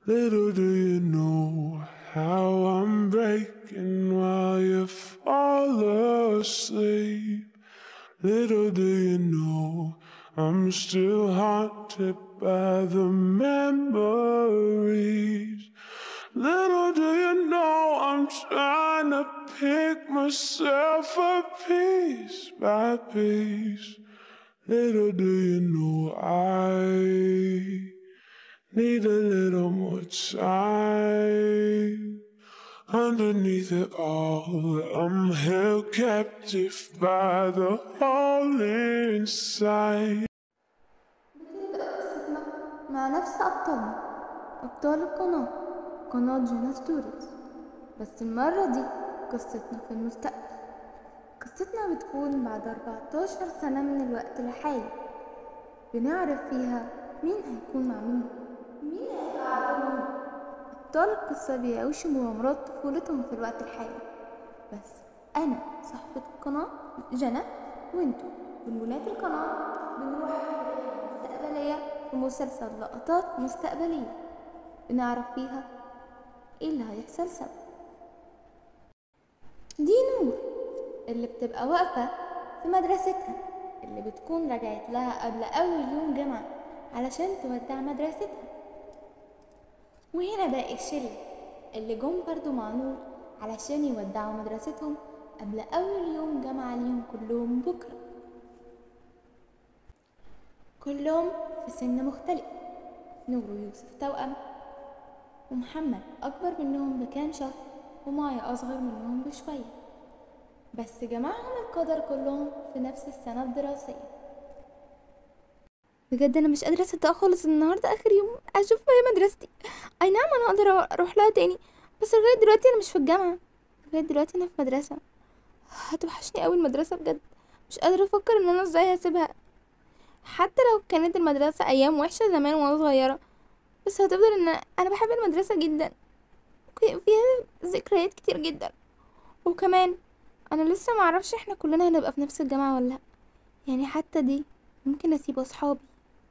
Little do you know how I'm breaking while you fall asleep. Little do you know I'm still haunted by the memories. Little do you know I'm trying to pick myself up piece by piece. Little do you know I need a little more time. Underneath it all, I'm held captive by the hole inside. بتبدأ قصتنا مع نفس أبطالنا أبطال القناة قناة جنى ستوريز بس المرة دي قصتنا في المستقبل قصتنا بتكون بعد 14 سنة من الوقت الحالي بنعرف فيها مين هيكون مع مين مين هيبقى عدو مين أبطال القصة بيعيشوا مغامرات طفولتهم في الوقت الحالي بس أنا صاحبة القناة جنى وانتوا بنبنات القناة بنروح رحلة مستقبلية في مسلسل لقطات مستقبلية بنعرف فيها ايه اللي هيحصل سوا دي نور اللي بتبقى واقفة في مدرستها اللي بتكون رجعت لها قبل أول يوم جامعة علشان تودع مدرستها وهنا باقي الشلة اللي جم برضو مع نور علشان يودعوا مدرستهم قبل أول يوم جامعة ليهم كلهم بكرة كلهم في سن مختلف نور ويوسف توأم ومحمد أكبر منهم بكام شهر ومايا أصغر منهم بشوية بس جمعهم القدر كلهم في نفس السنة الدراسية بجد انا مش قادره اصدق خالص ان النهارده اخر يوم اشوف فيها مدرستي اي نعم انا اقدر اروح لها تاني بس لغايه دلوقتي انا مش في الجامعه لغايه دلوقتي انا في مدرسه هتوحشني قوي المدرسه بجد مش قادره افكر ان انا ازاي هسيبها حتى لو كانت المدرسه ايام وحشه زمان وانا صغيره بس هتفضل ان انا بحب المدرسه جدا وك- فيها ذكريات كتير جدا وكمان انا لسه معرفش احنا كلنا هنبقى في نفس الجامعه ولا لا يعني حتى دي ممكن اسيب اصحابي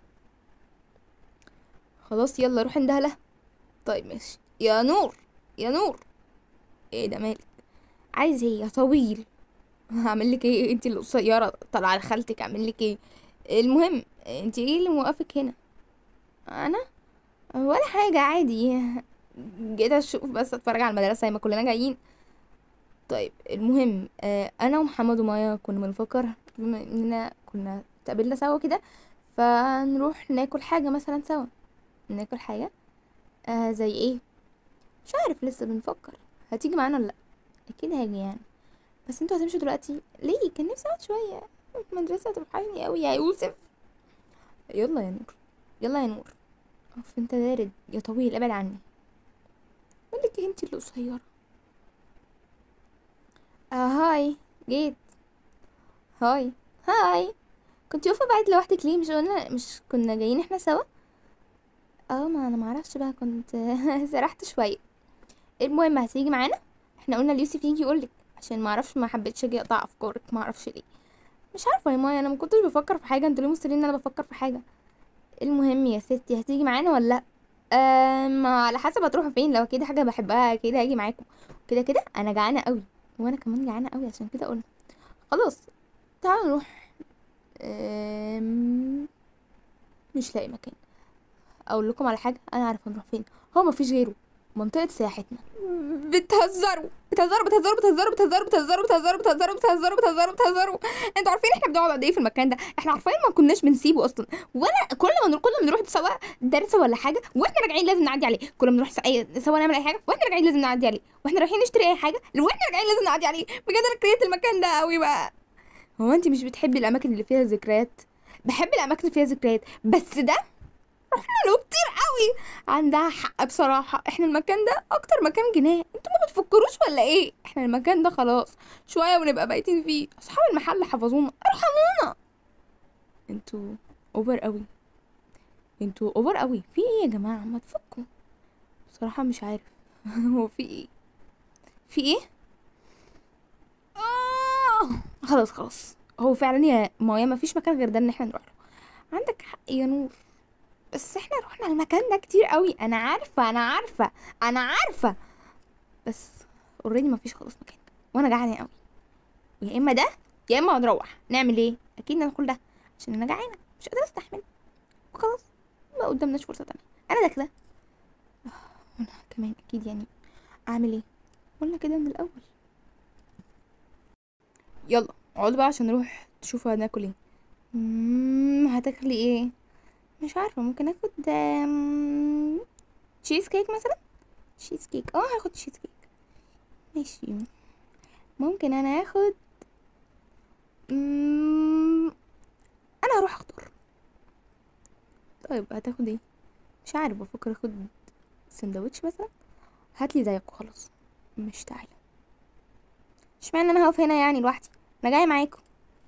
خلاص يلا روح اندهلها طيب ماشي يا نور يا نور ايه ده مالك عايز ايه يا طويل هعمل لك ايه انت اللي قصيره طالعه لخالتك اعمل لك ايه المهم انت ايه اللي موقفك هنا انا ولا حاجه عادي جيت اشوف بس اتفرج على المدرسه زي ما كلنا جايين طيب المهم آه، انا ومحمد ومايا كنا بنفكر بما اننا كنا اتقابلنا سوا كده فنروح ناكل حاجه مثلا سوا ناكل حاجه آه زي ايه مش عارف لسه بنفكر هتيجي معانا ولا لا اكيد هاجي يعني بس انتوا هتمشوا دلوقتي ليه كان نفسي اقعد شويه المدرسه هتوحشني قوي يا يوسف يلا يا نور يلا يا نور اوف انت بارد يا طويل ابعد عني مالك إيه انت اللي قصيره آه هاي جيت هاي هاي كنت واقفه بعد لوحدك ليه مش قلنا مش كنا جايين احنا سوا اه ما انا معرفش بقى كنت سرحت شويه المهم هتيجي معانا احنا قلنا ليوسف يجي يقولك عشان معرفش ما حبيتش اجي اقطع افكارك معرفش ليه مش عارفه يا مايا انا ما كنتش بفكر في حاجه انتوا ليه مستنيين ان انا بفكر في حاجه المهم يا ستي هتيجي معانا ولا لا أم على حسب هتروحوا فين لو كده حاجه بحبها كده هاجي معاكم كده كده انا جعانه قوي وانا كمان جعانه قوي عشان كده قلنا خلاص تعالوا نروح أم... مش لاقي مكان اقول لكم على حاجه انا عارفه نروح فين هو مفيش غيره منطقه سياحتنا بتهزروا بتهزروا بتهزروا بتهزروا بتهزروا بتهزروا بتهزروا بتهزروا بتهزروا بتهزروا بتهزروا انتوا عارفين احنا بنقعد قد ايه في المكان ده احنا عارفين ما كناش بنسيبه اصلا ولا كل ما نروح كل ما نروح سوا درس ولا حاجه واحنا راجعين لازم نعدي عليه كل ما نروح سوا سوا نعمل اي حاجه واحنا راجعين لازم نعدي عليه واحنا رايحين نشتري اي حاجه واحنا راجعين لازم نعدي عليه بجد انا كرهت المكان ده قوي بقى هو انت مش بتحبي الاماكن اللي فيها ذكريات بحب الاماكن اللي فيها ذكريات بس ده رحنا له كتير قوي عندها حق بصراحة احنا المكان ده اكتر مكان جناه انتوا ما بتفكروش ولا ايه احنا المكان ده خلاص شوية ونبقى بايتين فيه اصحاب المحل حفظونا ارحمونا انتوا اوفر قوي انتوا اوفر قوي في ايه يا جماعة ما تفكوا بصراحة مش عارف هو في ايه في ايه آه خلاص خلاص هو فعلا يا مايا ما فيش مكان غير ده ان احنا نروح له عندك حق يا نور بس احنا رحنا المكان ده كتير قوي انا عارفه انا عارفه انا عارفه بس اوريدي مفيش خلاص مكان وانا جعانه قوي يا اما ده يا اما هنروح نعمل ايه اكيد ناكل ده عشان انا جعانه مش قادره استحمل وخلاص ما قدامناش فرصه تانية انا ده كده انا كمان اكيد يعني اعمل ايه قلنا كده من الاول يلا اقعدوا بقى عشان نروح تشوفوا هناكل ايه مم، هتاكلي ايه مش عارفه ممكن اخد آم، تشيز كيك مثلا تشيز كيك اه هاخد تشيز كيك ماشي ممكن انا اخد مم، انا هروح اختار طيب هتاخد ايه مش عارف بفكر اخد سندوتش مثلا هاتلي زيك وخلاص مش تعالى اشمعنى انا هقف هنا يعني لوحدي انا جايه معاكم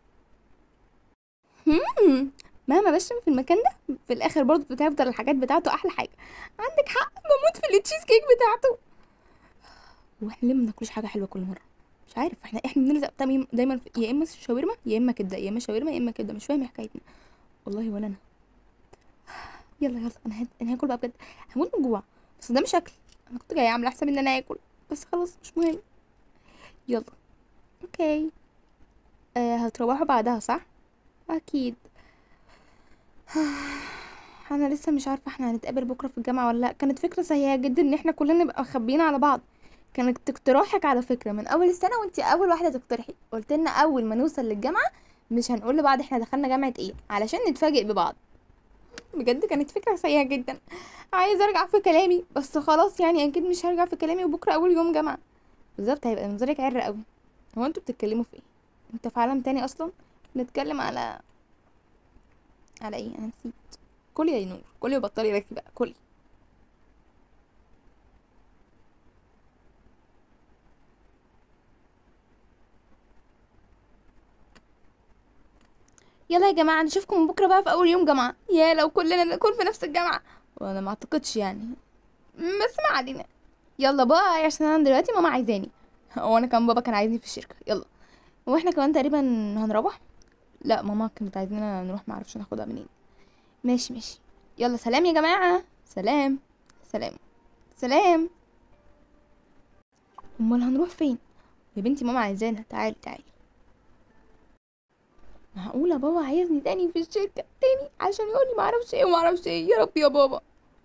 هم، مهما بشم في المكان ده في الاخر برضه بتفضل الحاجات بتاعته احلى حاجه عندك حق بموت في التشيز كيك بتاعته واحنا ليه ما بناكلش حاجه حلوه كل مره مش عارف احنا احنا بنلزق دايما دايما في يا اما شاورما يا اما كبده يا اما شاورما يا اما كبده مش فاهم حكايتنا والله ولا انا يلا يلا انا هد... انا هاكل بقى بجد هموت من جوع بس ده مش اكل انا كنت جايه عامله حساب ان انا اكل بس خلاص مش مهم يلا اوكي آه هتروحوا بعدها صح اكيد انا لسه مش عارفه احنا هنتقابل بكره في الجامعه ولا لا كانت فكره سيئه جدا ان احنا كلنا نبقى مخبيين على بعض كانت اقتراحك على فكره من اول السنه وانت اول واحده تقترحي قلت لنا اول ما نوصل للجامعه مش هنقول لبعض احنا دخلنا جامعه ايه علشان نتفاجئ ببعض بجد كانت فكره سيئه جدا عايزه ارجع في كلامي بس خلاص يعني اكيد مش هرجع في كلامي وبكره اول يوم جامعه بالظبط هيبقى منظرك عر قوي هو انتوا بتتكلموا في ايه انت في عالم تاني اصلا نتكلم على على ايه انا نسيت كلي يا نور كلي وبطلي ركي بقى كلي يلا يا جماعه نشوفكم بكره بقى في اول يوم جامعه يا لو كلنا نكون في نفس الجامعه وانا ما اعتقدش يعني بس ما علينا يلا باي عشان انا دلوقتي ماما عايزاني وانا كمان بابا كان عايزني في الشركه يلا واحنا كمان تقريبا هنروح لا ماما كانت عايزانا نروح معرفش ناخدها منين ماشي ماشي يلا سلام يا جماعة سلام سلام سلام امال هنروح فين يا بنتي ماما عايزانا تعالي تعالي معقولة بابا عايزني تاني في الشركة تاني عشان يقولي معرفش ايه ومعرفش ايه يا رب يا بابا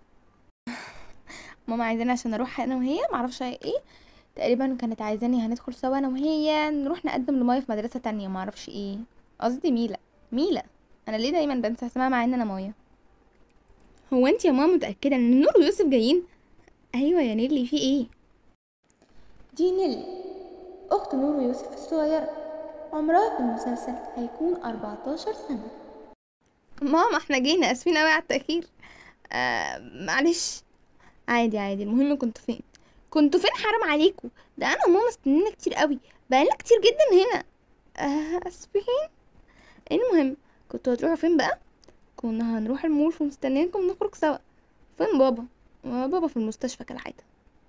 ماما عايزاني عشان اروح انا وهي معرفش ايه تقريبا كانت عايزاني هندخل سوا انا وهي نروح نقدم لمايا في مدرسة تانية معرفش ايه قصدي ميلا ميلا انا ليه دايما بنسى اسمها مع ان انا مايا هو انت يا ماما متاكده ان نور ويوسف جايين ايوه يا نيلي في ايه دي نيلي اخت نور ويوسف الصغيره عمرها في المسلسل هيكون 14 سنه ماما احنا جينا اسفين قوي على التاخير آه معلش عادي عادي المهم كنتوا فين كنتوا فين حرام عليكم ده انا وماما استنينا كتير قوي بقالنا كتير جدا هنا آه اسفين المهم كنتوا هتروحوا فين بقى كنا هنروح المول ومستنيينكم نخرج سوا فين بابا آه، بابا في المستشفى كالعاده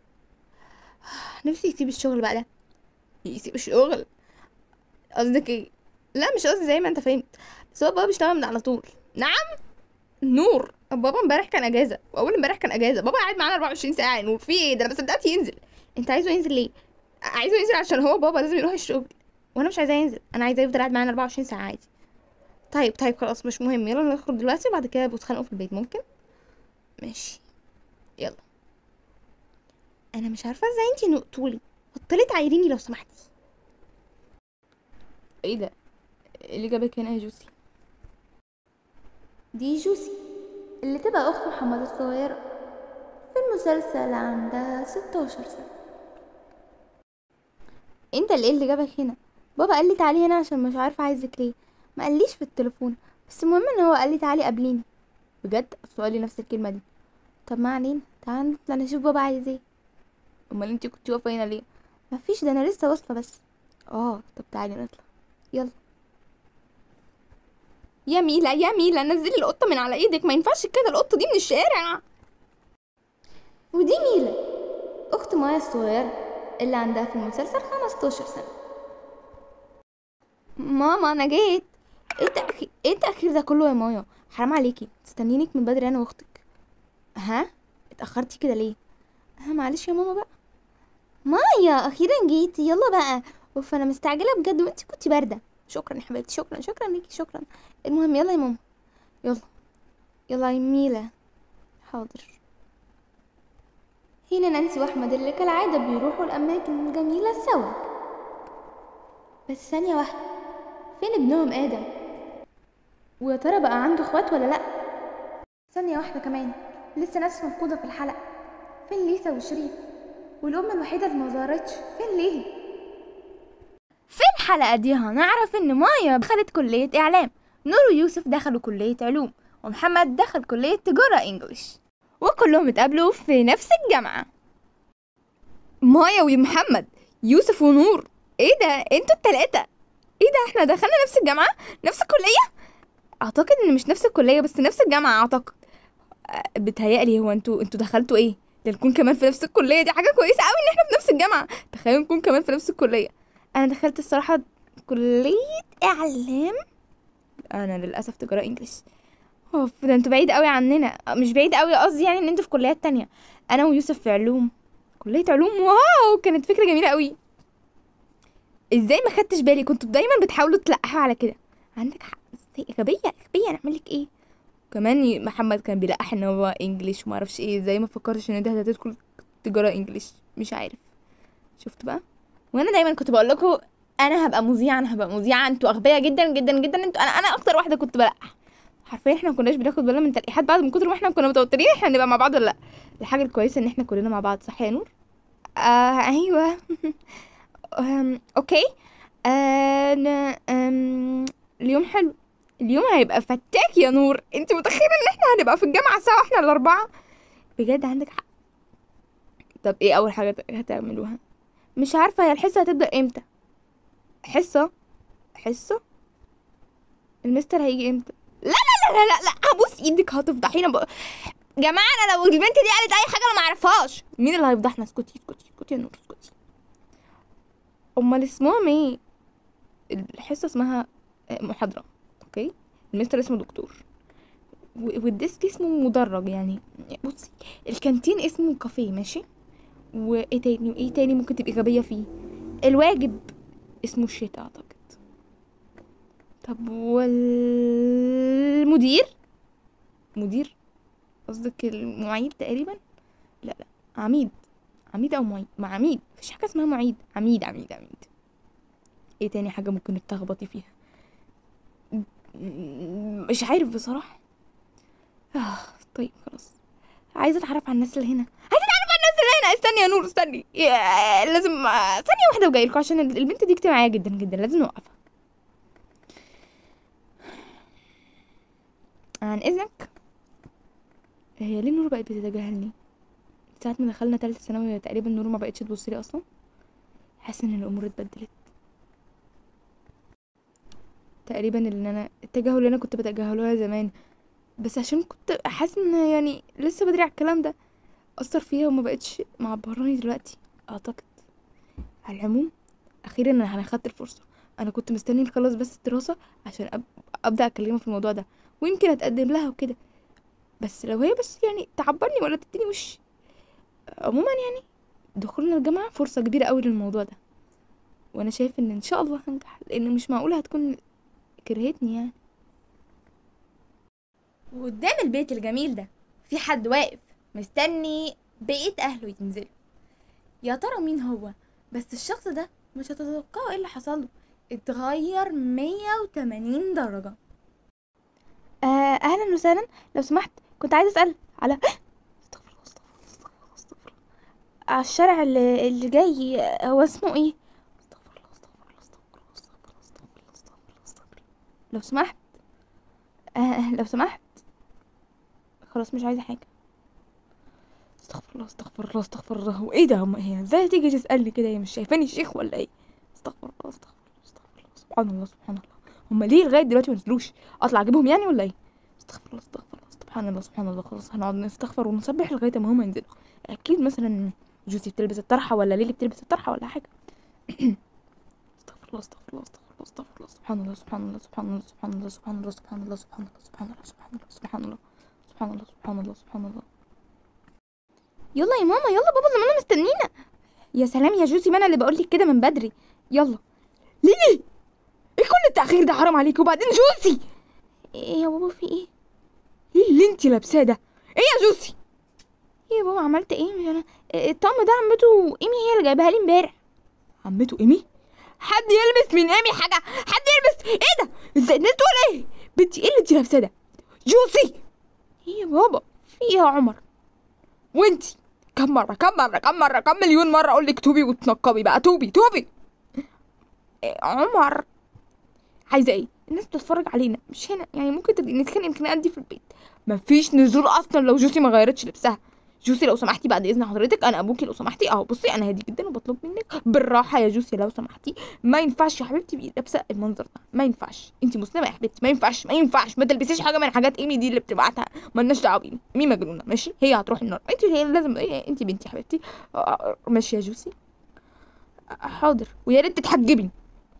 نفسي يسيب الشغل بقى ده يسيب الشغل قصدك ايه لا مش قصدي زي ما انت فهمت بس هو بابا بيشتغل من على طول نعم نور بابا امبارح كان اجازه واول امبارح كان اجازه بابا قاعد معانا 24 ساعه يا نور في ايه ده انا ما صدقت ينزل انت عايزه ينزل ليه عايزه ينزل عشان هو بابا لازم يروح الشغل وانا مش عايزاه ينزل انا عايزاه يفضل قاعد معانا 24 ساعه عادي طيب طيب خلاص مش مهم يلا نخرج دلوقتي وبعد كده بتخانقوا في البيت ممكن ماشي يلا انا مش عارفه ازاي انتي نقطولي بطلي تعايريني لو سمحتي ايه ده إيه اللي جابك هنا يا جوسي دي جوسي اللي تبقى اخت محمد الصغيره في المسلسل عندها 16 سنه انت اللي ايه اللي جابك هنا بابا قال لي تعالي هنا عشان مش عارفه عايزك ليه ما قاليش في التليفون بس المهم ان هو قال لي تعالي قابليني بجد اصل قال لي نفس الكلمه دي طب ما علينا تعالى نطلع نشوف بابا عايز ايه امال انتي كنتي واقفه هنا ليه مفيش ده انا لسه واصله بس اه طب تعالي نطلع يلا يا ميلا يا ميلا نزلي القطه من على ايدك ما ينفعش كده القطه دي من الشارع ودي ميلا اخت مايا الصغيره اللي عندها في المسلسل 15 سنه ماما انا جيت ايه التأخير ايه التأخير ده كله يا مايا حرام عليكي تستنينك من بدري انا واختك ها اتاخرتي كده ليه ها معلش يا ماما بقى مايا اخيرا جيتي يلا بقى اوف انا مستعجله بجد وانت كنتي بارده شكرا يا حبيبتي شكرا شكرا ليكي شكرا المهم يلا يا ماما يلا يلا يا ميلا حاضر هنا نانسي واحمد اللي كالعاده بيروحوا الاماكن الجميله سوا بس ثانيه واحده فين ابنهم ادم ويا ترى بقى عنده اخوات ولا لا ثانيه واحده كمان لسه ناس مفقوده في الحلقه فين ليسا وشريف والام الوحيده اللي ما ظهرتش فين ليه في الحلقة دي هنعرف إن مايا دخلت كلية إعلام نور ويوسف دخلوا كلية علوم ومحمد دخل كلية تجارة إنجليش وكلهم اتقابلوا في نفس الجامعة مايا ومحمد يوسف ونور ايه ده انتوا التلاتة ايه ده احنا دخلنا نفس الجامعة نفس الكلية اعتقد ان مش نفس الكلية بس نفس الجامعة اعتقد أه، بتهيألي هو انتوا انتوا دخلتوا ايه ده نكون كمان في نفس الكلية دي حاجة كويسة قوي ان احنا في نفس الجامعة تخيلوا نكون كمان في نفس الكلية انا دخلت الصراحة كلية اعلام انا للاسف تجارة انجليش اوف ده انتوا بعيد قوي عننا مش بعيد قوي قصدي يعني ان انتوا في كليات تانية انا ويوسف في علوم كلية علوم واو كانت فكرة جميلة قوي ازاي ما خدتش بالي كنتوا دايما بتحاولوا تلقحوا على كده عندك حق ازاي غبية غبية نعمل لك ايه كمان ي- محمد كان بيلقح ان هو انجليش وما اعرفش ايه ازاي ما فكرتش ان ده هتدخل تجارة انجليش مش عارف شفت بقى وانا دايما كنت بقول لكم انا هبقى مذيعة انا هبقى مذيعة انتوا اغبياء جدا جدا جدا انتوا انا انا اكتر واحدة كنت بلقح حرفيا احنا ما كناش بناخد بالنا من تلقيحات بعض من كتر ما احنا كنا متوترين احنا هنبقى مع بعض ولا لا الحاجة الكويسة ان احنا كلنا مع بعض صح يا نور آه ايوه أم، اوكي آه ن- أم، اليوم حلو اليوم هيبقى فتاك يا نور انت متخيله ان احنا هنبقى في الجامعه سوا احنا الاربعه بجد عندك حق طب ايه اول حاجه ت- هتعملوها مش عارفه هي الحصه هتبدا امتى حصه حصه المستر هيجي امتى لا لا لا لا لا, لا. هبوس ايدك هتفضحينا بق... جماعه انا لو البنت دي قالت اي حاجه انا ما اعرفهاش مين اللي هيفضحنا اسكتي اسكتي اسكتي يا نور اسكتي امال اسمهم ايه الحصه اسمها آه، محاضره اوكي المستر اسمه دكتور و- والديسك اسمه مدرج يعني بصي الكانتين اسمه كافيه ماشي وايه تاني وايه تاني ممكن تبقي غبيه فيه الواجب اسمه الشتاء اعتقد طب والمدير مدير قصدك المعيد تقريبا لا لا عميد عميد او معيد مع عميد مفيش حاجه اسمها معيد عميد عميد عميد ايه تاني حاجه ممكن تلخبطي فيها م- مش عارف بصراحه آه طيب خلاص عايزه اتعرف على الناس اللي هنا عايزه اتعرف على الناس اللي هنا استني يا نور استني يا- لازم آه، ثانيه واحده وجاي لكم عشان ال- البنت دي اجتماعيه جدا جدا لازم نوقفها عن اذنك هي ليه نور بقت بتتجاهلني ساعة ما دخلنا تالتة ثانوي تقريبا نور ما بقتش تبص لي اصلا حاسه ان الامور اتبدلت تقريبا اللي انا التجاهل اللي انا كنت بتجاهلها زمان بس عشان كنت حاسه ان يعني لسه بدري على الكلام ده اثر فيها وما بقتش معبراني دلوقتي اعتقد على العموم اخيرا انا أنا خدت الفرصه انا كنت مستني نخلص بس الدراسه عشان أب... ابدا اكلمها في الموضوع ده ويمكن اتقدم لها وكده بس لو هي بس يعني تعبرني ولا تديني وش عموما يعني دخولنا الجامعه فرصه كبيره قوي للموضوع ده وانا شايف ان ان شاء الله هنجح لان مش معقوله هتكون كرهتني يعني وقدام البيت الجميل ده في حد واقف مستني بقية أهله ينزلوا يا ترى مين هو بس الشخص ده مش هتتوقعوا ايه اللي حصل له اتغير 180 درجة آه أهلا وسهلا لو سمحت كنت عايزة أسأل على استغفر الله استغفر الله استغفر الله استغفر الله على الشارع اللي, اللي جاي هو اسمه ايه استغفر الله استغفر الله استغفر الله استغفر الله استغفر الله استغفر الله استغفر الله لو سمحت آه لو سمحت خلاص مش عايزة حاجة استغفر الله استغفر الله استغفر الله وايه ده هم هي ازاي تيجي تسألني كده هي مش شايفاني شيخ ولا ايه استغفر الله استغفر الله استغفر الله سبحان الله سبحان الله هم ليه لغاية دلوقتي ما نزلوش اطلع اجيبهم يعني ولا ايه استغفر الله استغفر الله سبحان الله سبحان الله خلاص هنقعد نستغفر ونسبح لغاية ما هم ينزلوا اكيد مثلا جوزي بتلبس الطرحة ولا ليلي بتلبس الطرحة ولا حاجة استغفر الله استغفر الله استغفر الله استغفر الله سبحان الله سبحان الله سبحان الله سبحان الله سبحان الله سبحان الله سبحان الله سبحان الله سبحان الله سبحان الله سبحان الله سبحان الله سبحان الله يلا يا ماما يلا بابا زماننا مستنينا يا سلام يا جوزي ما انا اللي بقول لك كده من بدري يلا ليلي ايه كل التاخير ده حرام عليك وبعدين جوزي ايه يا بابا في ايه ايه اللي انت لابساه ده ايه يا جوزي ايه يا بابا عملت ايه مش انا إيه الطقم ده عمته ايمي هي اللي جايبها لي امبارح عمته ايمي حد يلبس من ايمي حاجه حد يلبس ايه ده ازاي الناس تقول ايه بنتي ايه اللي انت لابساه ده جوزي ايه يا بابا في ايه يا عمر وانتي كم مرة كم مرة كم مرة كم مليون مرة أقول لك توبي وتنقبي بقى توبي توبي إيه عمر عايزة إيه؟ الناس بتتفرج علينا مش هنا يعني ممكن تبقي نتخانق الخناقات دي في البيت مفيش نزول أصلا لو جوسي ما غيرتش لبسها جوسي لو سمحتي بعد إذن حضرتك أنا أبوكي لو سمحتي أهو بصي أنا هادي جدا وبطلب منك بالراحة يا جوسي لو سمحتي ما ينفعش يا حبيبتي تبقي لابسة المنظر ده ما ينفعش أنت مسلمة يا حبيبتي ما ينفعش ما ينفعش ما تلبسيش حاجة من حاجات إيمي دي اللي بتبعتها مالناش دعوه بينا مين مجنونه ماشي هي هتروح النار انت هي لازم إيه، انت بنتي يا حبيبتي آه، آه، ماشي يا جوسي آه، حاضر ويا ريت تتحجبي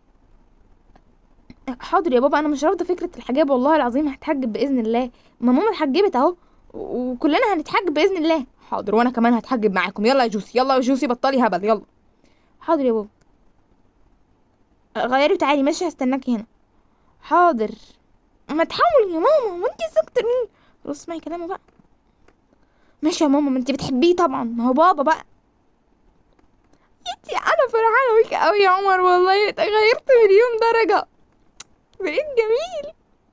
آه، حاضر يا بابا انا مش رافضه فكره الحجاب والله العظيم هتحجب باذن الله ما ماما اتحجبت اهو و- وكلنا هنتحجب باذن الله حاضر وانا كمان هتحجب معاكم يلا يا جوسي يلا يا جوسي بطلي هبل يلا حاضر يا بابا آه، غيري وتعالي ماشي هستناكي هنا حاضر ما تحاولي يا ماما ما انتي سكتة مين خلاص اسمعي كلامه بقى ماشي يا ماما ما انتي بتحبيه طبعا ما هو بابا بقى انتي انا فرحانه بيك قوي يا عمر والله اتغيرت مليون درجه بقيت جميل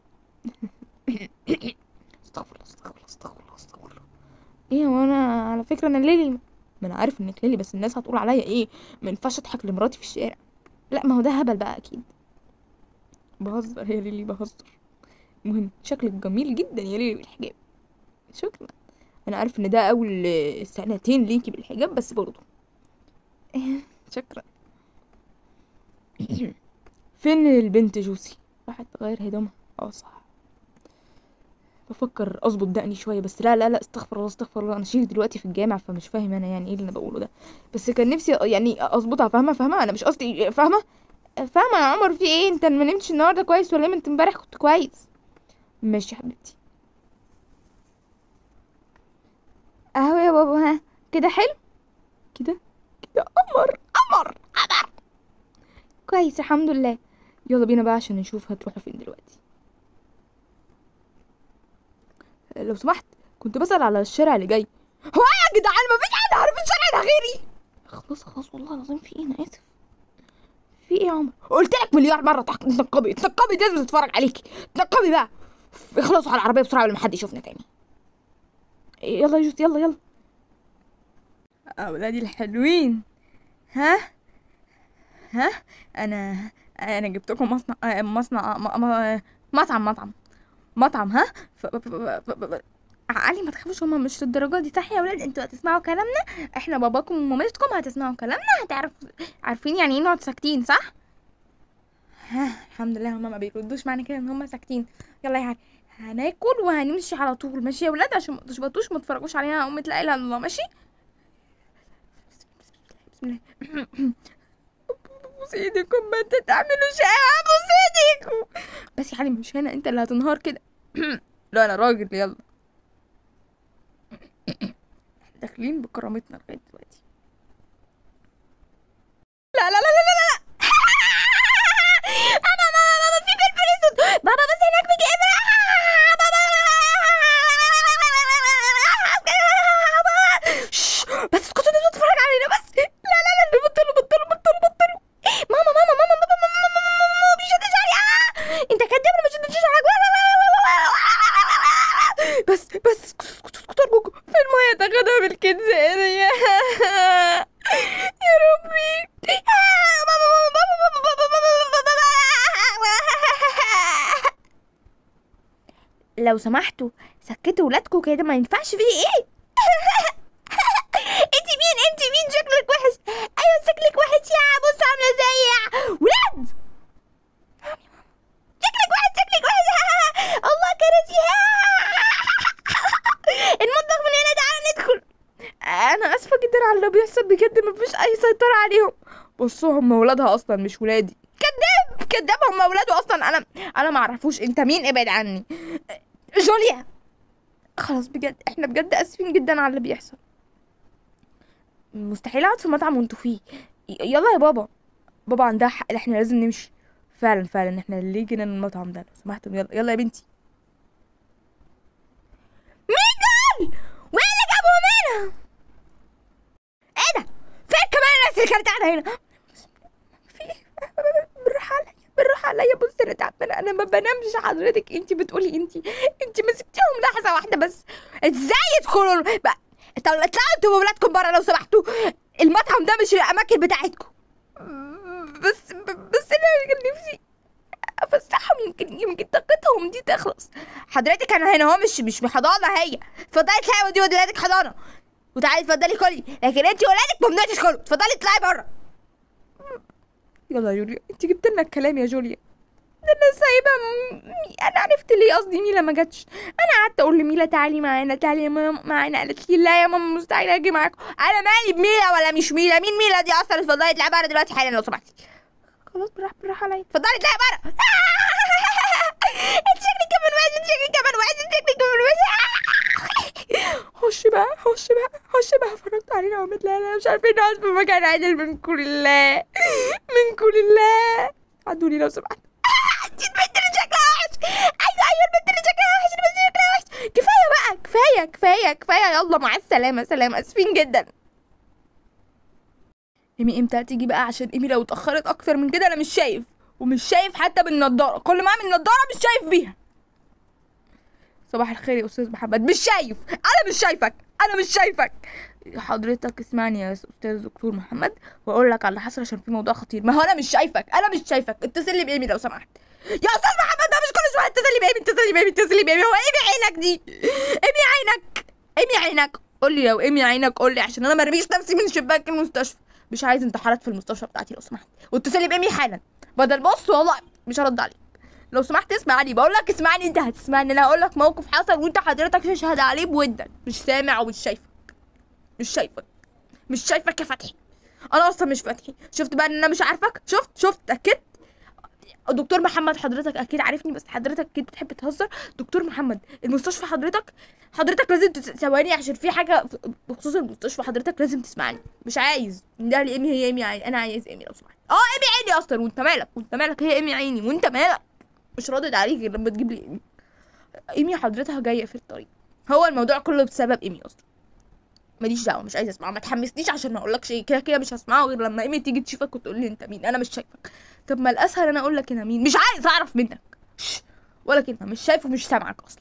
استغفر الله استغفر الله استغفر الله استغفر الله ايه وانا على فكره انا ليلي ما انا عارف انك ليلي بس الناس هتقول عليا ايه ما ينفعش اضحك لمراتي في الشارع لا ما هو ده هبل بقى اكيد بهزر يا ليلي بهزر المهم شكلك جميل جدا يا ليلي بالحجاب شكرا انا عارف ان ده اول سنتين ليكي بالحجاب بس برضه شكرا فين البنت جوسي راحت تغير هدومها اه صح بفكر اظبط دقني شويه بس لا لا لا استغفر الله استغفر الله انا شيخ دلوقتي في الجامع فمش فاهم انا يعني ايه اللي انا بقوله ده بس كان نفسي يعني اظبطها فاهمه فاهمه انا مش قصدي فاهمه فاهمه يا عمر في ايه انت ما نمتش النهارده كويس ولا إيه؟ ما انت امبارح كنت كويس ماشي يا حبيبتي اهو يا بابا ها كده حلو كده كده قمر قمر قمر كويس الحمد لله يلا بينا بقى عشان نشوف هتروحوا فين دلوقتي لو سمحت كنت بسأل على الشارع اللي جاي هو إيه يا جدعان مفيش حد عارف الشارع ده غيري خلاص خلاص والله العظيم في ايه انا اسف في ايه يا عمر قلت لك مليار مره تحك- تنقبي تنقبي لازم تتفرج عليكي تنقبي بقى اخلصوا على العربيه بسرعه قبل ما حد يشوفنا تاني يلا يا جوز يلا يلا اولادي الحلوين ها ها انا انا جبت لكم مصنع آه، مصنع م- م- مطعم مطعم مطعم ها ف... ف... ف... ف... ف... علي ما تخافوش هما مش للدرجه دي صح يا ولاد انتوا هتسمعوا كلامنا احنا باباكم ومامتكم هتسمعوا كلامنا هتعرفوا عارفين يعني ايه نقعد ساكتين صح ها الحمد لله هما ما بيردوش معنى كده ان هما ساكتين يلا يا علي هناكل وهنمشي على طول ماشي يا ولاد عشان ما تشبطوش ما تتفرجوش علينا امة لا اله الا الله ماشي بسم الله بوس ايديكم ما انت تعملوا شقة بوس ايديكم بس يا علي مش هنا انت اللي هتنهار كده لا انا راجل يلا احنا داخلين بكرامتنا لغايه دلوقتي لا لا لا لا لا لا انا ماما ماما في فلفل اسود بابا بس هناك في جيب شش، بس اسكتوا انتوا بتتفرج علينا بس لا لا لا بطلوا بطلوا بطلوا بطلوا ماما ماما ماما ماما ماما ماما ماما ماما بيشدش علي آه! انت كداب انا ما شدتش عليك بس بس اسكتوا اسكتوا اسكتوا ارجوكم في المايه تاخدها بالكنزانية يا ربي آه، ماما ماما ماما ماما ماما ماما ماما لو سمحتوا سكتوا ولادكم كده ما ينفعش فيه ايه انت مين انت مين شكلك وحش ايوه شكلك وحش يا بص عامله زي ولاد شكلك وحش شكلك وحش الله كرسي المطبخ من هنا تعالى ندخل انا اسفه جدا على اللي بيحصل بجد مفيش اي سيطره عليهم بصوا هم ولادها اصلا مش ولادي كذاب كداب هم اولاده اصلا انا انا ما اعرفوش انت مين ابعد عني جوليا خلاص بجد احنا بجد اسفين جدا على اللي بيحصل مستحيل اقعد في مطعم وانتوا فيه ي- يلا يا بابا بابا عندها حق احنا لازم نمشي فعلا فعلا احنا اللي جينا المطعم ده لو سمحتوا يلا يلا يا بنتي ميجل وين اللي جابهم هنا ايه ده فين كمان الناس اللي كانت قاعده هنا في بالراحه عليا بالراحه عليا بص انا تعبانه انا ما بنامش حضرتك انت بتقولي انت انت مسكتيهم لحظه واحده بس ازاي يدخلوا بقى طب اطلعوا انتوا واولادكم بره لو سمحتوا المطعم ده مش الاماكن بتاعتكم بس بس انا كان نفسي افسحهم يمكن يمكن طاقتهم دي تخلص حضرتك انا هنا هو مش مش حضانه هي اتفضلي اطلعي ودي ولادك حضانه وتعالي اتفضلي كلي لكن انت ولادك ممنوع تدخلوا اتفضلي اطلعي بره يلا يا جوليا انت جبت لنا الكلام يا جوليا ده انا سايبه م... انا عرفت ليه قصدي ميلا ما جاتش انا قعدت اقول لميلا تعالي معانا تعالي يا ماما معانا قالت لي لا يا ماما مستحيل اجي معاكم انا مالي بميلا ولا مش ميلا مين ميلا دي اصلا اتفضلي اطلعي بره دلوقتي حالا لو سمحتي خلاص بالراحه بالراحه عليا اتفضلي اطلعي بره انت شكلك كمان وحش انت شكلك كمان وحش انت شكلك كمان وحش خش بقى خش بقى خش بقى فرجت علينا وقامت لا لا مش عارفين نقعد في مكان عادل منكم لله منكم لله عدوني لو سمحت انت البنت اللي شكلها وحش ايوه ايوه البنت اللي شكلها وحش البنت اللي شكلها وحش كفايه بقى كفايه كفايه كفايه يلا مع السلامه سلام اسفين جدا ايمي امتى هتيجي بقى عشان ايمي لو اتاخرت اكتر من كده انا مش شايف ومش شايف حتى بالنضاره كل ما اعمل نضاره مش شايف بيها صباح الخير يا استاذ محمد مش شايف انا مش شايفك انا مش شايفك حضرتك اسمعني يا استاذ دكتور محمد واقول لك على اللي حصل عشان في موضوع خطير ما هو انا مش شايفك انا مش شايفك اتصل لي بايمي لو سمحت يا استاذ محمد ده مش كل شويه اتصل لي بايمي اتصل لي بايمي اتصل لي بايمي هو ايمي عينك دي ايمي عينك ايمي عينك قول لي لو ايمي عينك قول لي عشان انا ما ارميش نفسي من شباك المستشفى مش عايز انتحارات في المستشفى بتاعتي لو سمحت واتصل لي بايمي حالا بدل بص والله مش هرد عليك لو سمحت اسمعني بقول لك اسمعني انت هتسمعني انا هقول لك موقف حصل وانت حضرتك تشهد عليه بودك مش سامع ومش شايفك مش شايفك مش شايفك يا فتحي انا اصلا مش فتحي شفت بقى ان انا مش عارفك شفت شفت اتاكدت دكتور محمد حضرتك اكيد عارفني بس حضرتك اكيد بتحب تهزر دكتور محمد المستشفى حضرتك حضرتك لازم تس- ثواني عشان في حاجه في- بخصوص المستشفى حضرتك لازم تسمعني مش عايز ده لي ايمي هي ايمي عيني انا عايز ايمي لو سمحت اه ايمي عيني اصلا وانت مالك وانت مالك هي ايمي عيني وانت مالك مش راضد عليك غير لما تجيب لي ايمي ايمي حضرتها جايه في الطريق هو الموضوع كله بسبب ايمي اصلا ماليش دعوه مش عايزه اسمعه ما تحمسنيش عشان ما اقولكش ايه كده كده مش هسمعه غير لما ايمي تيجي تشوفك وتقول لي انت مين انا مش شايفك طب ما الاسهل انا اقول لك انا مين مش عايز اعرف منك شش. ولا كلمه مش شايف ومش سامعك اصلا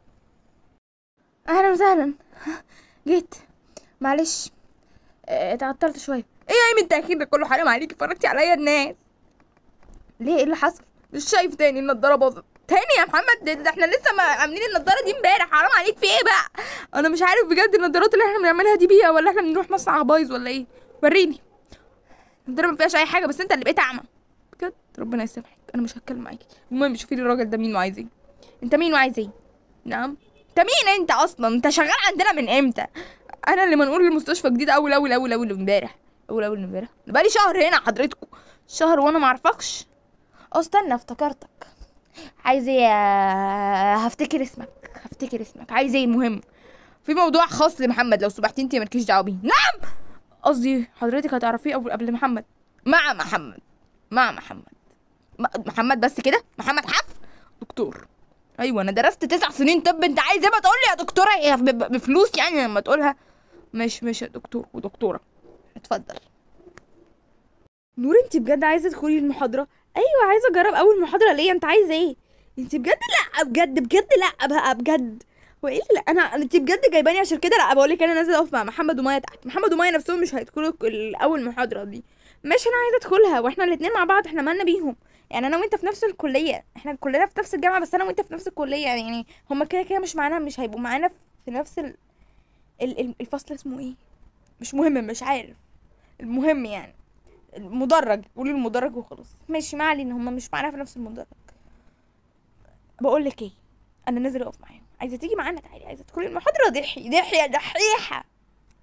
اهلا وسهلا جيت معلش اه، اتعطلت شويه ايه يا ايمي التاخير ده كله حرام عليكي فرجتي عليا الناس ليه ايه اللي حصل مش شايف تاني النضاره باظت تاني يا محمد ده, ده احنا لسه ما عاملين النضاره دي امبارح حرام عليك في ايه بقى انا مش عارف بجد النضارات اللي احنا بنعملها دي بيها ولا احنا بنروح مصنع بايظ ولا ايه وريني النضاره ما فيهاش اي حاجه بس انت اللي بقيت اعمى بجد ربنا يسامحك انا مش هتكلم معاكي المهم شوفي لي الراجل ده مين وعايز ايه انت مين وعايز ايه نعم انت مين انت اصلا انت شغال عندنا من امتى انا اللي منقول المستشفى جديد اول اول اول اول امبارح اول اول امبارح ده بقالي شهر هنا حضرتكم شهر وانا معرفكش اه استنى افتكرتك عايز ايه يا- هفتكر اسمك هفتكر اسمك عايز ايه مهم في موضوع خاص لمحمد لو سمحتي انت مالكيش دعوه بيه نعم قصدي حضرتك هتعرفيه قبل قبل محمد مع محمد مع محمد م- محمد بس كده محمد حف دكتور ايوه انا درست تسع سنين طب انت عايز ايه ما تقول لي يا دكتوره هي ب- ب- بفلوس يعني لما تقولها ماشي ماشي يا دكتور ودكتوره اتفضل نور انت بجد عايزه تدخلي المحاضره ايوه عايزه اجرب اول محاضره ليا انت عايزه ايه انت بجد لا بجد بجد لا بقى بجد وايه اللي لا انا انت بجد جايباني عشان كده لا بقول لك انا نازله اقف مع محمد ومايا تحت محمد ومايا نفسهم مش هيدخلوا ال- اول محاضره دي ماشي انا عايزه ادخلها واحنا الاثنين مع بعض احنا مالنا بيهم يعني انا وانت في نفس الكليه احنا كلنا في نفس الجامعه بس انا وانت في نفس الكليه يعني هما كده كده مش معانا مش هيبقوا معانا في نفس ال... ال... ال- الفصل اسمه ايه مش مهم مش عارف المهم يعني المدرج قولي المدرج وخلاص ماشي ما علينا هما مش معانا في نفس المدرج بقول لك ايه انا نازل اقف معاهم عايزه تيجي معانا تعالي عايزه تدخلي المحاضره ضحي ضحي يا دحيحه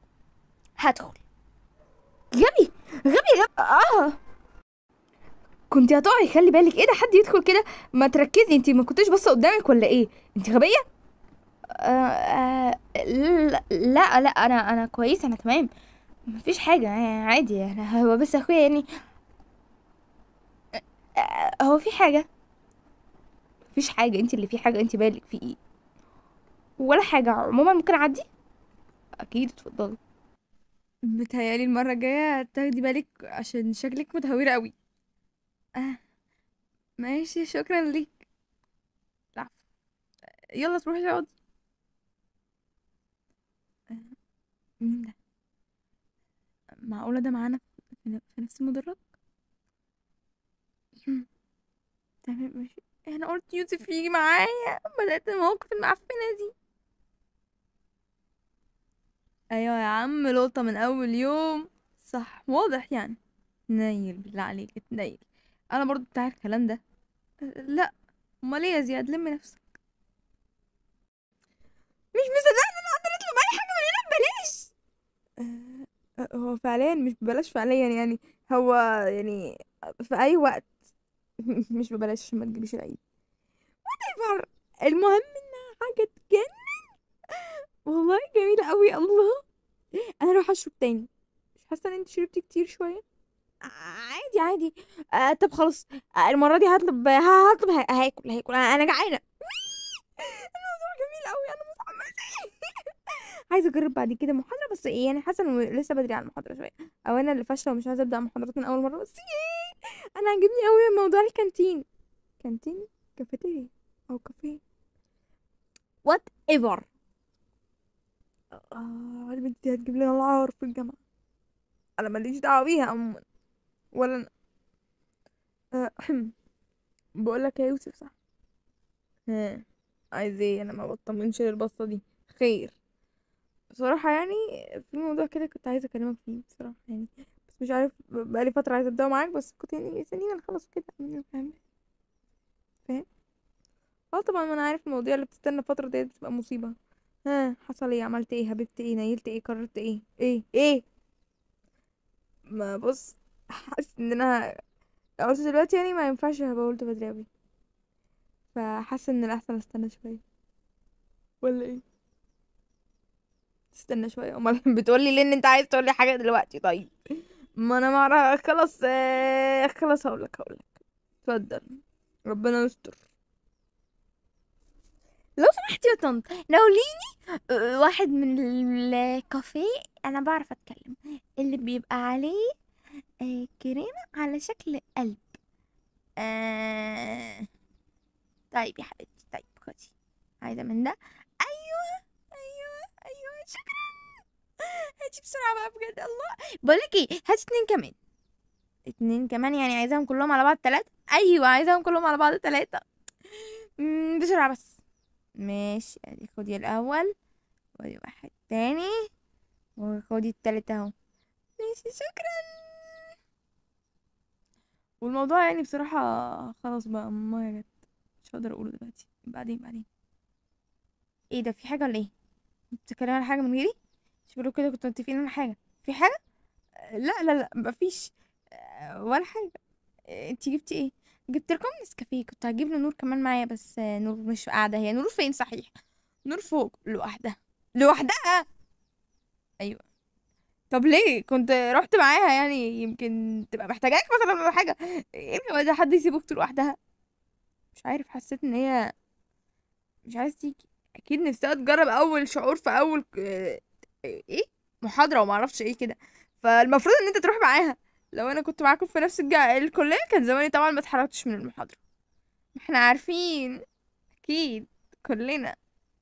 هدخل غبي غبي غبي اه كنت هتقعي خلي بالك ايه ده حد يدخل كده ما تركزي انت ما كنتش باصه قدامك ولا ايه انت غبيه آه آه لا لا لا انا انا كويسه انا تمام مفيش حاجه يعني عادي انا هو بس اخويا يعني آه، هو في حاجه مفيش حاجه انت اللي في حاجه انت بالك في ايه ولا حاجه عموما ممكن اعدي اكيد اتفضلي متهيالي المره الجايه تاخدي بالك عشان شكلك متهوره قوي آه. ماشي شكرا ليك العفو يلا تروحي تقعدي آه، مين ده معقولة ده معانا في في نفس المدرج مم. تمام ماشي انا قلت يوسف يجي معايا بدأت المواقف المعفنة دي ايوه يا عم لقطة من اول يوم صح واضح يعني نايل بالله عليك اتنيل انا برضو بتاع الكلام ده أه، لا امال ايه يا زياد لم نفسك مش مصدقه ان انا اقدر اطلب اي حاجه من هنا ببلاش أه، هو فعليا مش ببلاش فعليا يعني هو يعني في اي وقت مش ببلاش عشان ما تجيبيش العيد whatever المهم انها حاجه تجنن والله جميله قوي الله انا اروح اشرب تاني مش حاسه ان انت شربتي كتير شويه عادي عادي آه طب خلاص آه المره دي هطلب ه- هطلب ه- هاكل هاكل انا أنا جعانه الموضوع جميل قوي انا متحمسه عايزه اجرب بعد كده محاضره بس ايه يعني حاسه انه لسه بدري على المحاضره شويه او انا اللي فاشله ومش عايزه ابدا محاضرات من اول مره بس ايه انا عاجبني قوي موضوع الكانتين كانتين كافيتيريا او كافيه وات ايفر اه البنت دي هتجيب لنا العار في الجامعه انا ماليش دعوه بيها عموما ولا انا أه بقول لك يا يوسف صح ها عايز ايه انا ما بطمنش للبصه دي خير بصراحه يعني في موضوع كده كنت عايزه اكلمك فيه بصراحه يعني بس مش عارف بقالي فتره عايزه ابداه معاك بس كنت يعني سنين نخلص كده يعني فاهم فاهم اه طبعا ما انا عارف المواضيع اللي بتستنى فتره ديت بتبقى مصيبه ها حصل ايه عملت ايه هببت ايه نيلت ايه قررت ايه ايه ايه ما بص حاسس ان انا لو قلت دلوقتي يعني ما ينفعش هبقى قلت بدري اوي فحاسه ان الاحسن استنى شويه ولا ايه تستنى شويه امال بتقولي ليه ان انت عايز تقولي حاجه دلوقتي طيب ما انا معرف خلاص آه، خلاص هقولك هقولك اتفضل ربنا يستر لو سمحتي يا طنط ناوليني آه، واحد من الكافيه انا بعرف اتكلم اللي بيبقى عليه آه، كريمة على شكل قلب آه... طيب يا حبيبتي طيب خدي عايزة من ده ايوه ايوه ايوه شكرا هاتي بسرعة بقى بجد الله بقولك ايه هاتي اتنين كمان اتنين كمان يعني عايزاهم كلهم على بعض تلاتة ايوه عايزاهم كلهم على بعض تلاتة مم، بسرعة بس ماشي ادي خدي الاول خدي واحد تاني وخدي التالت اهو ماشي شكرا والموضوع يعني بصراحة خلاص بقى ما جت مش هقدر اقوله دلوقتي بعدين بعدين ايه ده في حاجة ولا ايه بتتكلمي على حاجة من غيري مش بقولوا كده كنتوا متفقين على حاجة في حاجة آه، لا لا لا مفيش آه، ولا حاجة آه، انتي جبتي ايه جبت لكم نسكافيه كنت هجيب نور كمان معايا بس آه، نور مش قاعدة هي نور فين صحيح نور فوق لوحدها لوحدها ايوه طب ليه كنت رحت معاها يعني يمكن تبقى محتاجاك مثلا ولا حاجه ايه الجو ده حد يسيب اخته لوحدها مش عارف حسيت ان هي مش عايز تيجي اكيد نفسها تجرب اول شعور في اول ك- ايه محاضره وما اعرفش ايه كده فالمفروض ان انت تروح معاها لو انا كنت معاكم في نفس الجا... الكليه كان زماني طبعا ما اتحركتش من المحاضره احنا عارفين اكيد كلنا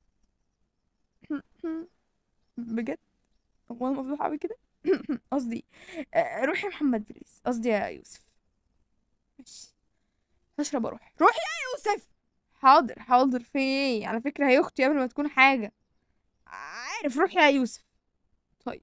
بجد هو انا مفضوحه قوي كده قصدي آه، روح يا محمد بليز قصدي يا يوسف ماشي هشرب اروح روح يا يوسف حاضر حاضر في ايه على فكرة هي اختي قبل ما تكون حاجة عارف روح يا يوسف طيب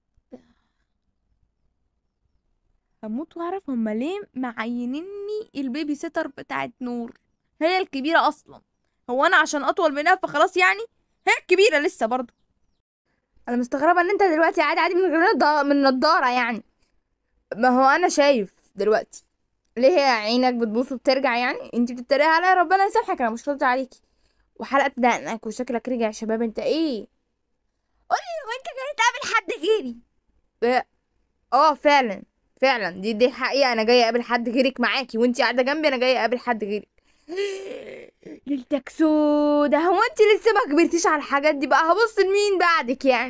هموت واعرف هما ليه معينيني البيبي سيتر بتاعت نور هي الكبيرة اصلا هو انا عشان اطول منها فخلاص يعني هي الكبيرة لسه برضو انا مستغربة ان انت دلوقتي عادي عادي من غير نض- من نضارة يعني ما هو انا شايف دلوقتي ليه هي عينك بتبوظ وبترجع يعني انت بتتريق عليا ربنا يسامحك انا مش راضي عليكي وحلقت دقنك وشكلك رجع يا شباب انت ايه قولي هو انت جاي تقابل حد غيري اه اه فعلا فعلا دي دي حقيقة انا جاية اقابل حد غيرك معاكي وانتي قاعدة جنبي انا جاية اقابل حد غيرك ليلتك سودا هو انتي لسه ما كبرتيش على الحاجات دي بقى هبص لمين بعدك يعني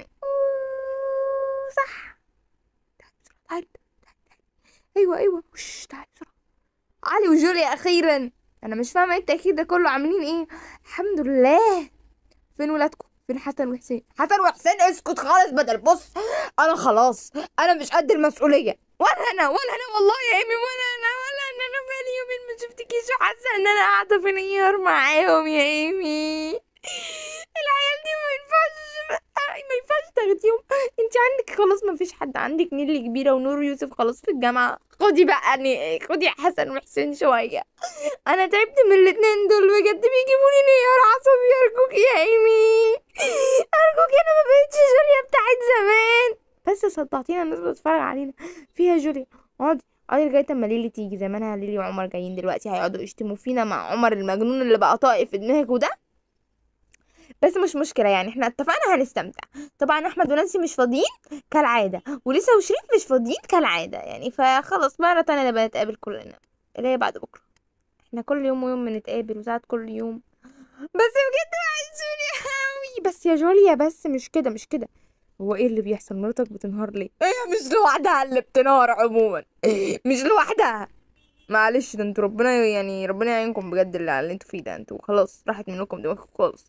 أوه، صح تعالي تعالي تعالي ايوه ايوه وش تعالي بسرعة علي وجوليا اخيرا انا مش فاهمة انت اكيد ده كله عاملين ايه الحمد لله فين ولادكم فين حسن وحسين حسن وحسين اسكت خالص بدل بص انا خلاص انا مش قد المسؤوليه ولا انا ولا انا والله يا ايمي ولا انا ولا انا انا بقالي يومين ما شفتكيش وحاسه ان انا قاعده في نيار معاهم يا ايمي العيال دي ما ينفعش ما ينفعش تاخديهم انت عندك خلاص ما فيش حد عندك نيلي كبيره ونور يوسف خلاص في الجامعه خدي بقى ن- خدي حسن وحسين شويه انا تعبت من الاتنين دول بجد بيجيبوني نيار عصبي ارجوك يا ايمي ارجوك انا ما بقتش جوليا بتاعت زمان بس صدعتينا الناس بتتفرج علينا فيها جوليا اقعدي اقعدي لغايه اما ليلي تيجي زمانها ليلي وعمر جايين دلوقتي هيقعدوا يشتموا فينا مع عمر المجنون اللي بقى طائف في دماغه ده بس مش مشكله يعني احنا اتفقنا هنستمتع طبعا احمد ونانسي مش فاضيين كالعاده ولسه وشريف مش فاضيين كالعاده يعني فخلاص مره تانية نبقى نتقابل كلنا اللي هي بعد بكره احنا كل يوم ويوم بنتقابل وساعات كل يوم بس بجد وحشوني قوي بس يا جوليا بس مش كده مش كده هو ايه اللي بيحصل مراتك بتنهار ليه هي مش لوحدها اللي بتنهار عموما مش لوحدها معلش ده انتوا ربنا يعني ربنا يعينكم بجد اللي على اللي انتوا فيه ده انتوا خلاص راحت منكم دماغكم خالص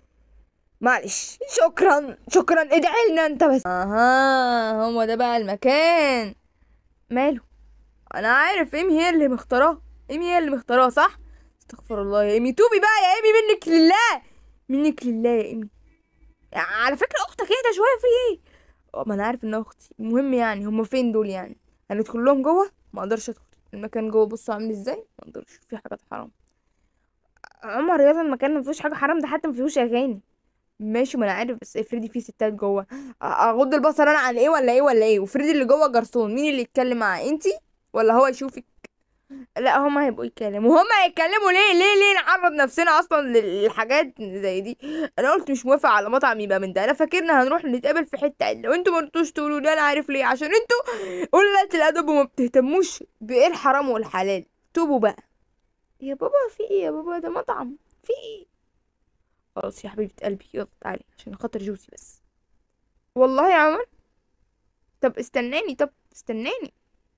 معلش شكرا شكرا ادعي لنا انت بس اها هو ده بقى المكان ماله انا عارف ايمي هي اللي مختاراه ايمي هي اللي مختاراه صح استغفر الله يا ايمي توبي بقى يا ايمي منك لله منك لله يا ايمي على فكره اختك اهدى شويه في ايه اه، ما انا عارف انها اختي المهم يعني هما فين دول يعني هندخل لهم جوه ما اقدرش ادخل المكان جوه بصوا عامل ازاي ما اقدرش في حاجات حرام عمر يلا المكان ما فيهوش حاجه حرام ده حتى ما فيهوش اغاني ماشي ما انا عارف بس افرضي في ستات جوه أ- اغض البصر انا عن ايه ولا ايه ولا ايه وافرضي اللي جوه جرسون مين اللي يتكلم معاه انتي ولا هو يشوفك لا هما هيبقوا يتكلموا وهما هيتكلموا ليه ليه ليه نعرض نفسنا اصلا للحاجات زي دي انا قلت مش موافق على مطعم يبقى من ده انا فاكرنا هنروح نتقابل في حته لو انتوا ما رضيتوش تقولوا لي انا عارف ليه عشان انتوا قلة الادب وما بتهتموش بايه الحرام والحلال توبوا بقى يا بابا في ايه يا بابا ده مطعم في ايه خلاص يا حبيبه قلبي يلا تعالي عشان خاطر جوسي بس والله يا عمر طب استناني طب استناني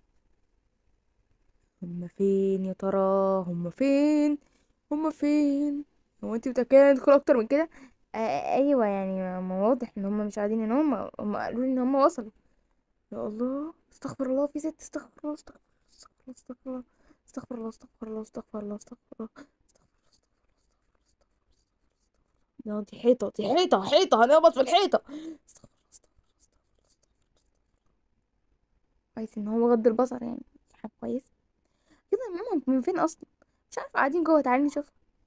هما فين يا ترى هما فين هما فين هو انت متأكدة ندخل اكتر من كده آه ايوه يعني ما واضح ان هما مش قاعدين ان هما هما قالوا لي ان هما وصلوا يا الله استغفر الله في ست استغفر الله استغفر الله استغفر الله استغفر الله استغفر الله استغفر الله استغفر الله لا دي حيطة دي حيطة حيطة هنخبط في الحيطة استغفر الله استغفر الله استغفر الله كويس ان هو غض البصر يعني حاجة كويسة كده يا ماما من فين اصلا مش عارفة قاعدين جوه تعالي نشوف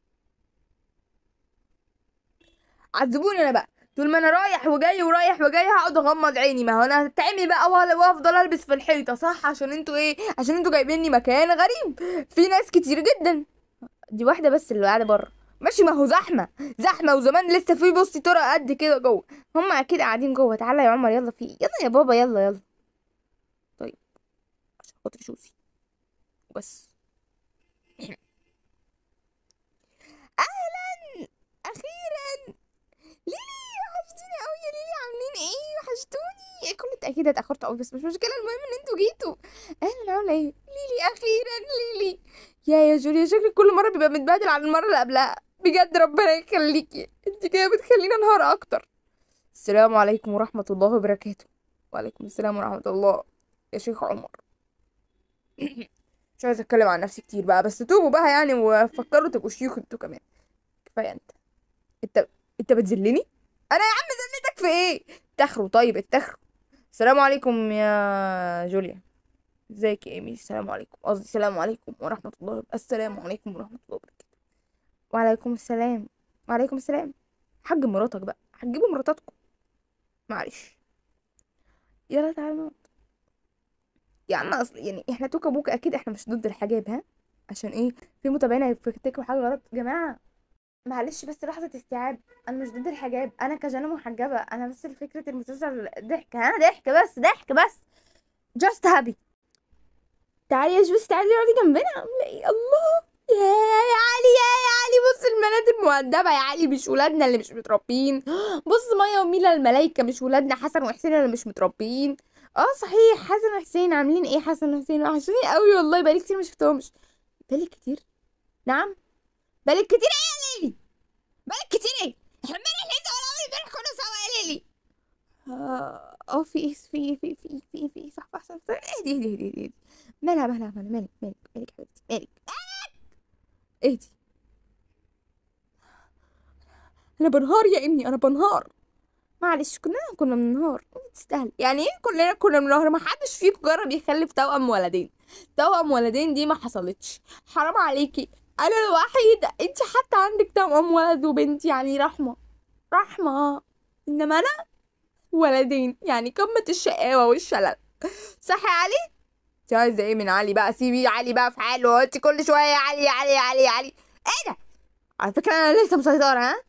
عذبوني انا بقى طول ما انا رايح وجاي ورايح وجاي هقعد اغمض عيني ما هو انا هتعمي بقى ولا- وافضل البس في الحيطه صح عشان انتوا ايه عشان انتوا جايبيني مكان غريب في ناس كتير جدا دي واحده بس اللي قاعده بره ماشي ما هو زحمه زحمه وزمان لسه في بصي طرق قد كده جوه هم اكيد قاعدين جوه تعالى يا عمر يلا في يلا يا بابا يلا يلا طيب عشان خاطر شوسي بس اهلا اخيرا ليلي وحشتيني قوي يا ليلي عاملين ايه وحشتوني كل التأكيد اتأخرت قوي بس مش مشكلة المهم ان انتوا جيتوا اهلا عاملة ايه ليلي اخيرا ليلي يا يا جوليا شكلك كل مرة بيبقى متبهدل عن المرة اللي قبلها بجد ربنا يخليكي انت كده بتخلينا انهار اكتر السلام عليكم ورحمة الله وبركاته وعليكم السلام ورحمة الله يا شيخ عمر مش عايزة اتكلم عن نفسي كتير بقى بس توبوا بقى يعني وفكروا تبقوا شيوخ انتوا كمان كفاية انت انت انت بتذلني انا يا عم ذلتك في ايه اتخروا طيب اتخروا السلام عليكم يا جوليا ازيك يا ايمي السلام عليكم قصدي السلام عليكم ورحمة الله وب- السلام عليكم ورحمة الله وبركاته وعليكم السلام وعليكم السلام حج مراتك بقى حجبوا مراتاتكم معلش يلا تعالوا نقعد يا عم اصل يعني احنا توكا بوكا اكيد احنا مش ضد الحجاب ها عشان ايه في متابعين هيفتكروا حاجه غلط يا جماعه معلش بس لحظه استيعاب انا مش ضد الحجاب انا كجنة محجبه انا بس فكره المسلسل ضحك ها ضحك بس ضحك بس جاست هابي تعالي يا جوز تعالي اقعدي جنبنا عامله ايه الله يا يا علي يا يا علي بص البنات المؤدبة يا علي مش ولادنا اللي مش متربيين بص مايا وميلا الملايكة مش ولادنا حسن وحسين اللي مش متربيين اه صحيح حسن وحسين عاملين ايه حسن وحسين وحشوني قوي والله بقالي كتير ما شفتهمش بالك كتير نعم بالك كتير ايه يا ليلي بالك كتير ايه احنا امبارح لسه ولا اول امبارح كنا سوا يا ليلي اه آه، في ايه في ايه في ايه في ايه في ايه في ايه صح صح صح صح. اهدي اهدي اهدي اهدي مالها مالها مالها مالك مالك مالك حبيبتي مالك اهدي انا بنهار يا ابني انا بنهار معلش كلنا كنا بننهار انت تستاهل يعني ايه كلنا كنا بننهار ما حدش فيكم جرب يخلف توأم ولدين توأم ولدين دي ما حصلتش حرام عليكي انا الوحيده انت حتى عندك توأم ولد وبنت يعني رحمه رحمه انما انا ولدين يعني قمه الشقاوه والشلل صح يا علي انت عايزه ايه من علي بقى سيبي علي بقى في حاله انت كل شويه يا علي يا علي يا علي يا علي ايه ده على فكره انا لسه مسيطره ها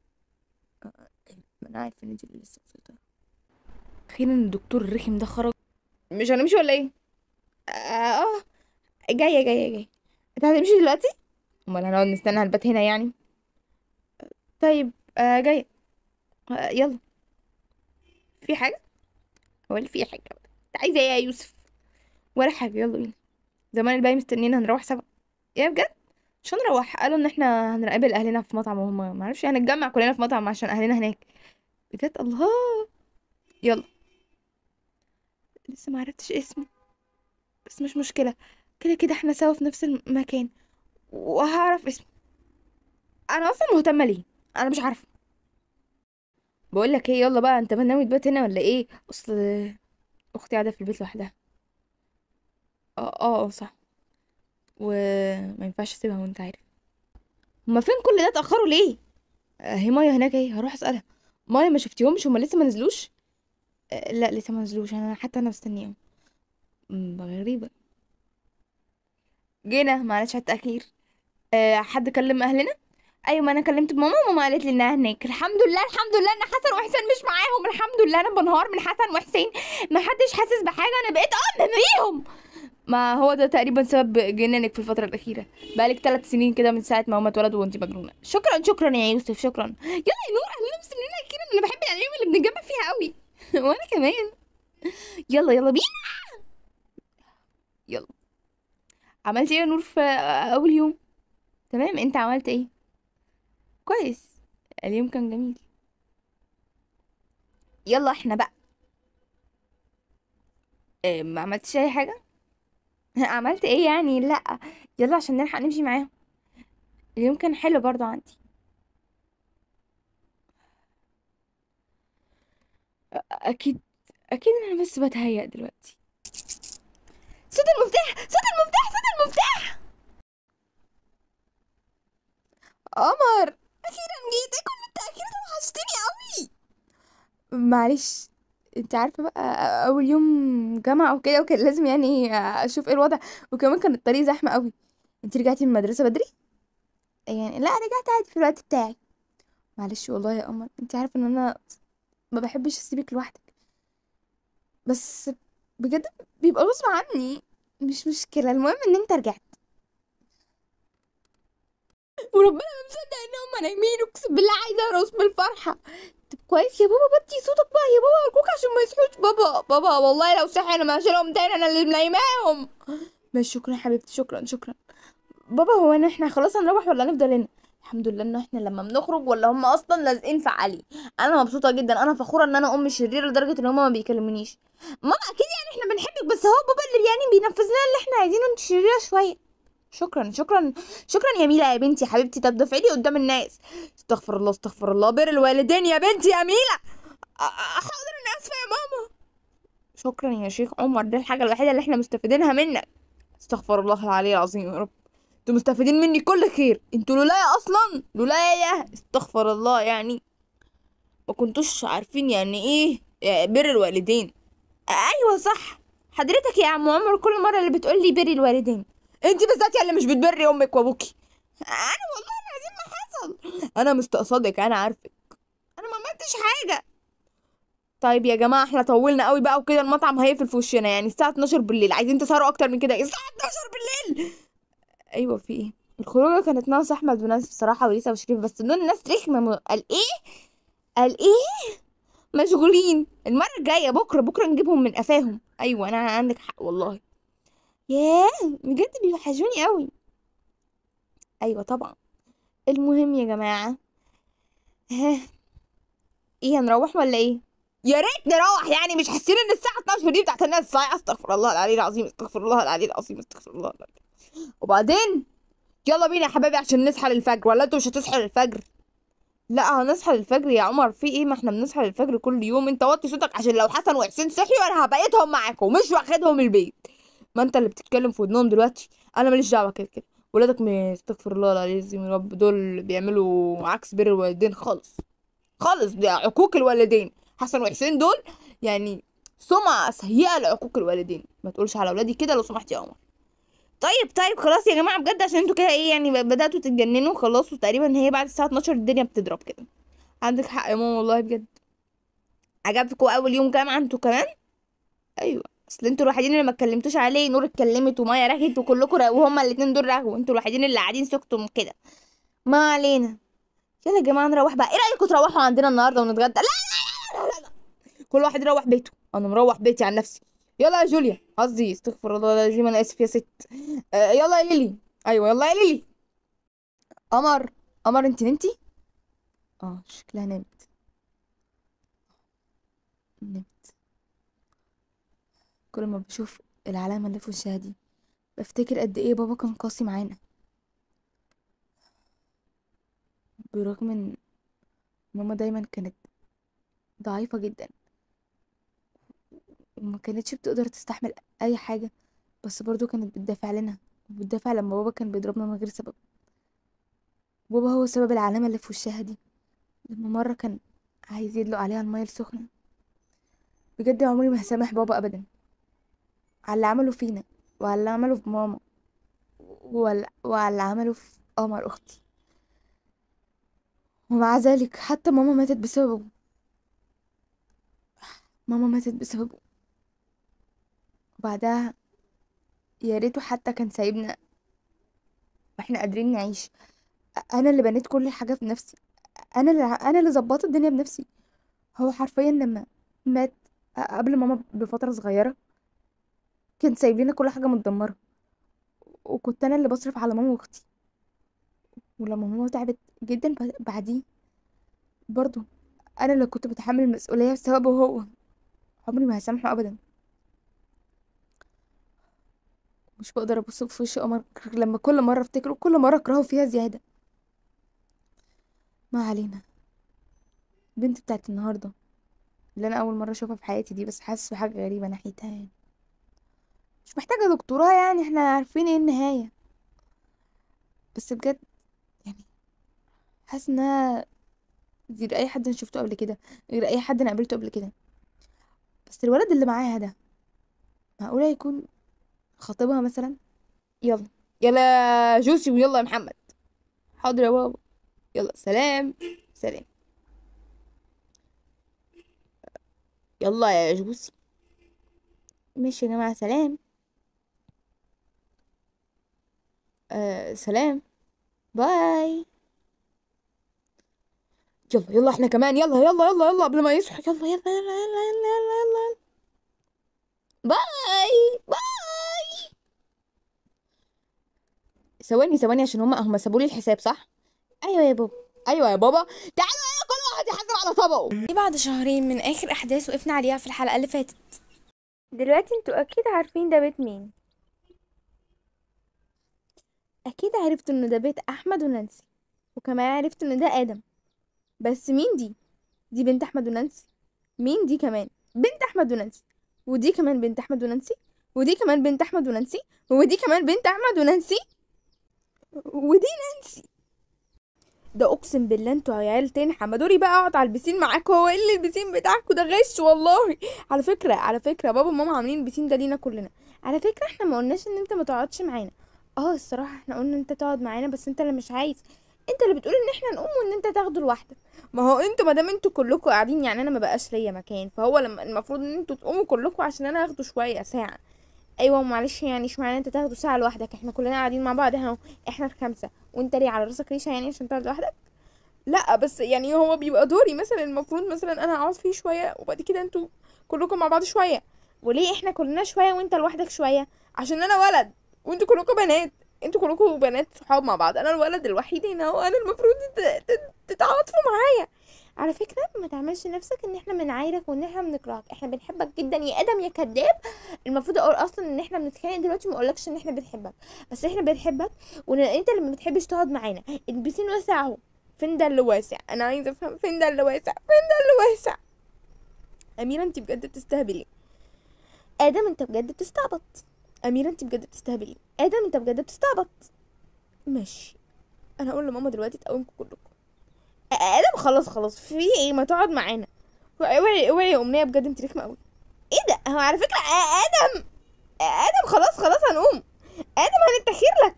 ما انا عارف ان انت اللي لسه مسيطره اخيرا الدكتور الرخم ده خرج مش هنمشي ولا ايه اه آه. جايه جايه جايه انت هتمشي دلوقتي امال هنقعد نستنى هنبات هنا يعني طيب آه جايه آه يلا في حاجه هو اللي في حاجه انت عايزه ايه يا يوسف ولا حاجه يلا بينا زمان الباقي مستنينا هنروح سوا يا بجد مش هنروح قالوا ان احنا هنقابل اهلنا في مطعم وهم معرفش هنتجمع كلنا في مطعم عشان اهلنا هناك بجد الله يلا لسه ما عرفتش اسمه بس مش مشكله كده كده احنا سوا في نفس المكان وهعرف اسمه انا اصلا مهتمه ليه انا مش عارفه بقول لك ايه يلا بقى انت ناوي تبات هنا ولا ايه اصل اختي قاعده في البيت لوحدها اه اه آه، صح وما ينفعش اسيبها وانت عارف هما فين كل ده اتاخروا ليه آه، هي مايا هناك ايه هروح اسالها مايا ما شفتيهمش هما لسه ما نزلوش آه، لا لسه ما نزلوش انا حتى انا مستنيهم مم، غريبه جينا معلش على التاخير أه حد كلم اهلنا ايوه ما انا كلمت ماما وماما قالت لي انها هناك الحمد لله الحمد لله ان حسن وحسين مش معاهم الحمد لله انا بنهار من حسن وحسين ما حدش حاسس بحاجه انا بقيت ام بيهم ما هو ده تقريبا سبب جنانك في الفتره الاخيره بقالك ثلاث سنين كده من ساعه ما هما اتولدوا وانت مجنونه شكرا شكرا يا يوسف شكرا يلا يا نور اهلنا مستنيين اخيرا انا بحب الايام اللي بنتجمع فيها قوي وانا كمان يلا يلا بينا يلا عملت ايه يا نور في اول يوم تمام انت عملت ايه كويس اليوم كان جميل يلا احنا بقى إيه ما عملتش اي حاجه عملت ايه يعني لا يلا عشان نلحق نمشي معاهم اليوم كان حلو برضو عندي أ- اكيد اكيد انا بس بتهيأ دلوقتي صوت المفتاح صوت المفتاح صوت المفتاح قمر اخيرا جيت ايه كل التأخير ده وحشتني قوي معلش انت عارفه بقى اول يوم جامعه وكده وكان لازم يعني اشوف ايه الوضع وكمان كان الطريق زحمه قوي انت رجعتي من المدرسه بدري يعني لا رجعت عادي في الوقت بتاعي معلش والله يا قمر انت عارفه ان انا ما بحبش اسيبك لوحدك بس بجد بيبقى غصب عني مش مشكله المهم ان انت رجعت وربنا ما مصدق ان هم نايمين اقسم بالله عايزه ارقص بالفرحه طب كويس يا بابا بطي صوتك بقى يا بابا ارجوك عشان ما يصحوش بابا بابا والله لو صحي انا ما هشيلهم تاني انا اللي منيماهم ماشي شكرا يا حبيبتي شكرا شكرا بابا هو ان احنا خلاص هنروح ولا هنفضل هنا الحمد لله ان احنا لما بنخرج ولا هم اصلا لازقين في علي انا مبسوطه جدا انا فخوره ان انا ام شريره لدرجه ان هم ما بيكلمونيش ماما اكيد يعني احنا بنحبك بس هو بابا اللي يعني بينفذ لنا اللي احنا عايزينه انت شريره شويه شكرا شكرا شكرا يا ميلا يا بنتي يا حبيبتي طب دفعي لي قدام الناس استغفر الله استغفر الله بر الوالدين يا بنتي يا ميلا أ- أ- حاضر انا اسفه يا ماما شكرا يا شيخ عمر دي الحاجه الوحيده اللي احنا مستفيدينها منك استغفر الله العلي العظيم يا رب انتوا مستفيدين مني كل خير انتوا لولايا اصلا لولايا استغفر الله يعني ما كنتوش عارفين يعني ايه بر الوالدين ايوه صح حضرتك يا عم عمر كل مره اللي بتقول لي بري الوالدين انت بالذات يا اللي مش بتبري امك وابوكي انا والله العظيم ما حصل انا مستقصدك انا عارفك انا ما عملتش حاجه طيب يا جماعه احنا طولنا قوي بقى وكده المطعم هيقفل في وشنا يعني الساعه 12 بالليل عايزين تسهروا اكتر من كده الساعه 12 بالليل ايوه في ايه الخروجه كانت ناقص احمد وناس بصراحه وليسا وشريف بس دول الناس رخمه م- قال ايه قال ايه مشغولين المره الجايه بكره بكره نجيبهم من قفاهم ايوه انا عندك حق والله ياه بجد بيوحشوني قوي ايوه طبعا المهم يا جماعه ها ايه هنروح ولا ايه يا ريت نروح يعني مش حاسين ان الساعه 12 دي بتاعت الناس الصايعه استغفر الله العلي العظيم استغفر الله العلي العظيم استغفر الله العلي وبعدين يلا بينا يا حبايبي عشان نصحى للفجر ولا انتوا مش هتصحوا للفجر لا هنصحى للفجر يا عمر في ايه ما احنا بنصحى للفجر كل يوم انت وطي صوتك عشان لو حسن وحسين صحيوا انا هبيتهم معاكم مش واخدهم البيت ما انت اللي بتتكلم في ودنهم دلوقتي انا ماليش دعوه كده كده ولادك م- استغفر الله العظيم يا رب دول بيعملوا عكس بر الوالدين خالص خالص ده عقوق الوالدين حسن وحسين دول يعني سمعة سيئة لعقوق الوالدين ما تقولش على ولادي كده لو سمحت يا عمر طيب طيب خلاص يا جماعة بجد عشان انتوا كده ايه يعني بدأتوا تتجننوا خلاص وتقريبا هي بعد الساعة 12 الدنيا بتضرب كده عندك حق يا ماما والله بجد عجبكم اول يوم جامعة انتوا كمان ايوه اصل انتوا الوحيدين اللي ما اتكلمتوش عليه نور اتكلمت ومايا رغت وكلكم رغوا وهما الاتنين دول رغوا انتوا الوحيدين اللي قاعدين سكتوا كده ما علينا يلا يا جماعة نروح بقى ايه رأيكم تروحوا عندنا النهاردة ونتغدى لا لا لا لا, لا. كل واحد يروح بيته انا مروح بيتي عن نفسي يلا يا جوليا قصدي استغفر الله العظيم انا اسف يا ست آه يلا يا ليلي ايوه يلا يا ليلي قمر قمر انت نمتي اه شكلها نمت نمت كل ما بشوف العلامة اللي في وشها دي بفتكر قد ايه بابا كان قاسي معانا برغم ان ماما دايما كانت ضعيفة جدا وما كانتش بتقدر تستحمل اي حاجة بس برضو كانت بتدافع لنا وبتدافع لما بابا كان بيضربنا من غير سبب بابا هو سبب العلامة اللي في وشها دي لما مرة كان عايز يدلق عليها المية السخنة بجد عمري ما هسامح بابا ابدا على اللي عمله فينا وعلى اللي عمله في ماما وعلى وعلى اللي عمله في قمر اختي ومع ذلك حتى ماما ماتت بسببه ماما ماتت بسببه وبعدها يا ريته حتى كان سايبنا واحنا قادرين نعيش انا اللي بنيت كل حاجه بنفسي انا اللي انا اللي ظبطت الدنيا بنفسي هو حرفيا لما مات قبل ماما بفتره صغيره كان سايب لنا كل حاجه متدمره وكنت انا اللي بصرف على ماما واختي ولما ماما تعبت جدا ب- بعديه برضو انا اللي كنت بتحمل المسؤوليه بسببه هو عمري ما هسامحه ابدا مش بقدر ابص في وش قمر غير لما كل مره افتكره كل مره اكرهه فيها زياده ما علينا البنت بتاعت النهارده اللي انا اول مره اشوفها في حياتي دي بس حاسس بحاجه غريبه ناحيتها يعني مش محتاجه دكتوراه يعني احنا عارفين ايه النهايه بس بجد يعني حاسس انها غير اي حد انا شفته قبل كده غير اي حد انا قابلته قبل كده بس الولد اللي معاها ده معقوله يكون خطيبها مثلا يلا يلا يا جوسي ويلا يا محمد حاضر يا بابا يلا سلام سلام يلا يا جوسي ماشي يا جماعة سلام آه سلام باي يلا يلا احنا كمان يلا يلا يلا يلا قبل ما يصحوا يلا يلا يلا يلا يلا يلا, يلا. باي باي ثواني ثواني عشان هما هما سابوا لي الحساب صح ايوه يا بابا ايوه يا بابا تعالوا يلا كل واحد يحاسب على طبقه دي بعد شهرين من اخر احداث وقفنا عليها في الحلقه اللي فاتت دلوقتي انتوا اكيد عارفين ده بيت مين اكيد عرفتوا ان ده بيت احمد ونانسي وكمان عرفتوا ان ده ادم بس مين دي دي بنت احمد ونانسي مين دي كمان بنت احمد ونانسي ودي كمان بنت احمد ونانسي ودي كمان بنت احمد ونانسي ودي كمان بنت احمد ونانسي ودي نانسي ده اقسم بالله انتوا عيال تنحى ما دوري بقى اقعد على البسين معاكوا هو ايه اللي البسين بتاعكوا ده غش والله على فكره على فكره بابا وماما عاملين البسين ده لينا كلنا على فكره احنا ما قلناش ان انت ما تقعدش معانا اه الصراحه احنا قلنا انت تقعد معانا بس انت اللي مش عايز انت اللي بتقول ان احنا نقوم وان انت تاخده لوحدك ما هو انتوا ما دام انتوا كلكم قاعدين يعني انا ما بقاش ليا مكان فهو لما المفروض ان انتوا تقوموا كلكم عشان انا اخده شويه ساعه ايوه معلش يعني اشمعنى انت تاخده ساعه لوحدك احنا كلنا قاعدين مع بعض احنا احنا الخمسه وانت ليه على راسك ريشه يعني عشان تقعد لوحدك لا بس يعني هو بيبقى دوري مثلا المفروض مثلا انا اقعد فيه شويه وبعد كده انتوا كلكم مع بعض شويه وليه احنا كلنا شويه وانت لوحدك شويه عشان انا ولد وانتوا كلكم بنات انتوا كلكم بنات صحاب مع بعض انا الولد الوحيد هنا وانا المفروض تت- تت- تتعاطفوا معايا على فكره ما تعملش نفسك ان احنا بنعايرك وان احنا بنكرهك احنا بنحبك جدا يا ادم يا كذاب المفروض اقول اصلا ان احنا بنتخانق دلوقتي ما اقولكش ان احنا بنحبك بس احنا بنحبك وان انت اللي ما بتحبش تقعد معانا البسين واسع اهو فين ده اللي واسع انا عايزه افهم فين ده اللي واسع فين ده اللي واسع اميره انت بجد بتستهبلي ادم انت بجد بتستعبط اميره انت بجد بتستهبلي ادم انت بجد بتستعبط ماشي انا هقول لماما دلوقتي تقومكم كلكم آ- ادم خلاص خلاص في ايه ما تقعد معانا اوعي اوعي يا امنيه بجد انت رخمه قوي ايه ده هو على فكره آ- ادم آ- ادم خلاص خلاص هنقوم ادم هنتخير لك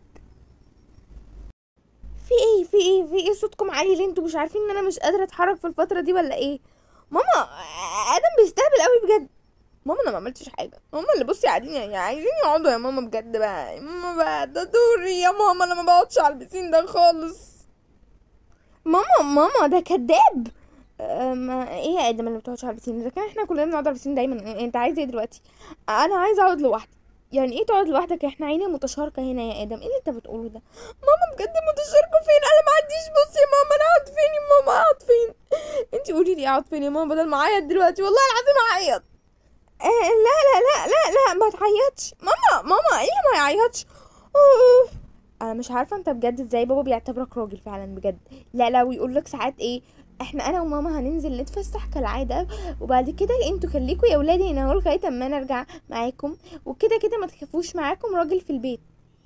في ايه في ايه في ايه صوتكم عالي ليه انتوا مش عارفين ان انا مش قادره اتحرك في الفتره دي ولا ايه ماما آ- ادم بيستهبل قوي بجد ماما انا ما عملتش حاجه ماما اللي بصي قاعدين يعني عايزين يقعدوا يا ماما بجد بقى يا ماما بقى ده دوري يا ماما انا ما بقعدش على البسين ده خالص ماما ماما ده كداب ما ايه يا ادم اللي بتقعدش على البسين اذا كان احنا كلنا بنقعد على البسين دايما انت عايز ايه دلوقتي انا عايزه اقعد لوحدي يعني ايه تقعد لوحدك احنا عيني متشاركه هنا يا ادم ايه اللي انت بتقوله ده ماما بجد متشاركه فين انا ما عنديش بص يا ماما انا اقعد فين يا ماما اقعد فين انت قولي لي اقعد فين يا ماما بدل ما اعيط دلوقتي والله العظيم اعيط آه لا لا لا لا لا ما تعيطش ماما ماما ايه اللي ما يعيطش أوف. انا مش عارفه انت بجد ازاي بابا بيعتبرك راجل فعلا بجد لا لا ويقول لك ساعات ايه احنا انا وماما هننزل نتفسح كالعاده وبعد كده انتوا خليكوا يا ولادي هنا اهو لغايه اما انا ارجع معاكم وكده كده ما تخافوش معاكم راجل في البيت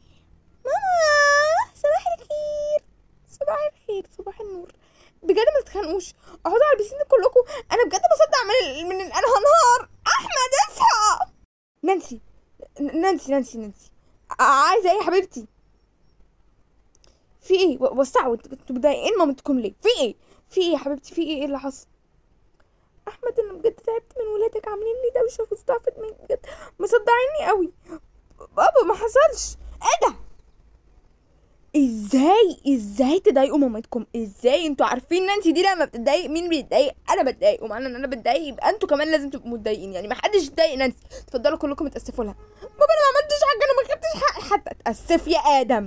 ماما صباح الخير صباح الخير صباح النور بجد ما تتخانقوش اقعدوا على البسين كلكم انا بجد بصدع من من انا هنهار احمد اصحى نانسي ن- نانسي نانسي نانسي ع- عايزه ايه يا حبيبتي في ايه و- وسعوا انتوا انتوا مضايقين مامتكم ليه في ايه في ايه يا حبيبتي في ايه ايه اللي حصل احمد انا بجد تعبت من ولادك عاملين لي دوشه وصداع في دماغي بجد مصدعيني قوي بابا ما حصلش ايه ده ازاي ازاي تضايقوا مامتكم ازاي انتوا عارفين نانسي دي لما بتتضايق مين بيتضايق انا بتضايق ومعنى ان انا بتضايق يبقى انتوا كمان لازم تبقوا متضايقين يعني ما حدش يتضايق نانسي اتفضلوا كلكم اتاسفوا لها بابا انا ما عملتش حاجه انا ما خدتش حق حتى اتاسف يا ادم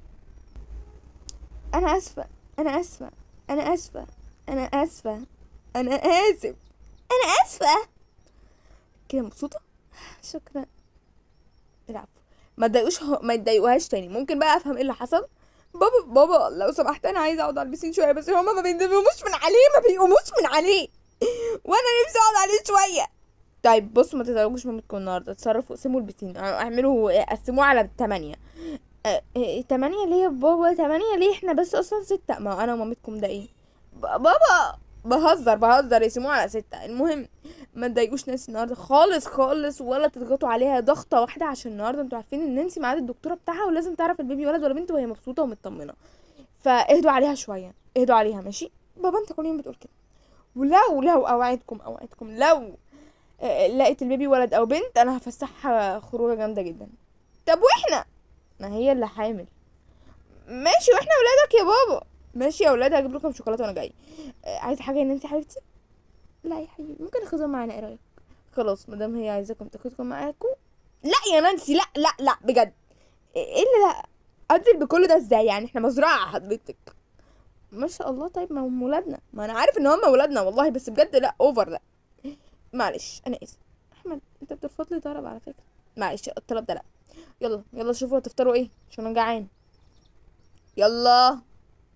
انا اسفه انا اسفه انا اسفه انا اسفه انا اسف انا اسفه كده مبسوطه شكرا العفو ما تضايقوش ما تضايقوهاش تاني ممكن بقى افهم ايه اللي حصل بابا بابا لو سمحت انا عايزه اقعد على البسين شويه بس هما ما بيقوموش من عليه ما بيقوموش من عليه وانا نفسي اقعد عليه شويه طيب بصوا ما تزعجوش مامتكم النهارده اتصرفوا اقسموا البسين اعملوا قسموه على تمانية اه، اه، تمانية ليه يا بابا تمانية ليه احنا بس اصلا ستة ما انا ومامتكم ده ايه ب- بابا بهزر بهزر يقسموه على ستة المهم ما تضايقوش نانسي النهارده خالص خالص ولا تضغطوا عليها ضغطه واحده عشان النهارده انتوا عارفين ان نانسي ميعاد الدكتوره بتاعها ولازم تعرف البيبي ولد ولا بنت وهي مبسوطه ومطمنه فاهدوا عليها شويه اهدوا عليها ماشي بابا انت كل يوم بتقول كده ولو لو اوعدكم اوعدكم لو آه، لقيت البيبي ولد او بنت انا هفسحها خروجه جامده جدا طب واحنا ما هي اللي حامل ماشي واحنا ولادك يا بابا ماشي يا ولاد هجيب لكم شوكولاته وانا جاي آه، عايزه حاجه يا نانسي حبيبتي لا يا حبيبي ممكن اخدهم معانا ايه رايك خلاص مادام هي عايزاكم تاخدكم معاكم لا يا نانسي لا لا لا بجد ايه اللي لا انزل بكل ده ازاي يعني احنا مزرعه حضرتك ما شاء الله طيب ما هم ولادنا ما انا عارف ان هم ولادنا والله بس بجد لا اوفر لا معلش انا اسف احمد انت بترفض لي طلب على فكره معلش الطلب ده لا يلا يلا شوفوا هتفطروا ايه عشان انا جعان يلا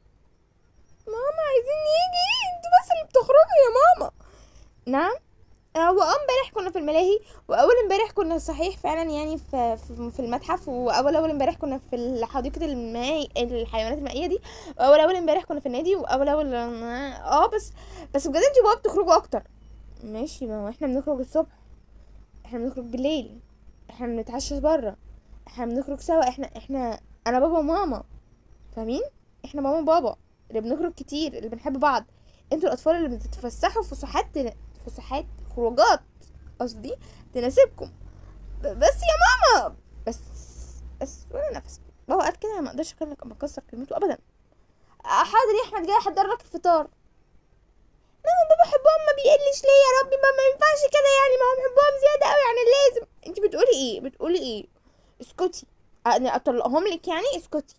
ماما عايزين نيجي انتوا بس اللي بتخرجوا يا ماما نعم هو اه امبارح كنا في الملاهي واول امبارح كنا صحيح فعلا يعني في في, في المتحف واول اول امبارح كنا في حديقه الماء الحيوانات المائيه دي واول اول امبارح كنا في النادي واول اول اه بس بس بجد انتوا بقى بتخرجوا اكتر ماشي ما هو احنا بنخرج الصبح احنا بنخرج بالليل احنا بنتعشى بره احنا بنخرج سوا احنا احنا انا بابا وماما فاهمين احنا ماما وبابا اللي بنخرج كتير اللي بنحب بعض انتوا الاطفال اللي بتتفسحوا في فسحات فسحات خروجات قصدي تناسبكم بس يا ماما بس بس ولا نفس بابا قال كده ما اقدرش اكلمك اما اكسر كلمته ابدا حاضر يا احمد جاي احضر لك الفطار ماما بابا حبهم ما بيقلش ليه يا ربي ما, ما ينفعش كده يعني ما هم حبهم زياده قوي يعني لازم انت بتقولي ايه بتقولي ايه اسكتي انا اطلقهم لك يعني اسكتي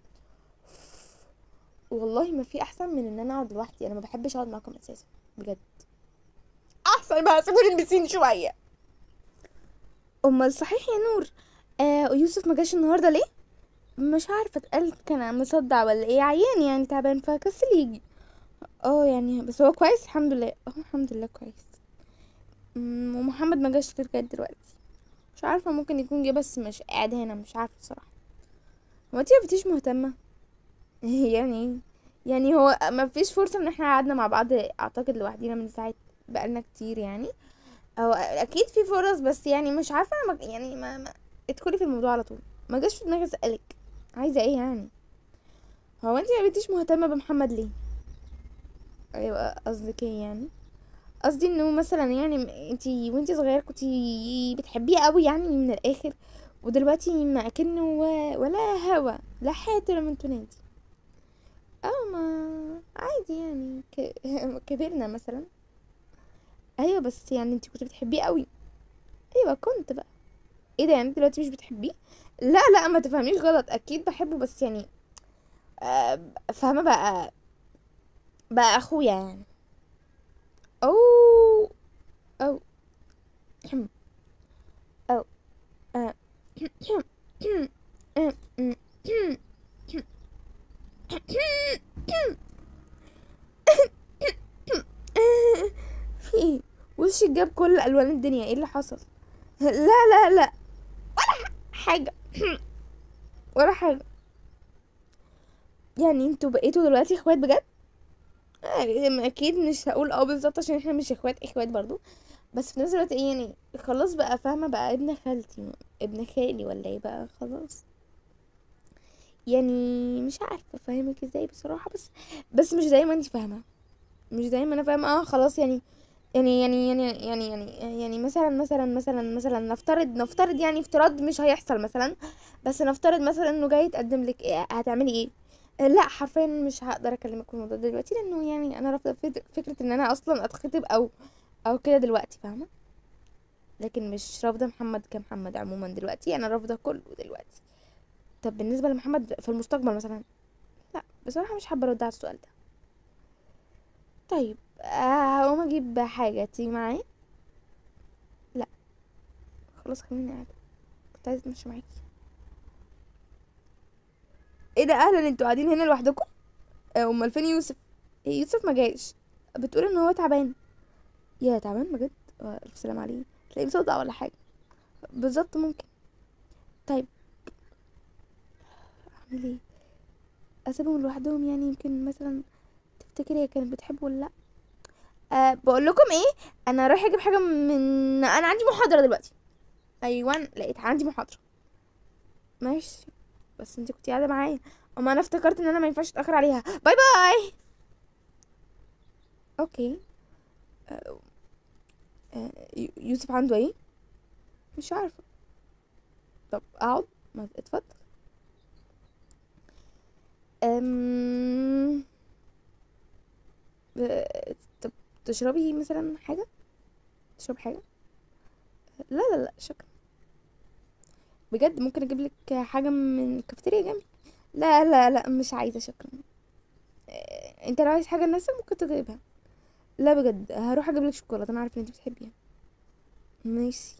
والله ما في احسن من ان انا اقعد لوحدي انا ما بحبش اقعد معاكم اساسا بجد احسن بقى سيبوني البسين شويه امال صحيح يا نور آه يوسف ما جاش النهارده ليه مش عارفه اتقال كان مصدع ولا ايه عيان يعني تعبان فكسل يجي اه يعني بس هو كويس الحمد لله اه الحمد لله كويس ومحمد ما جاش لغايه دلوقتي مش عارفه ممكن يكون جه بس مش قاعد هنا مش عارفه الصراحه هو انتي مبقتيش مهتمه يعني يعني هو ما فيش فرصه ان احنا قعدنا مع بعض اعتقد لوحدينا من ساعه بقالنا كتير يعني او اكيد في فرص بس يعني مش عارفه ما يعني ما, ما ادخلي في الموضوع على طول ما جاش في دماغي اسالك عايزه ايه يعني هو انت ما بقيتيش مهتمه بمحمد ليه ايوه قصدك ايه يعني قصدي انه مثلا يعني انتي وانتي صغيره كنتي بتحبيه قوي يعني من الاخر ودلوقتي ما اكنه ولا هوا لا حياة لما تنادي اه ما عادي يعني كبرنا مثلا ايوه بس يعني انتي كنت بتحبيه قوي ايوه كنت بقى ايه ده يعني دلوقتي مش بتحبيه لا لا ما تفهميش غلط اكيد بحبه بس يعني آه فاهمه بقى بقى اخويا يعني او او او آه. في ايه وشي جاب كل الوان الدنيا ايه اللي حصل لا لا لا ولا حاجه ولا حاجه يعني انتوا بقيتوا دلوقتي اخوات بجد اكيد مش هقول اه بالظبط عشان احنا مش اخوات اخوات برضو بس في نفس الوقت ايه يعني خلاص بقى فاهمه بقى ابن خالتي ابن خالي ولا ايه بقى خلاص يعني مش عارفه افهمك ازاي بصراحه بس بس مش زي ما انت فاهمه مش زي ما انا فاهمه اه خلاص يعني يعني يعني يعني يعني يعني يعني مثلا مثلا مثلا مثلا نفترض نفترض يعني افتراض مش هيحصل مثلا بس نفترض مثلا انه جاي يتقدم لك إيه هتعملي ايه لا حرفيا مش هقدر اكلمك في الموضوع دلوقتي لانه يعني انا رافضه فكره ان انا اصلا اتخطب او او كده دلوقتي فاهمه لكن مش رافضه محمد كمحمد عموما دلوقتي انا رافضه كله دلوقتي طب بالنسبه لمحمد في المستقبل مثلا لا بصراحه مش حابه ارد على السؤال ده طيب هقوم اجيب حاجه تيجي معايا لا خلاص خليني قاعده كنت عايزه اتمشى معاكي ايه ده اهلا انتوا قاعدين هنا لوحدكم امال فين يوسف إيه يوسف ما جاش بتقول ان هو تعبان يا تعبان بجد الف سلام عليه تلاقيه مصدع ولا حاجه بالظبط ممكن طيب اعمل ايه اسيبهم لوحدهم يعني يمكن مثلا تفتكر هي كانت بتحبه ولا لا أه بقول لكم ايه انا رايحه اجيب حاجه من انا عندي محاضره دلوقتي ايوه لقيت عندي محاضره ماشي بس انت كنت قاعده معايا اما انا افتكرت ان انا ما ينفعش اتاخر عليها باي باي اوكي أه أه يوسف عنده ايه مش عارفه طب اقعد ما اتفضل أم... طب تشربي مثلا حاجه تشرب حاجه لا لا لا شكرا بجد ممكن اجيب لك حاجه من الكافيتيريا جنبي لا لا لا مش عايزه شكرا انت لو عايز حاجه لنفسك ممكن تجيبها لا بجد هروح اجيب لك شوكولاته انا عارفه ان انت بتحبيها ماشي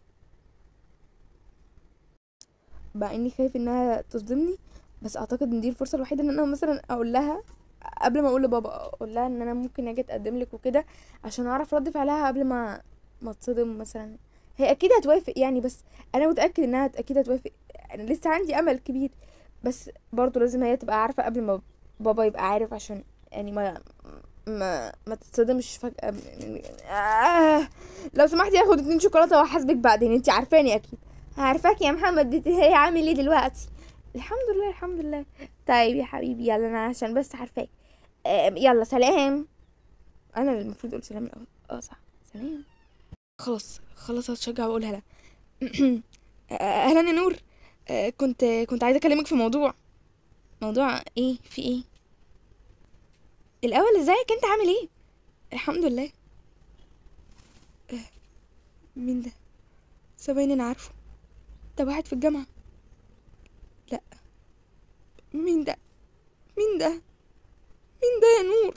مع اني خايف انها تصدمني بس اعتقد ان دي الفرصه الوحيده ان انا مثلا اقول لها قبل ما اقول لبابا اقول لها ان انا ممكن اجي اتقدم لك وكده عشان اعرف رد فعلها قبل ما ما تصدم مثلا هي اكيد هتوافق يعني بس انا متاكد انها هت- اكيد هتوافق انا لسه عندي امل كبير بس برضو لازم هي تبقى عارفه قبل ما بابا يبقى عارف عشان يعني ما ما ما تتصدمش فجاه آه. لو سمحتي هاخد اتنين شوكولاته وهحاسبك بعدين انت عارفاني اكيد عارفاك يا محمد بت- هي عامل ايه دلوقتي الحمد لله الحمد لله طيب يا حبيبي يلا انا عشان بس عارفاك آه، يلا سلام انا اللي المفروض اقول سلام الاول اه صح سلام خلاص خلاص هتشجع واقولها لها آه، اهلا يا نور آه، كنت كنت عايزه اكلمك في موضوع موضوع ايه في ايه الاول ازيك انت عامل ايه الحمد لله آه، مين ده ثواني انا عارفه ده واحد في الجامعه لا مين ده مين ده مين ده يا نور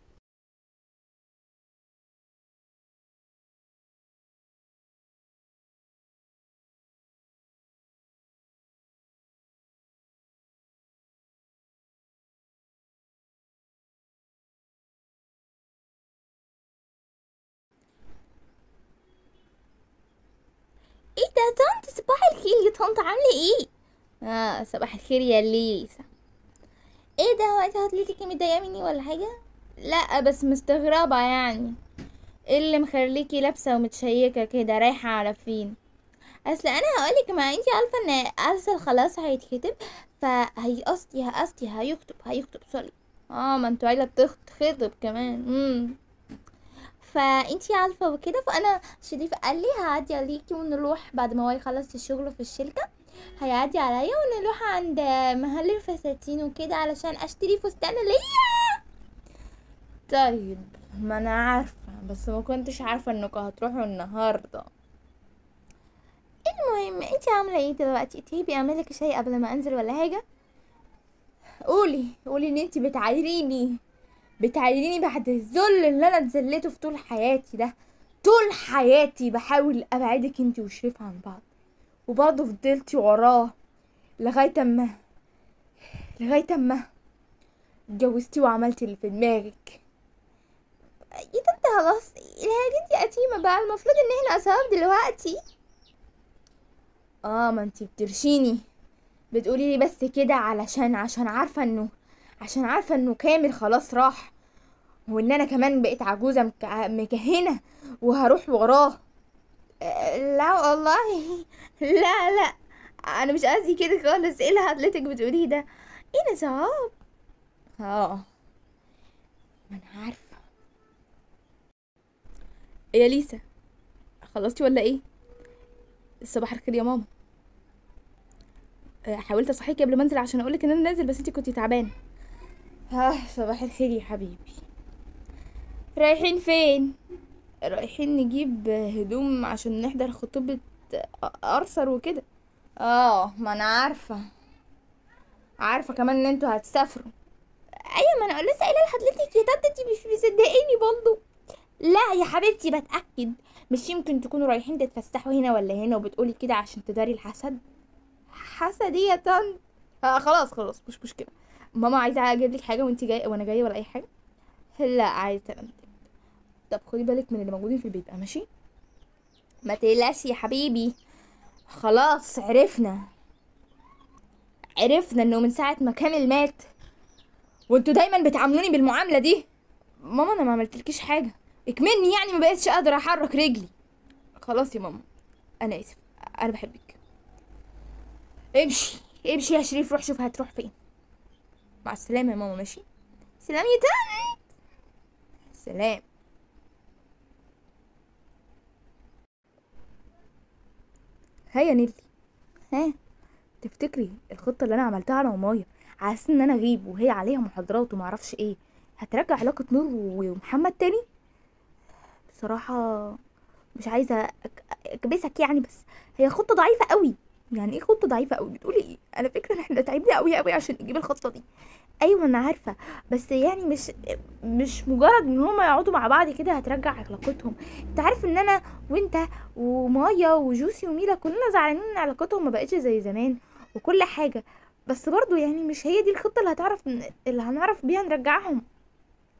ايه ده طنط صباح الخير يا طنط عامله ايه اه صباح الخير يا ليسا ايه ده هو انت هتلاقيكي متضايقه مني ولا حاجه لا بس مستغربه يعني ايه اللي مخليكي لابسه ومتشيكه كده رايحه على فين اصل انا هقولك ما انتي عارفه ان ارسل خلاص هيتكتب فهي قصدي قصدي هيكتب هيكتب سوري اه ما انتوا عيله بتخطب كمان امم فانتي عارفه وكده فانا شريف قال لي هعدي عليكي ونروح بعد ما هو يخلص الشغل في الشركه هيعدي عليا ونروح عند محل الفساتين وكده علشان اشتري فستان ليا طيب ما انا عارفه بس ما كنتش عارفه انكم هتروحوا النهارده المهم انتي عامله ايه دلوقتي تحبي اعملك شاي قبل ما انزل ولا حاجه قولي قولي ان انتي بتعايريني بتعايريني بعد الذل اللي انا اتذليته في طول حياتي ده طول حياتي بحاول ابعدك انتي وشريف عن بعض وبرضه فضلتي وراه لغايه اما لغايه اما اتجوزتي وعملتي اللي في دماغك يا طنط خلاص الحاجات دي قديمه بقى المفروض ان احنا اصحاب دلوقتي اه ما انتي بترشيني بتقولي لي بس كده علشان عشان عارفه انه عشان عارفه انه كامل خلاص راح وان انا كمان بقيت عجوزه مك- مكهنه وهروح وراه آه، لا والله لا لا انا مش قصدي كده خالص ايه اللي حضرتك بتقوليه ده ايه نصاب اه ما انا عارفه إيه يا ليسا خلصتي ولا ايه صباح الخير يا ماما آه، حاولت اصحيكي قبل ما انزل عشان اقولك ان انا نازل بس انتي كنتي تعبانه اه صباح الخير يا حبيبي رايحين فين رايحين نجيب هدوم عشان نحضر خطوبة أرثر وكده اه ما انا عارفة عارفة كمان ان انتوا هتسافروا ايوه ما انا لسه قايله لحضرتك يا طنط انتي مش مصدقيني برضه لا يا حبيبتي بتأكد مش يمكن تكونوا رايحين تتفسحوا هنا ولا هنا وبتقولي كده عشان تداري الحسد حسد ايه يا طنط آه خلاص خلاص مش مشكلة ماما عايزة اجيب لك حاجة وانت جاية وانا جاية ولا اي حاجة لا عايزة سلامتك طب خدي بالك من اللي موجودين في البيت بقى ماشي ما تقلقش يا حبيبي خلاص عرفنا عرفنا انه من ساعة ما كامل مات وانتوا دايما بتعاملوني بالمعاملة دي ماما انا ما عملتلكيش حاجة اكمني يعني ما بقتش قادرة احرك رجلي خلاص يا ماما انا اسف انا بحبك امشي امشي يا شريف روح شوف هتروح فين مع السلامة يا ماما ماشي سلام يا طنط سلام ها يا نيلي ها تفتكري الخطة اللي انا عملتها انا ومايا على اساس ان انا اغيب وهي عليها محاضرات ومعرفش ايه هترجع علاقة نور ومحمد تاني بصراحة مش عايزة أك- اكبسك يعني بس هي خطة ضعيفة قوي يعني ايه خطة ضعيفة قوي بتقولي ايه انا فكرة ان احنا تعبنا قوي قوي عشان نجيب الخطة دي ايوه انا عارفة بس يعني مش مش مجرد ان هما يقعدوا مع بعض كده هترجع علاقتهم انت عارف ان انا وانت ومايا وجوسي وميلا كلنا زعلانين ان علاقتهم ما بقتش زي زمان وكل حاجة بس برضو يعني مش هي دي الخطة اللي هتعرف اللي هنعرف بيها نرجعهم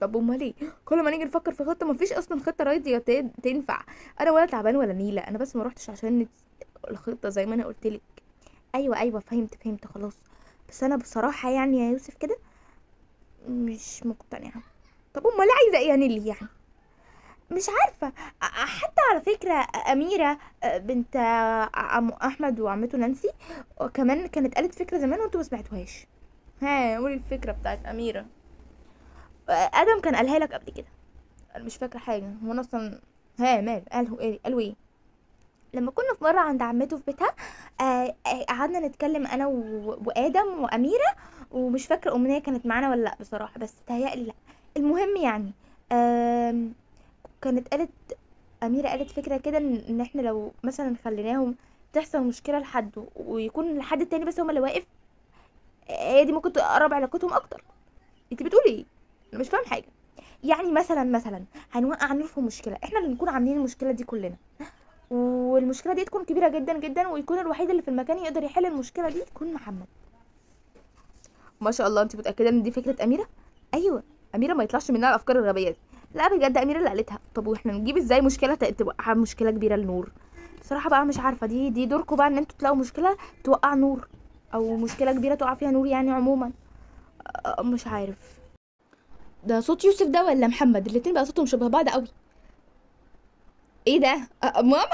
طب امال ايه كل ما نيجي نفكر في خطه مفيش اصلا خطه راضيه ت- تنفع انا ولا تعبان ولا نيله انا بس ما روحتش عشان نت- الخطه زي ما انا قلت لك ايوه ايوه فهمت فهمت خلاص بس انا بصراحه يعني يا يوسف كده مش مقتنعه طب امال عايزه ايه يا نيلي يعني مش عارفة أ- حتى على فكرة أميرة أ، بنت عم أحمد وعمته نانسي أ، كمان كانت قالت فكرة زمان وانتوا ما سمعتوهاش ها قولي الفكرة بتاعت أميرة أ، آدم كان قالها لك قبل كده أنا مش فاكرة حاجة هو أنا أصلا ها مال قالوا إيه قالوا إيه لما كنا في مرة عند عمته في بيتها آه، آه، قعدنا نتكلم أنا و- وآدم وأميرة ومش فاكرة أمنية كانت معانا ولا لأ بصراحة بس تهيألي لأ المهم يعني آم، كانت قالت أميرة قالت فكرة كده إن إن إحنا لو مثلا خليناهم تحصل مشكلة لحد ويكون الحد التاني بس هما اللي واقف هي دي ممكن تقرب علاقتهم أكتر أنت بتقولي إيه؟ أنا مش فاهم حاجة يعني مثلا مثلا هنوقع نور في مشكلة إحنا اللي نكون عاملين المشكلة دي كلنا والمشكلة دي تكون كبيرة جدا جدا ويكون الوحيد اللي في المكان يقدر يحل المشكلة دي تكون محمد ما شاء الله انت متأكدة ان دي فكرة أميرة؟ أيوة أميرة ما يطلعش منها الأفكار الغبية دي لا بجد أميرة اللي قالتها طب واحنا نجيب ازاي مشكلة ت- توقع مشكلة كبيرة لنور بصراحة بقى مش عارفة دي دي دوركم بقى ان انتوا تلاقوا مشكلة توقع نور أو مشكلة كبيرة تقع فيها نور يعني عموما أه، مش عارف ده صوت يوسف ده ولا محمد الاتنين بقى صوتهم شبه بعض قوي ايه ده أه، ماما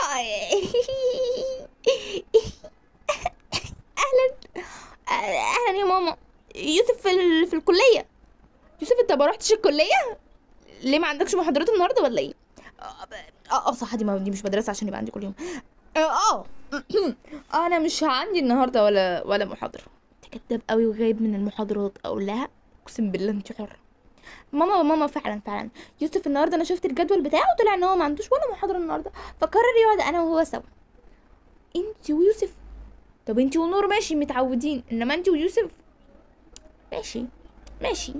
اهلا اهلا يا ماما يوسف في, ال... في الكليه يوسف انت ما رحتش الكليه ليه ما عندكش محاضرات النهارده ولا ايه اه ب- اه آه، صح دي ما دي مش مدرسه عشان يبقى عندي كل يوم اه اه انا مش عندي النهارده ولا ولا محاضره انت كداب قوي وغايب من المحاضرات اقول لها اقسم بالله انت حره ماما ماما فعلا فعلا يوسف النهارده انا شفت الجدول بتاعه طلع ان هو ما عندوش ولا محاضره النهارده فقرر يقعد انا وهو سوا انت ويوسف طب انت ونور ماشي متعودين انما انت ويوسف ماشي ماشي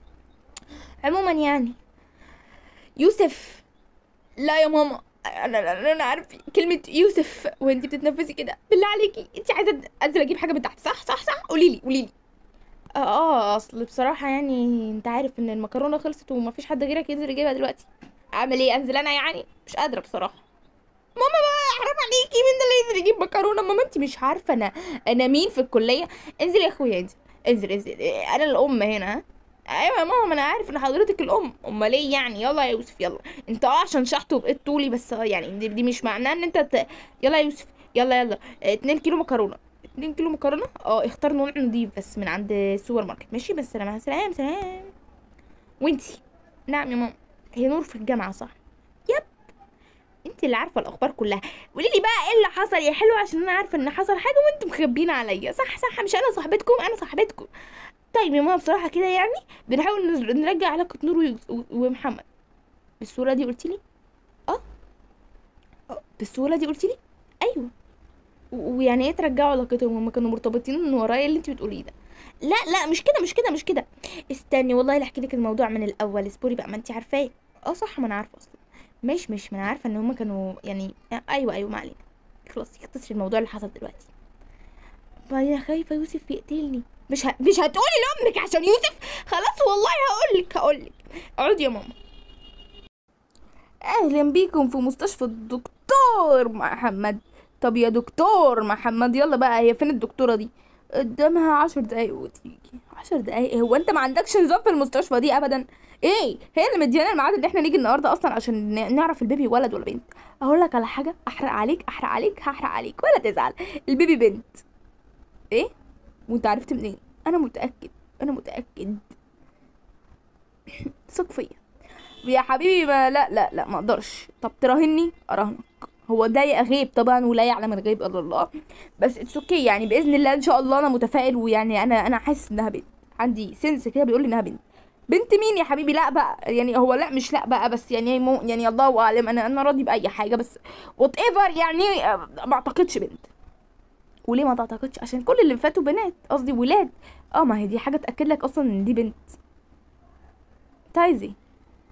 عموما يعني يوسف لا يا ماما انا انا, أنا عارف كلمه يوسف وانت بتتنفسي كده بالله عليكي انت عايزه انزل اجيب حاجه من تحت صح صح صح قولي لي قولي لي اه اه اصل بصراحه يعني انت عارف ان المكرونه خلصت ومفيش حد غيرك ينزل يجيبها دلوقتي اعمل ايه انزل انا يعني مش قادره بصراحه ماما بقى حرام عليكي مين ده اللي ينزل يجيب مكرونه ماما انت مش عارفه انا انا مين في الكليه انزل يا اخويا انزل انزل انزل إيه، انا الام هنا ها؟ ايوه يا ماما ما انا عارف ان حضرتك الام امال ايه يعني يلا يا يوسف يلا انت اه عشان شحت وبقيت طولي بس اه يعني دي, دي مش معناه ان انت ت... يلا يا يوسف يلا يلا اه، اتنين كيلو مكرونه اتنين كيلو مكرونه اه اختار نوع نضيف بس من عند السوبر ماركت ماشي بس سلام سلام سلام وانتي نعم يا ماما هي نور في الجامعه صح يب انت اللي عارفه الاخبار كلها قولي لي بقى ايه اللي حصل يا حلو عشان انا عارفه ان حصل حاجه وانتم مخبيين عليا صح صح مش انا صاحبتكم انا صاحبتكم طيب يا ماما بصراحه كده يعني بنحاول نز- نرجع علاقه نور ويوس- و- ومحمد بالصوره دي قلت لي اه اه بالصوره دي قلت لي ايوه و- ويعني ايه ترجعوا علاقتهم هما كانوا مرتبطين من ورايا اللي انت بتقوليه ده لا لا مش كده مش كده مش كده استني والله اللي احكي لك الموضوع من الاول اصبري بقى ما انت عارفاه اه صح ما انا عارفه اصلا مش مش ما انا عارفه ان هما كانوا يعني آه، ايوه ايوه ما علينا خلاص اختصري الموضوع اللي حصل دلوقتي فانا خايفه يوسف يقتلني مش ه... مش هتقولي لامك عشان يوسف خلاص والله هقول لك هقول لك اقعدي يا ماما اهلا بيكم في مستشفى الدكتور محمد طب يا دكتور محمد يلا بقى هي فين الدكتوره دي قدامها عشر دقايق وتيجي عشر دقايق هو انت ما عندكش نظام في المستشفى دي ابدا ايه هي اللي مديانا الميعاد ان احنا نيجي النهارده اصلا عشان ن- نعرف البيبي ولد ولا بنت اقول لك على حاجه احرق عليك احرق عليك هحرق عليك ولا تزعل البيبي بنت ايه وانت عرفت منين انا متاكد انا متاكد ثق فيا يا حبيبي ما لا لا لا ما اقدرش طب تراهني اراهنك هو ده غيب طبعا ولا يعلم الغيب الا الله بس اتس اوكي يعني باذن الله ان شاء الله انا متفائل ويعني انا انا حاسس انها بنت عندي سنس كده بيقول لي انها بنت بنت مين يا حبيبي لا بقى يعني هو لا مش لا بقى بس يعني مو يعني الله اعلم انا انا راضي باي حاجه بس وات ايفر يعني آه، ما اعتقدش بنت وليه ما تعتقدش عشان كل اللي فاتوا بنات قصدي ولاد اه ما هي دي حاجه تاكد لك اصلا ان دي بنت انت عايز ايه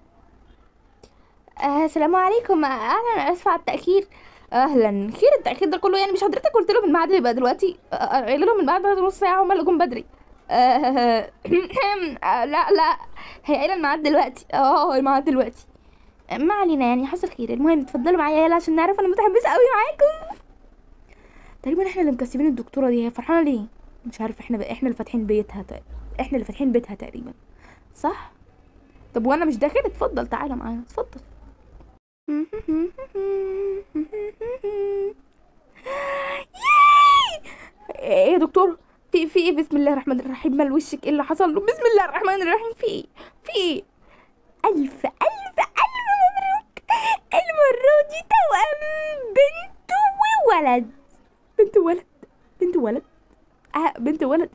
آه السلام عليكم آه، اهلا أنا اسفه على التاخير اهلا خير التاخير ده كله يعني مش حضرتك قلت لهم الميعاد يبقى دلوقتي آه، آه، قايله لهم الميعاد بعد نص ساعه هم اللي جم بدري آه، آه، لا لا هي قايله الميعاد دلوقتي اه الميعاد دلوقتي ما علينا يعني حصل خير المهم اتفضلوا معايا يلا عشان نعرف انا متحمسه قوي معاكم تقريبا احنا اللي مكسبين الدكتوره دي هي فرحانه ليه مش عارف احنا بقى احنا اللي فاتحين بيتها تق- احنا اللي فاتحين بيتها تقريبا صح طب وانا مش داخل اتفضل تعالى معايا اتفضل ياي! ايه يا دكتور في في ايه بسم الله الرحمن الرحيم مال وشك ايه اللي حصل له بسم الله الرحمن الرحيم في ايه في ايه الف الف الف مبروك المره دي توأم بنت وولد بنت وولد بنت وولد آه بنت وولد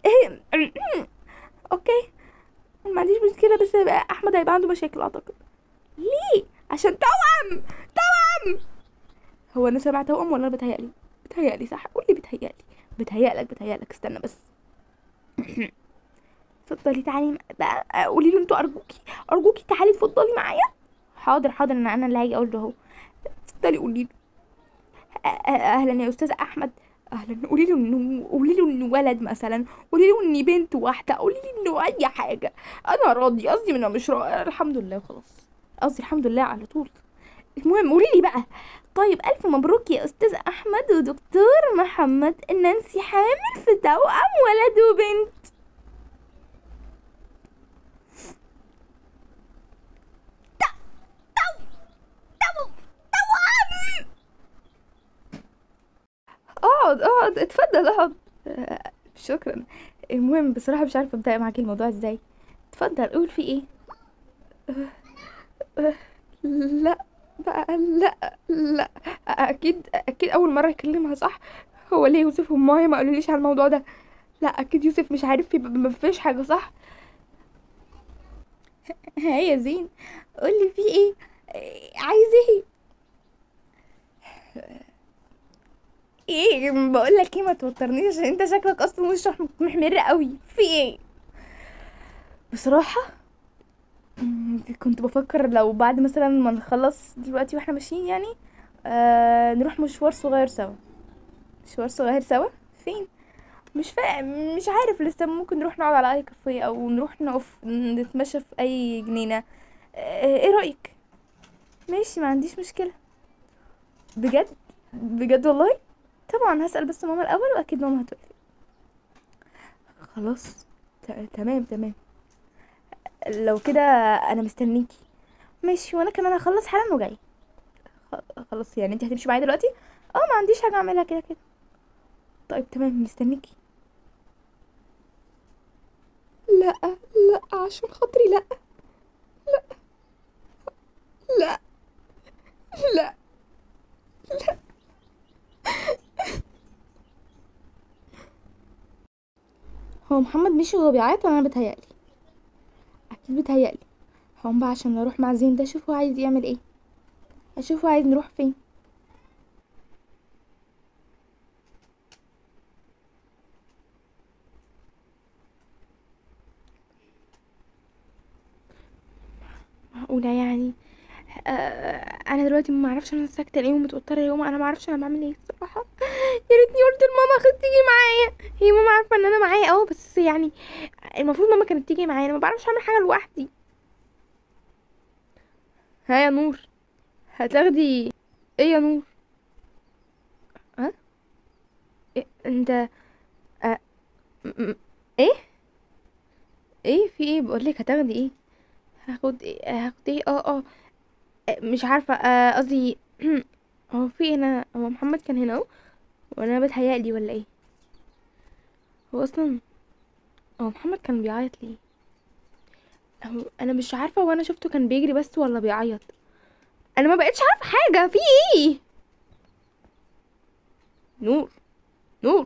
اوكي ما عنديش مشكله بس بقى احمد هيبقى عنده مشاكل اعتقد ليه عشان توأم توأم هو انا سامع توأم ولا انا بتهيألي بتهيألي صح قول لي بتهيألي بتهيألك بتهيألك استنى بس اتفضلي تعالي بقى قولي له انتوا ارجوكي ارجوكي تعالي اتفضلي معايا حاضر حاضر انا انا اللي هاجي اقول له اهو اتفضلي قولي له أ- أ- اهلا يا استاذ احمد اهلا قولي له انه قولي له انه ولد مثلا قولي له اني بنت واحده قولي لي انه اي حاجه انا راضي قصدي منه مش راضي الحمد لله خلاص قصدي الحمد لله على طول المهم قولي لي بقى طيب الف مبروك يا استاذ احمد ودكتور محمد نانسي حامل في توأم ولد وبنت اقعد اقعد اتفضل اقعد آه، شكرا المهم بصراحة مش عارفة ابدأ معاكي الموضوع ازاي اتفضل قول في ايه آه، آه، لا بقى لا لا اكيد اكيد اول مرة يكلمها صح هو ليه يوسف ومايا ما قالوليش على الموضوع ده لا اكيد يوسف مش عارف يبقى ما فيش حاجة صح ها يا زين قولي في ايه آه، عايز ايه ايه بقول لك ايه ما توترنيش عشان انت شكلك اصلا وشك محمر قوي في ايه بصراحه مم، كنت بفكر لو بعد مثلا ما نخلص دلوقتي واحنا ماشيين يعني آه نروح مشوار صغير سوا مشوار صغير سوا فين مش فا... مش عارف لسه ممكن نروح نقعد على اي كافيه او نروح نقف نتمشى في اي جنينه آه ايه رايك ماشي ما عنديش مشكله بجد بجد والله طبعا هسأل بس ماما الأول وأكيد ماما هتوافق خلاص ت- تمام تمام لو كده أنا مستنيكي ماشي وأنا كمان هخلص حالا وجاي خ- خلاص يعني انت هتمشي معايا دلوقتي اه ما عنديش حاجة أعملها كده كده طيب تمام مستنيكي لا لا عشان خاطري لا لا لا لا هو محمد مشي وهو بيعيط ولا انا بتهيألي اكيد بتهيألي هقوم بقى عشان اروح مع زين ده اشوف هو عايز يعمل ايه اشوف هو عايز نروح فين معقولة يعني آه انا دلوقتي ما اعرفش انا ساكته ليه ومتوتره ليه وما انا ما اعرفش انا بعمل ايه الصراحه يا ريتني قلت لماما خد تيجي معايا هي ماما عارفه ان انا معايا اه بس يعني المفروض ماما كانت تيجي معايا انا ما بعرفش اعمل حاجه لوحدي ها يا نور هتاخدي ايه يا نور ها إيه انت آه. م- م- ايه ايه في ايه بقولك هتاخدي ايه هاخد ايه هاخد ايه اه اه آه، مش عارفه آه، قصدي هو في إيه؟ انا هو محمد كان هنا اهو وانا بتهيألي ولا ايه هو اصلا هو محمد كان بيعيط ليه هو انا مش عارفه وانا شفته كان بيجري بس ولا بيعيط انا ما بقتش عارفه حاجه في ايه نور نور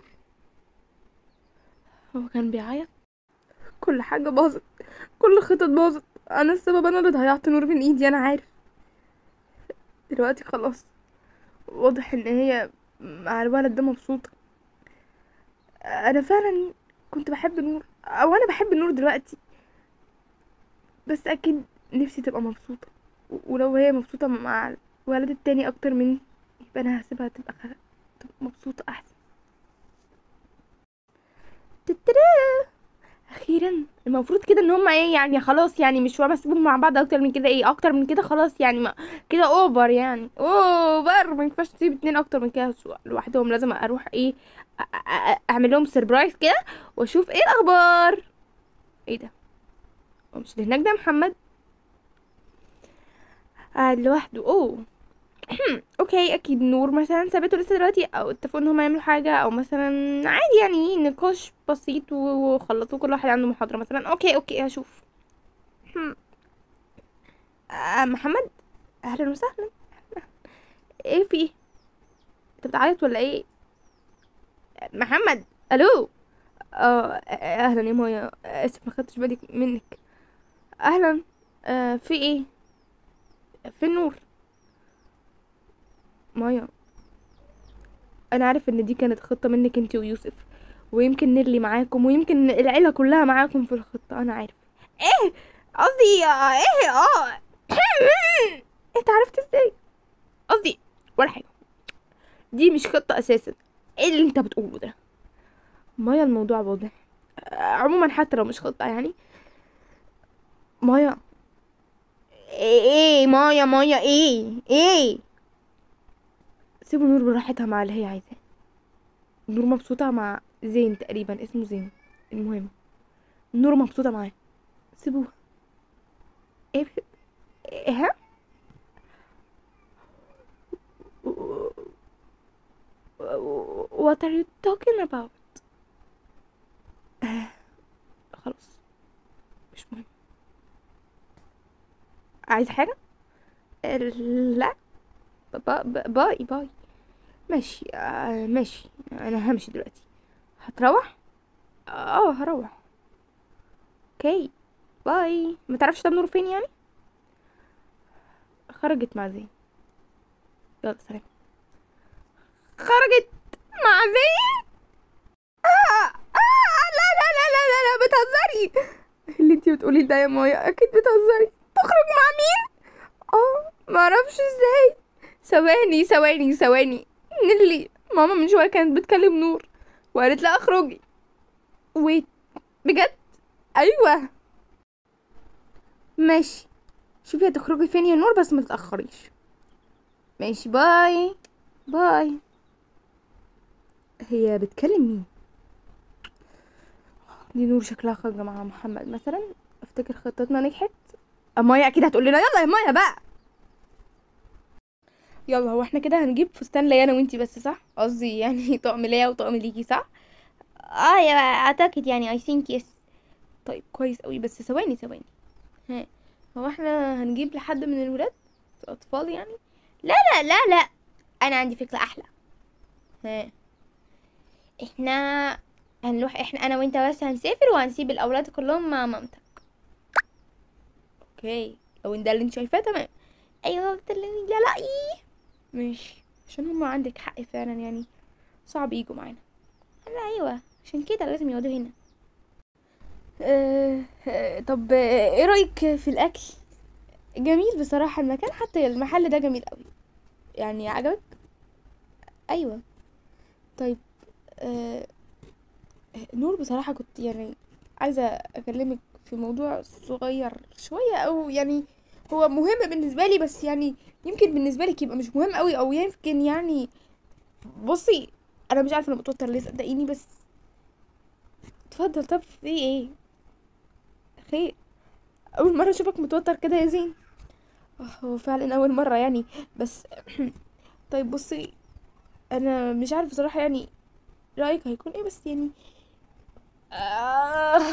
هو كان بيعيط كل حاجه باظت كل خطط باظت انا السبب انا اللي ضيعت نور من ايدي انا عارف دلوقتي خلاص واضح ان هي مع الولد ده مبسوطه انا فعلا كنت بحب نور او انا بحب نور دلوقتي بس اكيد نفسي تبقى مبسوطه و- ولو هي مبسوطه مع الولد التاني اكتر مني يبقى انا هسيبها تبقى خ... تبقى مبسوطه احسن تترا اخيرا المفروض كده ان هما ايه يعني خلاص يعني مش هو بسيبهم مع بعض اكتر من كده ايه اكتر من كده خلاص يعني ما كده اوفر يعني اوفر ما ينفعش تسيب اتنين اكتر من كده سو- لوحدهم لازم اروح ايه أ- أ- أ- اعمل لهم سربرايز كده واشوف ايه الاخبار ايه ده هو مش اللي هناك ده محمد قاعد لوحده اوه اوكي اكيد نور مثلا سابته لسه دلوقتي او اتفقوا ان هم يعملوا حاجه او مثلا عادي يعني نقاش بسيط و- وخلصوا كل واحد عنده محاضره مثلا اوكي اوكي هشوف هم. آه محمد اهلا وسهلا ايه في ايه انت بتعيط ولا ايه محمد الو اه اهلا يا مايا اسف ما خدتش بالي منك اهلا آه في ايه في النور مايا انا عارف ان دي كانت خطة منك انت ويوسف ويمكن نيلي معاكم ويمكن العيلة كلها معاكم في الخطة انا عارف ايه قصدي آه، ايه اه انت عرفت ازاي قصدي ولا حاجة دي مش خطة اساسا ايه اللي انت بتقوله ده مايا الموضوع واضح آه، عموما حتى لو مش خطة يعني مايا ايه ايه مايا مايا ايه ايه سيبوا نور براحتها مع اللي هي عايزاه نور مبسوطة مع زين تقريبا اسمه زين المهم نور مبسوطة معاه سيبوها ايه ب- ايه ها What are you talking about? آه، خلاص مش مهم عايز حاجة؟ آه، لا با- با- باي باي ماشي آه ماشي انا همشي دلوقتي هتروح اه هروح اوكي باي ما تعرفش طب نور فين يعني خرجت مع زين يلا سلام خرجت مع زين آه آه لا لا لا لا لا, لا بتهزري اللي انتي بتقولي ده يا مايا اكيد بتهزري تخرج مع مين اه معرفش ازاي ثواني ثواني ثواني نيلي ماما من شويه كانت بتكلم نور وقالت لها اخرجي ويت بجد ايوه ماشي شوفي هتخرجي فين يا نور بس ما تتاخريش ماشي باي باي هي بتكلم مين دي نور شكلها خارجه مع محمد مثلا افتكر خطتنا نجحت مايا اكيد هتقول لنا يلا يا مايا بقى يلا هو احنا كده هنجيب فستان ليا انا وانتي بس صح قصدي يعني طقم ليا وطقم ليكي صح اه يا اعتقد يعني I think yes طيب كويس قوي بس ثواني ثواني ها هو احنا هنجيب لحد من الولاد اطفال يعني لا لا لا لا انا عندي فكرة احلى ها احنا هنروح احنا انا وانت بس هنسافر وهنسيب الاولاد كلهم مع مامتك اوكي لو ان ده اللي انت شايفاه تمام ايوه ده اللي ده رأيي ماشي عشان هما عندك حق فعلا يعني صعب يجوا معانا لا ايوه عشان كده لازم يقعدوا هنا أه آه، طب آه، ايه رايك في الاكل جميل بصراحه المكان حتى المحل ده جميل قوي يعني عجبك ايوه طيب آه نور بصراحة كنت يعني عايزة أكلمك في موضوع صغير شوية أو يعني هو مهم بالنسبة لي بس يعني يمكن بالنسبة لك يبقى مش مهم قوي أو يمكن يعني بصي أنا مش عارفة أنا بتوتر ليه صدقيني بس اتفضل طب في ايه خير أول مرة أشوفك متوتر كده يا زين آه، هو فعلا أول مرة يعني بس طيب بصي أنا مش عارفة بصراحة يعني رأيك هيكون ايه بس يعني آه.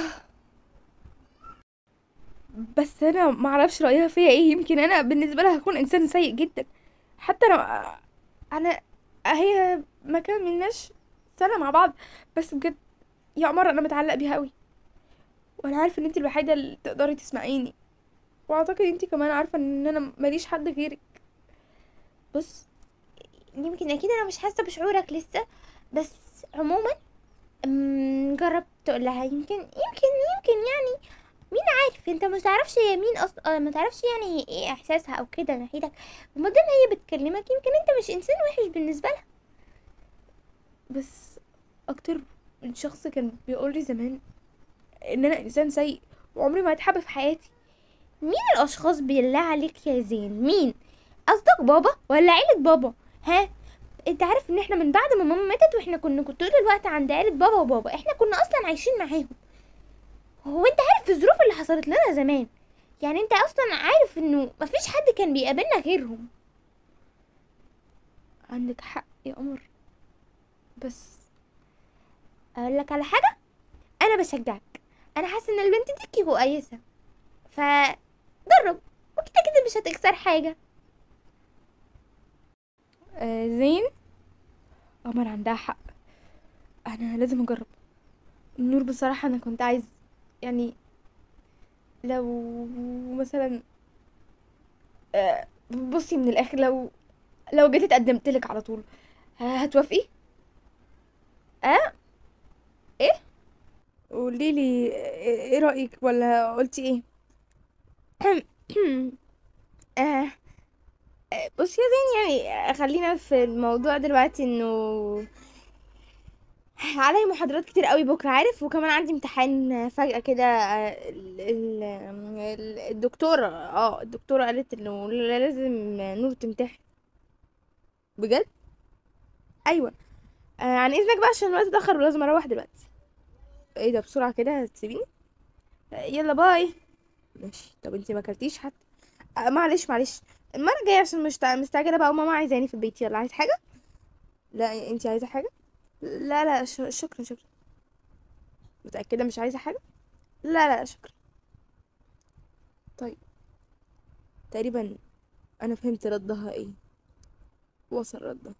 بس انا ما اعرفش رايها فيا ايه يمكن انا بالنسبه لها هكون انسان سيء جدا حتى لو انا هي ما كملناش سنه مع بعض بس بجد يا عمر انا متعلق بيها قوي وانا عارفه ان انت الوحيده اللي تقدري تسمعيني واعتقد انت كمان عارفه ان انا ماليش حد غيرك بص يمكن اكيد انا مش حاسه بشعورك لسه بس عموما أم، جرب تقول لها يمكن يمكن يمكن يعني مين عارف انت ما تعرفش هي مين اصلا ما تعرفش يعني ايه احساسها او كده ناحيتك وما دام هي بتكلمك يمكن انت مش انسان وحش بالنسبه لها بس اكتر من شخص كان بيقول لي زمان ان انا انسان سيء وعمري ما هتحب في حياتي مين الاشخاص بالله عليك يا زين مين قصدك بابا ولا عيلة بابا ها انت عارف ان احنا من بعد ما ماما ماتت واحنا كنا كنت طول الوقت عند عيلة بابا وبابا احنا كنا اصلا عايشين معاهم هو انت عارف الظروف اللي حصلت لنا زمان يعني انت اصلا عارف انه مفيش حد كان بيقابلنا غيرهم عندك حق يا قمر بس اقول لك على حاجه انا بشجعك انا حاسه ان البنت دي كويسه فجرب وكده كده مش هتكسر حاجه آه زين قمر عندها حق انا لازم اجرب النور بصراحة انا كنت عايز يعني لو مثلا آه بصي من الاخر لو لو جيت اتقدمت لك على طول ه- هتوافقي اه ايه قولي لي ايه رايك ولا قلتي ايه آه آه، بص يا زين يعني خلينا في الموضوع دلوقتي انه علي محاضرات كتير قوي بكره عارف وكمان عندي امتحان فجأة كده آه، ال- ال- ال- الدكتورة اه الدكتورة قالت انه لازم نور تمتحن بجد ايوه آه عن اذنك بقى عشان الوقت اتاخر ولازم اروح دلوقتي ايه ده بسرعه كده هتسيبيني آه يلا باي ماشي طب انتي ما اكلتيش حتى آه معلش معلش المره الجايه عشان مش مستعجله بقى وماما عايزاني في البيت يلا عايز حاجه لا انتي عايزه حاجه لا لا ش- شكرا شكرا متاكده مش عايزه حاجه لا لا شكرا طيب تقريبا انا فهمت ردها ايه وصل ردها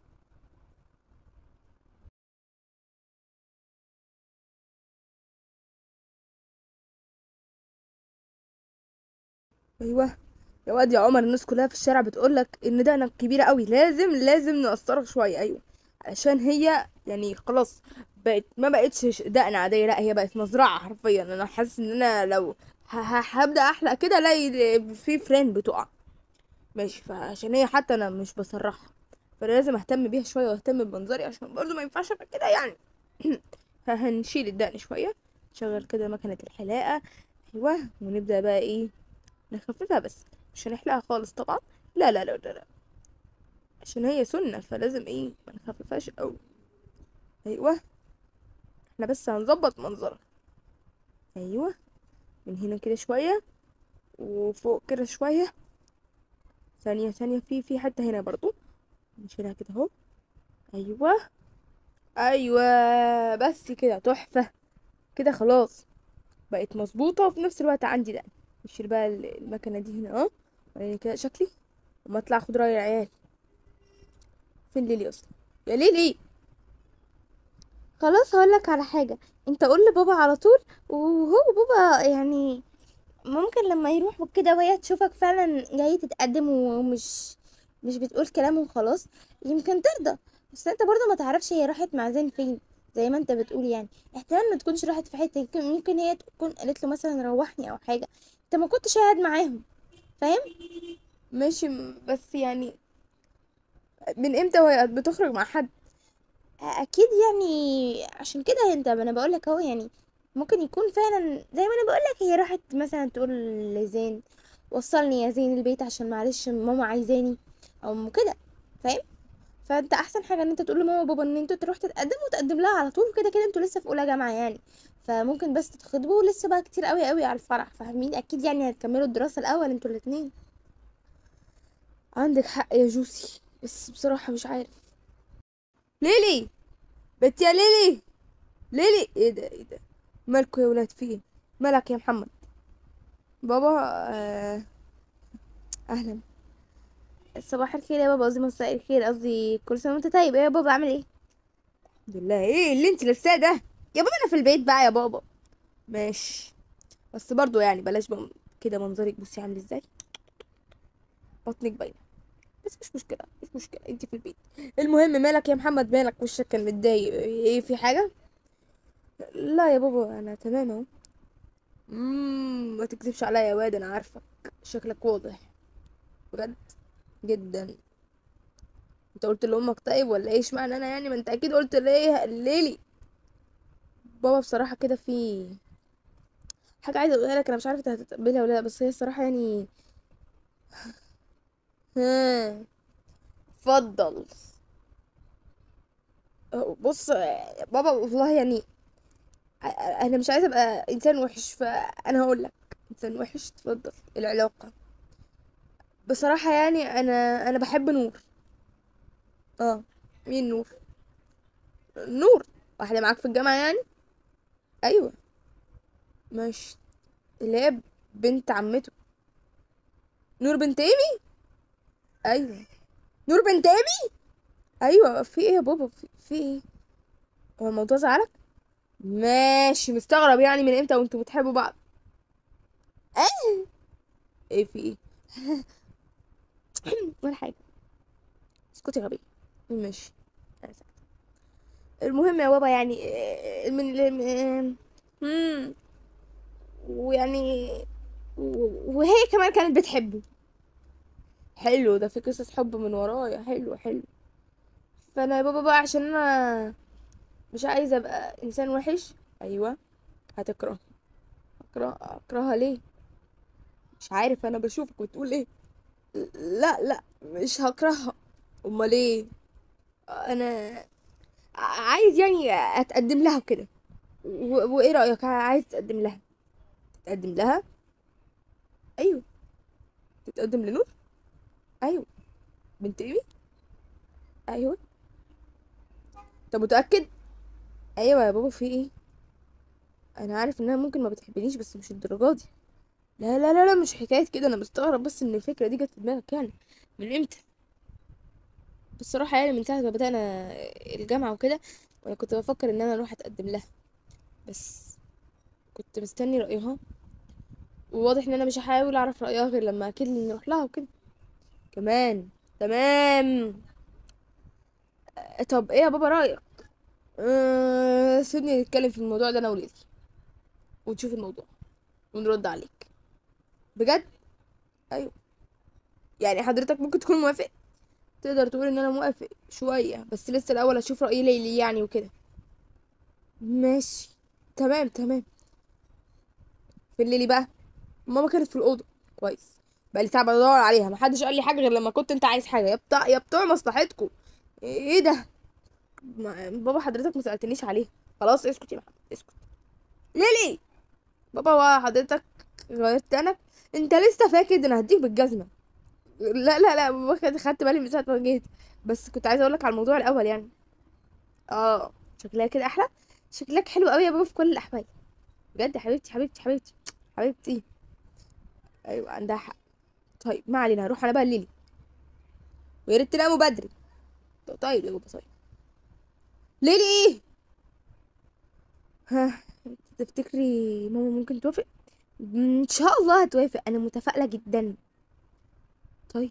ايوه يا واد يا عمر الناس كلها في الشارع بتقولك ان دقنك كبيره قوي لازم لازم نقصرها شويه ايوه علشان هي يعني خلاص بقت ما بقتش ش- دقن عاديه لا هي بقت مزرعه حرفيا انا حاسس ان انا لو ه- ه- هبدا احلق كده الاقي في فرين بتقع ماشي فعشان هي حتى انا مش بسرحها فانا لازم اهتم بيها شويه واهتم بمنظري عشان برضو ما ينفعش ابقى كده يعني هنشيل الدقن شويه نشغل كده مكنه الحلاقه ايوه ونبدا بقى ايه نخففها بس مش هنحلقها خالص طبعا لا لا لا لا, لا. عشان هي سنة فلازم ايه ما نخففهاش قوي ايوه احنا بس هنظبط منظرها ايوه من هنا كده شوية وفوق كده شوية ثانية ثانية في في حتة هنا برضو نشيلها كده اهو ايوه ايوه بس كده تحفة كده خلاص بقت مظبوطة وفي نفس الوقت عندي دقن نشيل بقى ال- المكنة دي هنا اه وريني كده شكلي وما اطلع اخد رأي العيال فين ليلي اصلا يا ليلي خلاص هقولك على حاجة انت قول لبابا على طول وهو بابا يعني ممكن لما يروح وكده وهي تشوفك فعلا جاي تتقدم ومش مش بتقول كلام وخلاص يمكن ترضى بس انت برضو ما تعرفش هي راحت مع زين فين زي ما انت بتقول يعني احتمال ما تكونش راحت في حته يمكن ممكن هي تكون قالت له مثلا روحني او حاجه انت ما كنتش قاعد معاهم فاهم ماشي م- بس يعني من امتى وهي بتخرج مع حد اكيد يعني عشان كده انت انا بقول لك اهو يعني ممكن يكون فعلا زي ما انا بقول لك هي راحت مثلا تقول لزين وصلني يا زين البيت عشان معلش ماما عايزاني او كده فاهم فانت احسن حاجه ان انت تقول لماما وبابا ان انتوا تروح تتقدم وتقدم لها على طول كده كده انتوا لسه في اولى جامعه يعني فممكن بس تتخطبوا ولسه بقى كتير قوي قوي على الفرح فاهمين اكيد يعني هتكملوا الدراسه الاول انتوا الاتنين عندك حق يا جوسي بس بصراحة مش عارف ليلي بنت يا ليلي ليلي ايه ده ايه ده مالكوا يا ولاد في ايه مالك يا محمد بابا آه... اهلا صباح الخير يا بابا قصدي مساء الخير قصدي كل سنه وانت طيب ايه يا بابا عامل ايه الحمد لله ايه اللي انت لابساه ده يا بابا انا في البيت بقى يا بابا ماشي بس برضو يعني بلاش بقى كده منظرك بصي عامل ازاي بطنك باينه بس مش مشكله مش مشكله انت في البيت المهم مالك يا محمد مالك وشك كان متضايق ايه في حاجه لا يا بابا انا تمام اهو مم، ما تكذبش عليا يا واد انا عارفك شكلك واضح بجد جدا انت قلت لامك طيب ولا ايه اشمعنى انا يعني ما انت اكيد قلت ليه ليلي بابا بصراحه كده في حاجه عايزه اقولها لك انا مش عارفه انت هتتقبلها ولا لا بس هي الصراحه يعني ها اتفضل أه، بص يا بابا والله يعني أ- انا مش عايزه ابقى انسان وحش فانا هقول لك انسان وحش اتفضل العلاقه بصراحه يعني انا انا بحب نور اه مين نور نور واحده معاك في الجامعه يعني ايوه ماشي اللي هي بنت عمته نور بنت ايمي ايوه نور بنت ايمي ايوه في ايه يا بابا في, في ايه هو الموضوع زعلك ماشي مستغرب يعني من امتى وانتوا بتحبوا بعض ايه ايه في ايه ولا حاجه اسكتي يا غبي ماشي انا ساكته المهم يا بابا يعني آه، من ال- امم ويعني و- وهي كمان كانت بتحبه حلو ده في قصص حب من ورايا حلو حلو فانا يا بابا بقى عشان انا مش عايزه ابقى انسان وحش ايوه هتكره اكره اكرهها ليه مش عارف انا بشوفك بتقول ايه لا لا مش هكرهها امال ايه انا ع- عايز يعني اتقدم لها وكده و- وايه رايك عايز تتقدم لها تتقدم لها ايوه تتقدم لنور ايوه بنت ايمي ايوه انت متاكد ايوه يا بابا في ايه انا عارف انها ممكن ما بتحبنيش بس مش الدرجه دي لا لا لا لا مش حكايه كده انا مستغرب بس ان الفكره دي جت في دماغك يعني من امتى بصراحه يعني من ساعه ما بدانا الجامعه وكده وانا كنت بفكر ان انا اروح اتقدم لها بس كنت مستني رايها وواضح ان انا مش هحاول اعرف رايها غير لما اكيد نروح لها وكده كمان تمام أه، طب ايه يا بابا رايك أه سيبني نتكلم في الموضوع ده انا وليدي ونشوف الموضوع ونرد عليك بجد ايوه يعني حضرتك ممكن تكون موافق تقدر تقول ان انا موافق شويه بس لسه الاول اشوف راي ليلي يعني وكده ماشي تمام تمام في الليلي بقى ماما كانت في الاوضه كويس بقى لي ساعه بدور عليها محدش قال لي حاجه غير لما كنت انت عايز حاجه يا بتاع يا بتوع مصلحتكم ايه ده ما- بابا حضرتك ما سالتنيش عليها خلاص اسكت يا محمد اسكت ليلي بابا هو حضرتك غيرت انا انت لسه فاكر ده انا هديك بالجزمه لا لا لا بابا كده خدت بالي من ساعه ما جيت بس كنت عايزه اقول لك على الموضوع الاول يعني اه شكلها كده احلى شكلك حلو قوي يا بابا في كل الاحوال بجد يا حبيبتي حبيبتي حبيبتي حبيبتي ايوه عندها حق طيب ما علينا هروح انا بقى الليلي ويا ريت تناموا بدري طيب يا بابا طيب ليلي ها تفتكري ماما ممكن توافق ان شاء الله هتوافق انا متفائله جدا طيب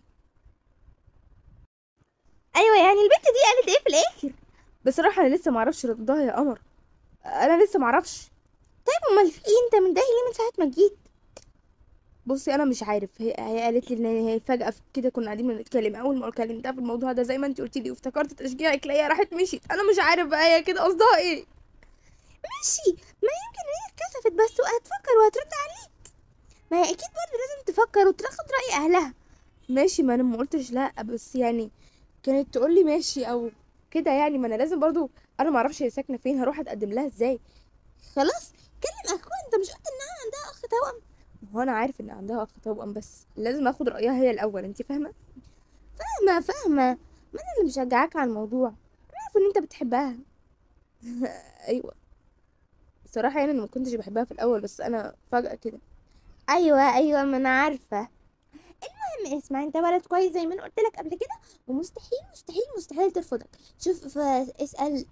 ايوه يعني البنت دي قالت ايه في الاخر بصراحه انا لسه معرفش ردها يا قمر انا لسه معرفش طيب امال في ايه انت متضايق ليه من ساعه ما جيت بصي انا مش عارف هي هي قالت لي ان هي فجاه في كده كنا قاعدين بنتكلم اول ما كلمتها في الموضوع ده زي ما انت قلتي لي وافتكرت تشجيعك ليا راحت مشيت انا مش عارف بقى هي كده قصدها ايه ماشي ما يمكن هي اتكسفت بس وهتفكر وهترد عليك ما هي اكيد برضه لازم تفكر وتاخد راي اهلها ماشي ما انا ما قلتش لا بس يعني كانت تقول لي ماشي او كده يعني ما انا لازم برضو انا ما اعرفش هي ساكنه فين هروح اتقدم لها ازاي خلاص كلم اخوها انت مش قلت انها عندها اخ توأم ما هو انا عارف ان عندها اخ توأم بس لازم اخد رايها هي الاول انت فاهمه فاهمه فاهمه ما انا اللي مشجعاك على الموضوع أنا عارفه ان انت بتحبها ايوه بصراحه يعني انا ما كنتش بحبها في الاول بس انا فجاه كده ايوه ايوه ما انا عارفه المهم اسمع انت ولد كويس زي ما انا قلت لك قبل كده ومستحيل مستحيل مستحيل ترفضك شوف اسال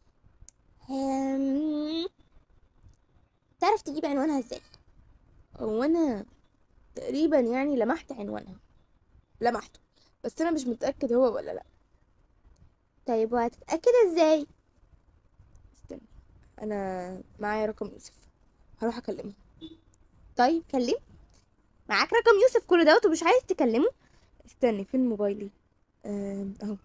هم... تعرف تجيب عنوانها ازاي هو انا تقريبا يعني لمحت عنوانها لمحته بس انا مش متاكد هو ولا لا طيب وهتتاكد ازاي استنى انا معايا رقم يوسف هروح اكلمه طيب كلم معاك رقم يوسف كل دوت ومش عايز تكلمه استني فين موبايلي آم، اهو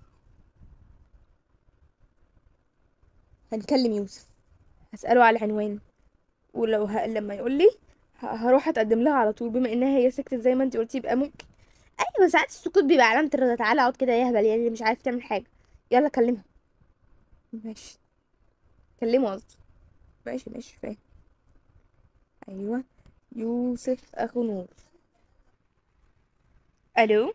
هنكلم يوسف هسأله على العنوان ولو ه... لما يقول لي ه- هروح اتقدم لها على طول بما انها هي سكتت زي ما انت قلتي يبقى ممكن ايوه ساعات السكوت بيبقى علامة الرضا تعالى اقعد كده يا هبل يعني اللي مش عارف تعمل حاجة يلا كلمها ماشي كلمه قصدي ماشي ماشي فاهم ايوه يوسف اخو نور الو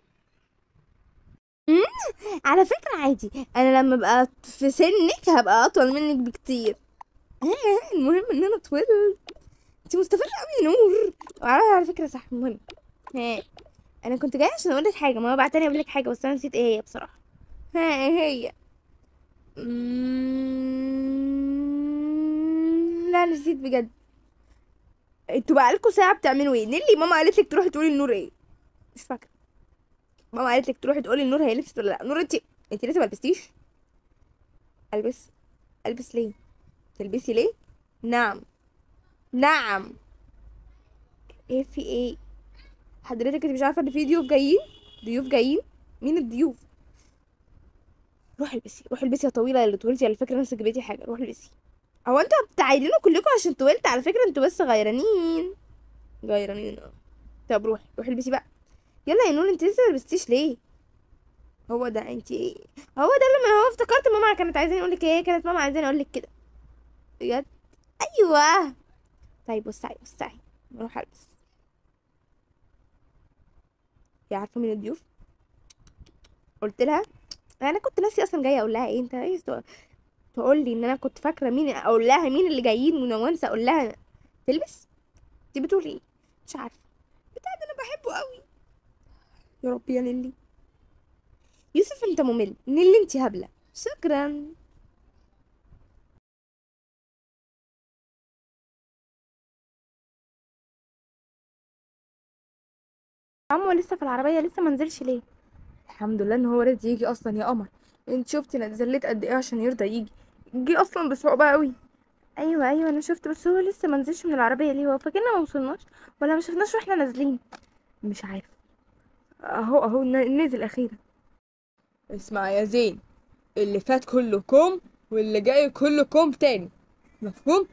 على فكرة عادي انا لما ابقى في سنك هبقى اطول منك بكتير آه، المهم ان انا طولت انت مستفزه قوي يا نور على على فكره صح المهم ها انا كنت جايه عشان اقول لك حاجه ماما بعتني اقول لك حاجه بس انا نسيت ايه هي بصراحه ها ايه هي مم، لا نسيت بجد انتوا بقالكوا ساعه بتعملوا ايه نيلي ماما قالت لك تروحي تقولي لنور ايه مش فاكره ماما قالت لك تروحي تقولي لنور هي لبست ولا لا نور انت انت لسه ما لبستيش البس البس ليه تلبسي ليه نعم نعم ايه في ايه حضرتك انت مش عارفه ان في ضيوف جايين ضيوف جايين مين الضيوف روحي البسي روحي البسي يا طويله يا اللي طولتي على فكره نفسك جبتي حاجه روحي البسي هو انتوا بتعايرينه كلكم عشان طولت على فكره انتوا بس غيرانين غيرانين اه طب روحي روحي البسي بقى يلا يا نور انت لسه ملبستيش ليه هو ده انت ايه هو ده لما هو افتكرت ماما كانت عايزاني اقول لك ايه كانت ماما عايزاني اقول لك كده بجد ايوه طيب وسعي وسعي نروح البس هي عارفه مين الضيوف قلت لها انا كنت ناسي اصلا جايه اقول لها ايه انت عايز تق- تقول لي ان انا كنت فاكره مين اقول لها مين اللي جايين ونوانسه اقول لها تلبس انت بتقولي ايه مش عارفه بتاع ده انا بحبه قوي يا ربي يا نيلي يوسف انت ممل نيلي انت هبله شكرا عمو لسه في العربيه لسه منزلش ليه الحمد لله ان هو رد يجي اصلا يا قمر انت شفتي انا اتذليت قد ايه عشان يرضى يجي جه اصلا بصعوبه قوي ايوه ايوه انا شفت بس هو لسه منزلش من العربيه ليه هو فاكرنا ما وصلناش ولا ما شفناش واحنا نازلين مش عارف اهو اهو ن- نزل اخيرا اسمع يا زين اللي فات كله كوم واللي جاي كله كوم تاني مفهوم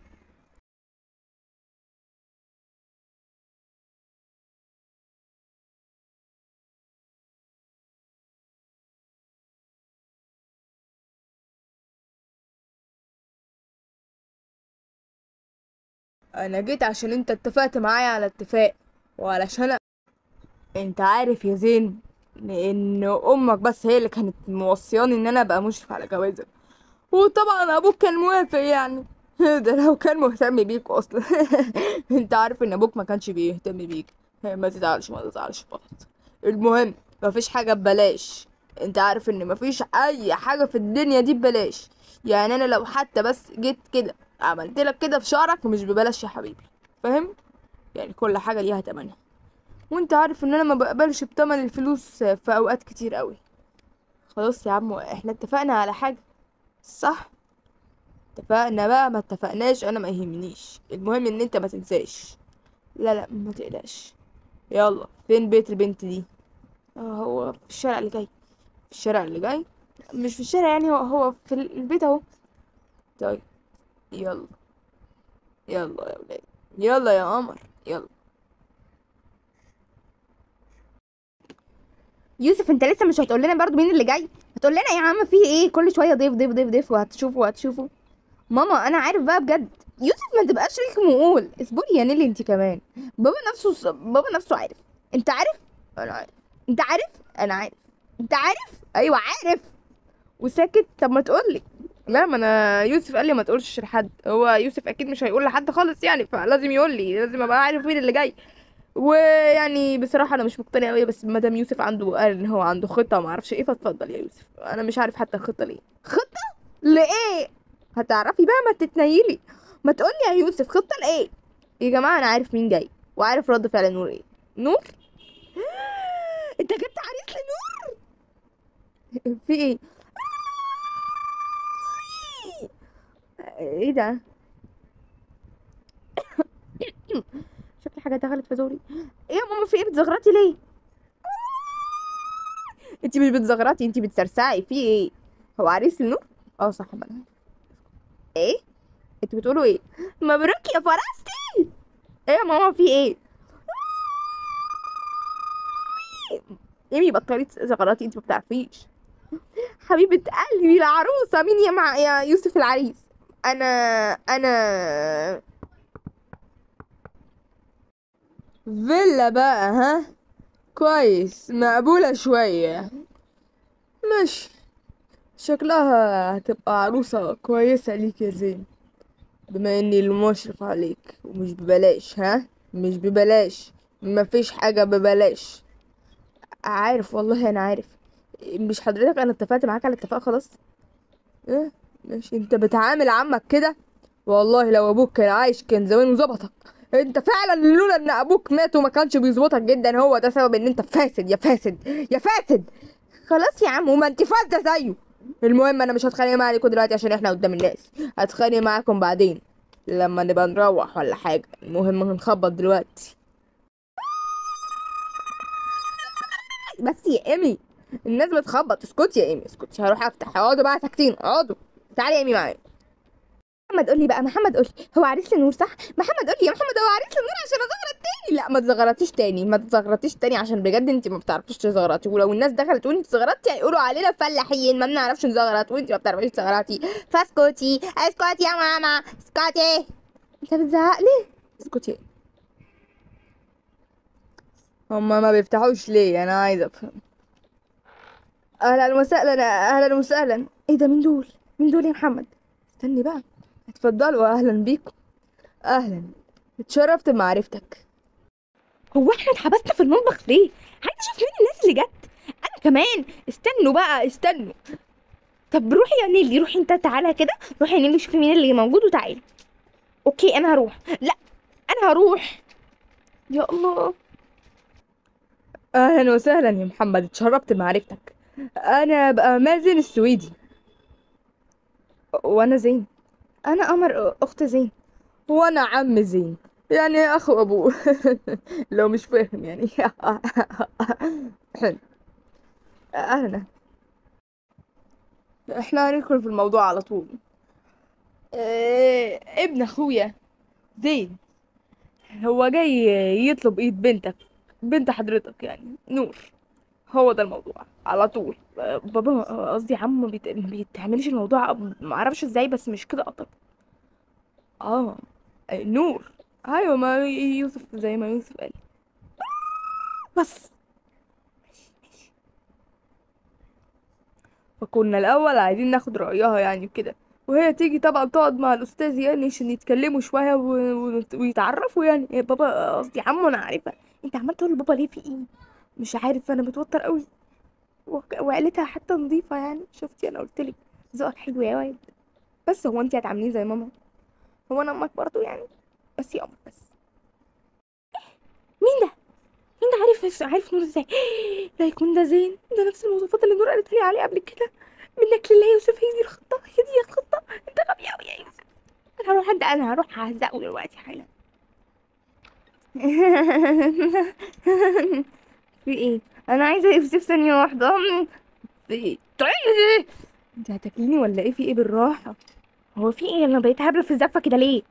انا جيت عشان انت اتفقت معايا على اتفاق وعلشان انت عارف يا زين ان امك بس هي اللي كانت موصياني ان انا ابقى مشرف على جوازك وطبعا ابوك كان موافق يعني ده لو كان مهتم بيك اصلا انت عارف ان ابوك ما كانش بيهتم بيك ما تزعلش ما تزعلش بطل المهم مفيش حاجه ببلاش انت عارف ان مفيش اي حاجه في الدنيا دي ببلاش يعني انا لو حتى بس جيت كده عملت لك كده في شعرك مش ببلاش يا حبيبي فاهم يعني كل حاجه ليها تمنها وانت عارف ان انا ما بقبلش بتمن الفلوس في اوقات كتير قوي خلاص يا عم احنا اتفقنا على حاجه صح اتفقنا بقى ما اتفقناش انا ما يهمنيش المهم ان انت ما تنساش لا لا ما تقلقش يلا فين بيت البنت دي اه هو في الشارع اللي جاي في الشارع اللي جاي مش في الشارع يعني هو هو في البيت اهو طيب يلا يلا يا ولاد يلا يا قمر يلا يوسف انت لسه مش هتقول لنا برضو مين اللي جاي هتقول لنا يا عم في ايه كل شويه ضيف ضيف ضيف ضيف وهتشوفوا وهتشوفوا ماما انا عارف بقى بجد يوسف ما تبقاش ليك مقول اصبري يا نيلي انت كمان بابا نفسه بابا نفسه عارف انت عارف انا عارف انت عارف انا عارف انت عارف ايوه عارف وساكت طب ما تقولي لا ما انا يوسف قال لي ما تقولش لحد هو يوسف اكيد مش هيقول لحد خالص يعني فلازم يقول لي لازم ابقى عارف مين اللي جاي ويعني بصراحه انا مش مقتنعه قوي بس مادام يوسف عنده قال ان هو عنده خطه ما اعرفش ايه فاتفضل يا يوسف انا مش عارف حتى الخطه ليه خطه لايه هتعرفي بقى ما تتنيلي ما تقولي يا يوسف خطه لايه يا جماعه انا عارف مين جاي وعارف رد فعل نور ايه نور انت جبت عريس لنور في ايه ايه ده شكل حاجه دخلت في زوري ايه يا ماما في ايه بتزغرطي ليه انتي مش بتزغرطي انتي بتسرسعي في ايه هو عريس لنور اه صح ما انا عارف. ايه انتوا بتقولوا ايه مبروك يا فرستي ايه يا ماما في ايه ايمي بطلي زغراتي انت ما بتعرفيش حبيبة قلبي العروسة مين يا مع يا يوسف العريس انا انا فيلا بقى ها كويس مقبولة شوية ماشي شكلها هتبقى عروسة كويسة ليك يا زين بما اني المشرف عليك ومش ببلاش ها مش ببلاش مفيش حاجة ببلاش عارف والله انا عارف مش حضرتك انا اتفقت معاك على اتفاق خلاص ايه ماشي انت بتعامل عمك كده والله لو ابوك كان عايش كان زمان ظبطك انت فعلا لولا ان ابوك مات وما كانش بيظبطك جدا هو ده سبب ان انت فاسد يا فاسد يا فاسد خلاص يا عم وما انت فاسده زيه المهم انا مش هتخانق معاكم دلوقتي عشان احنا قدام الناس هتخانق معاكم بعدين لما نبقى نروح ولا حاجه المهم هنخبط دلوقتي بس يا ايمي الناس بتخبط اسكتي يا ايمي اسكتي هروح افتح اقعدوا بقى ساكتين اقعدوا تعالي يا ايمي معايا محمد قولي بقى محمد قولي هو عريس لنور صح محمد قولي يا محمد هو عريس لنور عشان ازغرط تاني لا ما تزغرطيش تاني ما تزغرطيش تاني عشان بجد انت ما بتعرفيش تزغرطي ولو الناس دخلت تقول انت زغرطتي هيقولوا علينا فلاحين ما بنعرفش نزغرط وانت ما بتعرفيش تزغرطي فاسكتي اسكتي يا ماما اسكتي انت بتزعق لي اسكتي هما ما بيفتحوش ليه انا عايزه افهم اهلا وسهلا اهلا وسهلا ايه ده مين دول مين دول يا محمد استني بقى اتفضلوا اهلا بيكم اهلا اتشرفت بمعرفتك هو احنا اتحبسنا في المطبخ ليه عايزه اشوف مين الناس اللي جت انا كمان استنوا بقى استنوا طب روحي يا نيلي روحي انت تعالى كده روحي يا نيلي شوفي مين اللي موجود وتعالي اوكي انا هروح لا انا هروح يا الله اهلا وسهلا يا محمد اتشرفت بمعرفتك انا بقى مازن السويدي وانا زين انا قمر اخت زين وانا عم زين يعني اخو ابوه لو مش فاهم يعني حلو اهلا احنا هندخل في الموضوع على طول اه ابن اخويا زين هو جاي يطلب ايد بنتك بنت حضرتك يعني نور هو ده الموضوع على طول آه، بابا آه، قصدي عم ما بيت- ما بيتعملش الموضوع ما اعرفش ازاي بس مش كده قطر اه آه، نور ايوه ما يوسف زي ما يوسف قال بس فكنا الاول عايزين ناخد رايها يعني كده وهي تيجي طبعا تقعد مع الاستاذ يعني عشان يتكلموا شويه و... و... ويتعرفوا يعني إيه بابا قصدي عمو انا عارفه انت عمال تقول لبابا ليه في ايه مش عارف انا متوتر قوي وك- وعيلتها حتى نظيفه يعني شفتي انا قلت لك ذوقك حلو يا واد بس هو انت هتعامليه زي ماما هو انا امك برضو يعني بس يا امك بس مين ده مين ده عارف عارف نور ازاي لا يكون ده زين ده نفس المواصفات اللي نور قالت لي عليه قبل كده منك لله يا يوسف هي دي الخطه هي دي الخطه انت غبي قوي يا يوسف انا هروح عند انا هروح اهزقه دلوقتي حالا في ايه انا عايزه يوسف ثانيه واحده في ايه طيب انت هتاكليني ولا ايه في ايه بالراحه هو في ايه انا بقيت هبله في الزفه كده ليه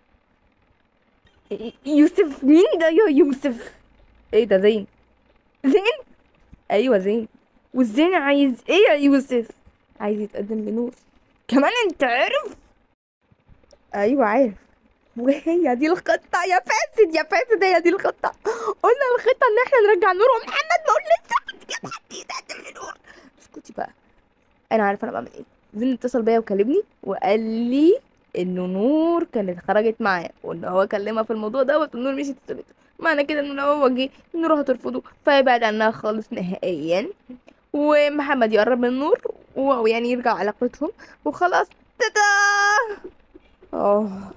إيه- يوسف مين ده يا يوسف ايه ده زين زين ايوه زين والزين عايز ايه يا يوسف عايز يتقدم لنور كمان انت عارف ايوه عارف وهي دي الخطة يا فاسد يا فاسد هي دي الخطة قلنا الخطة ان احنا نرجع نور ومحمد نقول لسه جاب حد يتقدم لنور اسكتي بقى انا عارفة انا بعمل ايه زين اتصل بيا وكلمني وقال لي انه نور كانت خرجت معاه وان هو كلمها في الموضوع دوت ونور مشيت سابته معنى كده انه لو هو جه نور هترفضه فيبعد عنها خالص نهائيا ومحمد يقرب من نور ويعني يرجع علاقتهم وخلاص تدا اه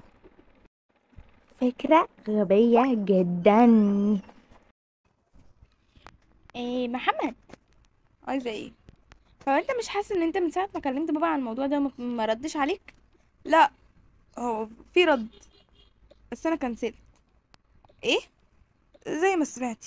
فكرة غبية جدا ايه محمد عايزة ايه؟ هو انت مش حاسس ان انت من ساعه ما كلمت بابا عن الموضوع ده ما- ما ردش عليك لا هو في رد بس انا كنسلت ايه؟ زي ما سمعتي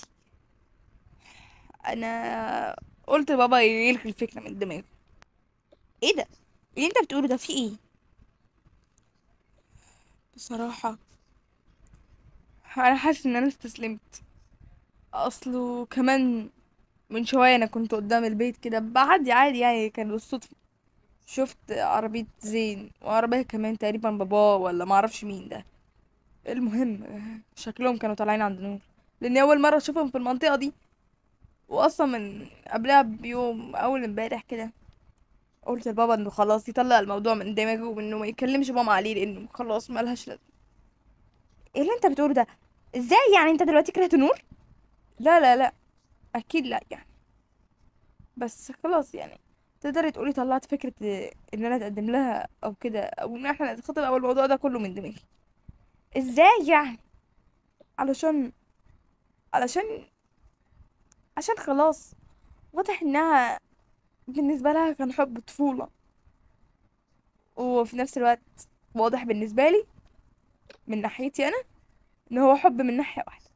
انا قلت لبابا يلغي الفكرة من دماغه ايه ده اللي انت بتقوله ده في ايه بصراحة انا حاسس ان انا استسلمت اصله كمان من شويه انا كنت قدام البيت كده بعدي عادي يعني كان بالصدفه شفت عربيه زين وعربيه كمان تقريبا باباه ولا معرفش مين ده المهم شكلهم كانوا طالعين عند نور لاني اول مره اشوفهم في المنطقه دي واصلا من قبلها بيوم اول امبارح كده قلت لبابا انه خلاص يطلع الموضوع من دماغه وانه ما يكلمش ماما عليه لانه خلاص ملهاش لازمه ايه اللي انت بتقوله ده ازاي يعني انت دلوقتي كرهت نور لا لا لا اكيد لا يعني بس خلاص يعني تقدري تقولي طلعت فكرة ان انا اتقدم لها او كده او ان احنا نتخطب او الموضوع ده كله من دماغي ازاي يعني علشان علشان عشان خلاص واضح انها بالنسبة لها كان حب طفولة وفي نفس الوقت واضح بالنسبة لي من ناحيتي انا ان هو حب من ناحية واحدة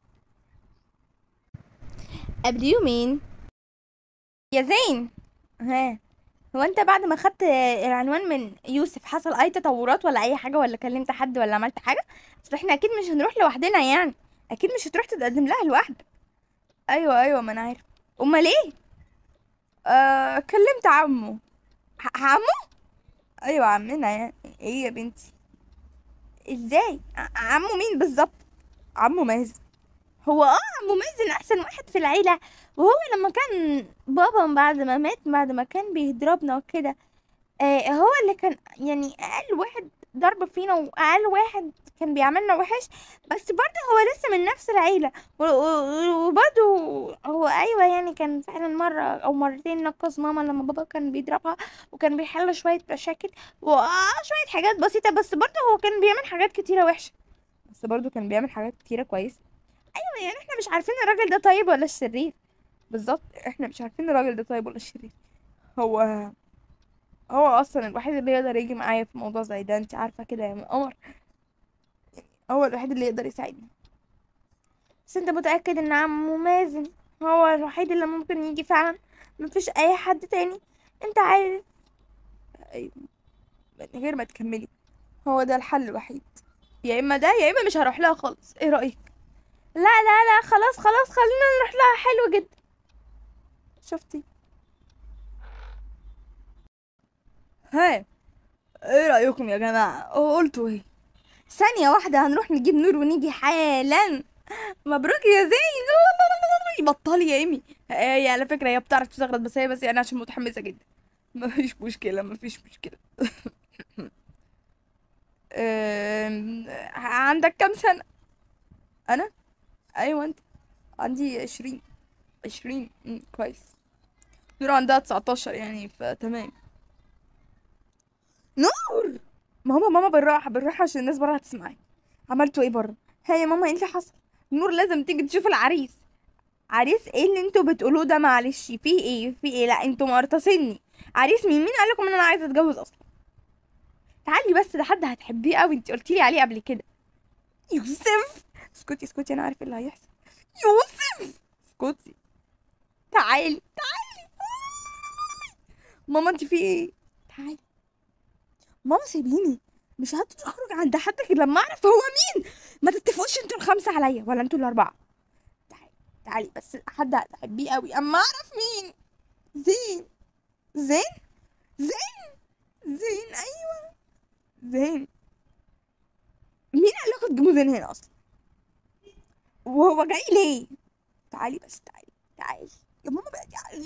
قبل يومين يا زين ها هو انت بعد ما خدت العنوان من يوسف حصل اي تطورات ولا اي حاجه ولا كلمت حد ولا عملت حاجه اصل احنا اكيد مش هنروح لوحدنا يعني اكيد مش هتروح تتقدم لها لوحدك ايوه ايوه ما انا عارف امال ايه آه كلمت عمه ح- عمه ايوه عمنا يعني ايه يا بنتي ازاي ع- عمه مين بالظبط عمه مازن هو اه عمو مازن احسن واحد في العيله وهو لما كان بابا بعد ما مات بعد ما كان بيضربنا وكده آه هو اللي كان يعني اقل واحد ضرب فينا واقل واحد كان بيعملنا وحش بس برضه هو لسه من نفس العيله و- و- وبرضه هو ايوه يعني كان فعلا مره او مرتين نقص ماما لما بابا كان بيضربها وكان بيحل شويه مشاكل وشويه حاجات بسيطه بس برضه هو كان بيعمل حاجات كتيره وحشه بس برضه كان بيعمل حاجات كتيره كويسه ايوه يعني احنا مش عارفين الراجل ده طيب ولا شرير بالظبط احنا مش عارفين الراجل ده طيب ولا شرير هو هو اصلا الوحيد اللي يقدر يجي معايا في موضوع زي ده انت عارفه كده يا قمر يعني هو الوحيد اللي يقدر يساعدني بس انت متاكد ان عمو مازن هو الوحيد اللي ممكن يجي فعلا مفيش اي حد تاني انت عارف ايوه من غير ما تكملي هو ده الحل الوحيد يا اما ده يا اما مش هروح لها خالص ايه رايك لا لا لا خلاص خلاص خلينا نروح لها حلو جدا شفتي ها ايه رأيكم يا جماعة قلتوا ايه ثانية واحدة هنروح نجيب نور ونيجي حالا مبروك يا زين بطلي يا ايمي هي على فكرة هي بتعرف تزغرط بس هي بس يعني عشان متحمسة جدا مفيش مشكلة مفيش مشكلة أم، عندك كام سنة انا ايوه انت عندي عشرين عشرين مم، كويس نور عندها تسعتاشر يعني فتمام نور ماما ماما بالراحة بالراحة عشان الناس برا هتسمعي عملتوا ايه برا ها يا ماما ايه اللي حصل نور لازم تيجي تشوف العريس عريس ايه اللي انتوا بتقولوه ده معلش في ايه في ايه لا انتوا مرتصيني عريس مين مين قالكم ان انا عايزه اتجوز اصلا تعالي بس ده حد هتحبيه قوي انت قلتيلي عليه قبل كده يوسف اسكتي اسكتي انا عارفه اللي هيحصل يوسف اسكتي تعالي تعالي ماما انت في ايه تعالي ماما سيبيني مش هتخرج عند حد غير لما اعرف هو مين ما تتفقوش انتوا الخمسه عليا ولا انتوا الاربعه تعالي تعالي بس حد هتحبيه قوي اما اعرف مين زين زين زين زين ايوه زين مين قال لكم تجيبوا زين هنا اصلا وهو جاي ليه تعالي بس تعالي تعالي يا ماما بقى تعالي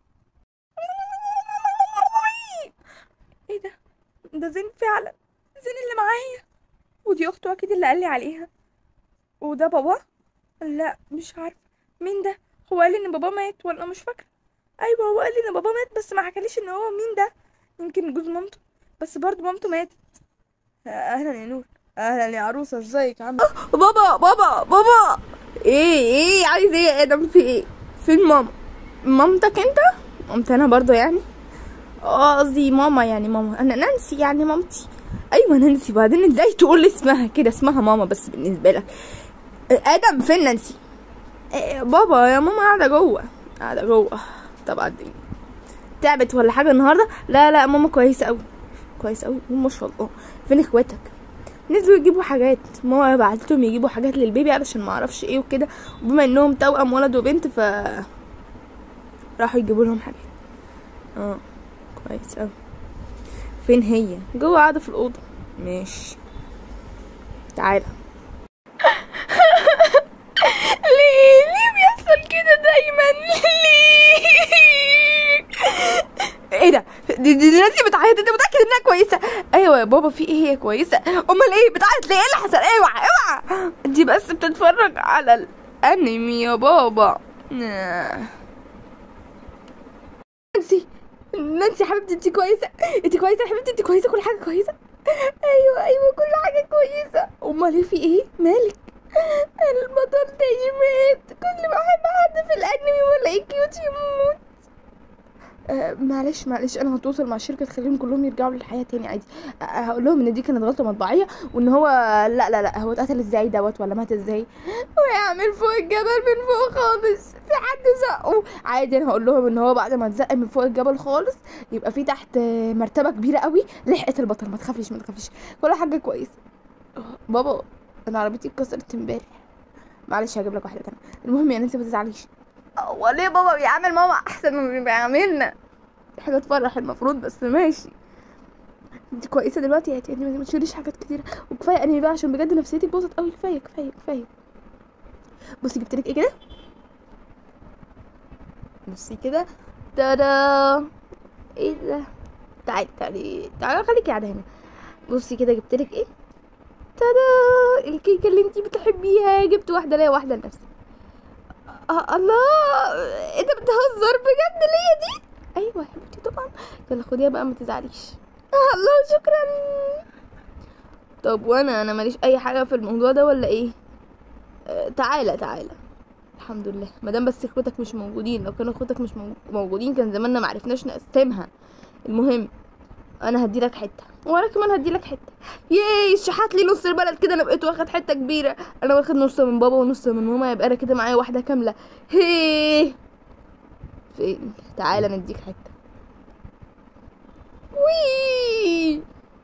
ايه ده ده زين فعلا زين اللي معايا ودي اخته اكيد اللي قال لي عليها وده بابا لا مش عارفه مين ده هو قال لي ان بابا مات ولا مش فاكره ايوه هو قال لي ان بابا مات بس ما حكاليش ان هو مين ده يمكن جوز مامته بس برضه مامته ماتت اهلا يا نور اهلا يا عروسه ازيك عامله بابا بابا بابا ايه ايه عايز ايه يا ادم في ايه فين ماما مامتك انت قمت انا برضو يعني اه قصدي ماما يعني ماما انا نانسي يعني مامتي ايوه نانسي بعدين ازاي تقول لي اسمها كده اسمها ماما بس بالنسبه لك ادم فين نانسي إيه بابا يا ماما قاعده جوه قاعده جوه طبعا دي تعبت ولا حاجه النهارده لا لا ماما كويسه قوي كويس قوي ما شاء الله فين اخواتك نزلوا يجيبوا حاجات ماما بعتتهم يجيبوا حاجات للبيبي علشان ما اعرفش ايه وكده وبما انهم توأم ولد وبنت ف راحوا يجيبوا لهم حاجات اه كويس اوي فين هي جوه قاعده في الاوضه ماشي تعالى ليه ليه بيحصل كده دايما ليه ايه ده دي, دي, دي نانسي بتعيط انت متاكد انها كويسه ايوه يا بابا في ايه هي كويسه امال ايه بتعيط ليه ايه اللي حصل اوعى اوعى دي بس بتتفرج على الانمي يا بابا آه. نانسي نانسي يا حبيبتي انت كويسه انت كويسه يا حبيبتي انت كويسه كل حاجه كويسه ايوه ايوه كل حاجه كويسه امال ايه في ايه مالك البطل تاني مات كل ما احب حد في الانمي ولا كيوت يموت آه معلش معلش انا هتواصل مع الشركه تخليهم كلهم يرجعوا للحياه تاني عادي آه هقول لهم ان دي كانت غلطه مطبعيه وان هو لا لا لا هو اتقتل ازاي دوت ولا مات ازاي ويعمل فوق الجبل من فوق خالص في حد زقه عادي انا هقول لهم ان هو بعد ما اتزق من فوق الجبل خالص يبقى في تحت آه، مرتبه كبيره قوي لحقت البطل ما تخافيش ما تخافيش كل حاجه كويسه آه، بابا انا عربيتي اتكسرت امبارح معلش هجيب لك واحده تانية المهم يعني انت ما تزعليش هو ليه بابا بيعامل ماما احسن من بيعاملنا دي حاجه تفرح المفروض بس ماشي انت كويسه دلوقتي يا تاني ما تشيليش حاجات كتير وكفايه انمي بقى عشان بجد نفسيتي باظت قوي كفايه كفايه كفايه بصي جبت لك ايه كده بصي كده تادا ايه ده تعالي تعالي تعالي خليكي قاعده هنا بصي كده جبت لك ايه تادا الكيكه اللي انتي بتحبيها جبت واحده ليا واحده لنفسي آه الله ايه ده بتهزر بجد ليا دي ايوه يا حبيبتي طبعا يلا خديها بقى ما تزعليش آه الله شكرا طب وانا انا ماليش اي حاجه في الموضوع ده ولا ايه آه تعالى تعالى الحمد لله مادام بس اخواتك مش موجودين لو كانوا اخواتك مش مو- موجودين كان زماننا معرفناش نقسمها المهم انا هديلك حته وانا كمان هديلك حته ياي شحات لي نص البلد كده انا بقيت واخد حته كبيره انا واخد نص من بابا ونص من ماما يبقى انا كده معايا واحده كامله هي فين تعالى نديك حته وي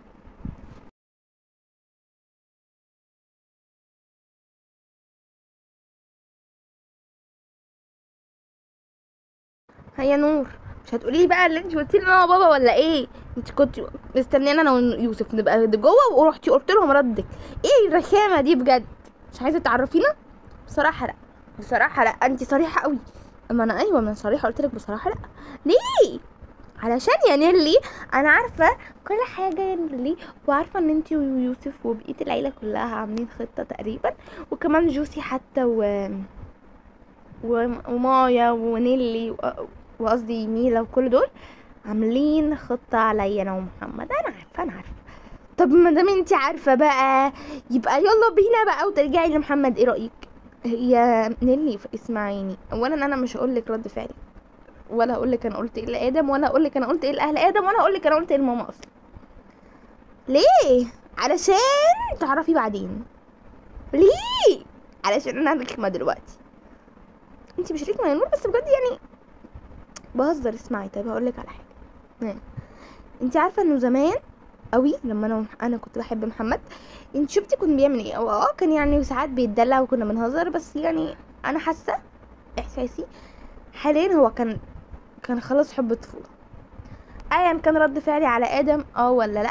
هيا نور مش هتقولي لي بقى اللي انت قلتي لي ماما بابا ولا ايه انت كنت مستنيانا انا ويوسف نبقى جوه ورحتي قلت لهم ردك ايه الرخامه دي بجد مش عايزه تعرفينا بصراحه لا بصراحه لا انت صريحه قوي اما انا ايوه من صريحه قلت لك بصراحه لا ليه علشان يا نيلي انا عارفه كل حاجه يا نيلي وعارفه ان انت ويوسف وبقيه العيله كلها عاملين خطه تقريبا وكمان جوسي حتى و و- ومايا ونيلي و- وقصدي ميلا وكل دول عاملين خطة عليا انا ومحمد انا عارفة انا عارفة طب ما دام انت عارفة بقى يبقى يلا بينا بقى وترجعي لمحمد ايه رأيك هي نيلي اسمعيني اولا انا مش هقول لك رد فعلي ولا هقول لك انا قلت ايه لادم ولا هقول لك انا قلت ايه لاهل ادم ولا هقول لك انا قلت ايه لماما اصلا ليه علشان تعرفي بعدين ليه علشان انا رخمة دلوقتي انت مش رخمة يا نور بس بجد يعني بهزر اسمعي طيب هقول لك على حاجه انت عارفه انه زمان قوي لما انا ومح- انا كنت بحب محمد انت شفتي كان بيعمل ايه او اه كان يعني ساعات بيتدلع وكنا بنهزر بس يعني انا حاسه احساسي حاليا هو كان كان خلاص حب الطفوله ايا كان رد فعلي على ادم اه ولا لا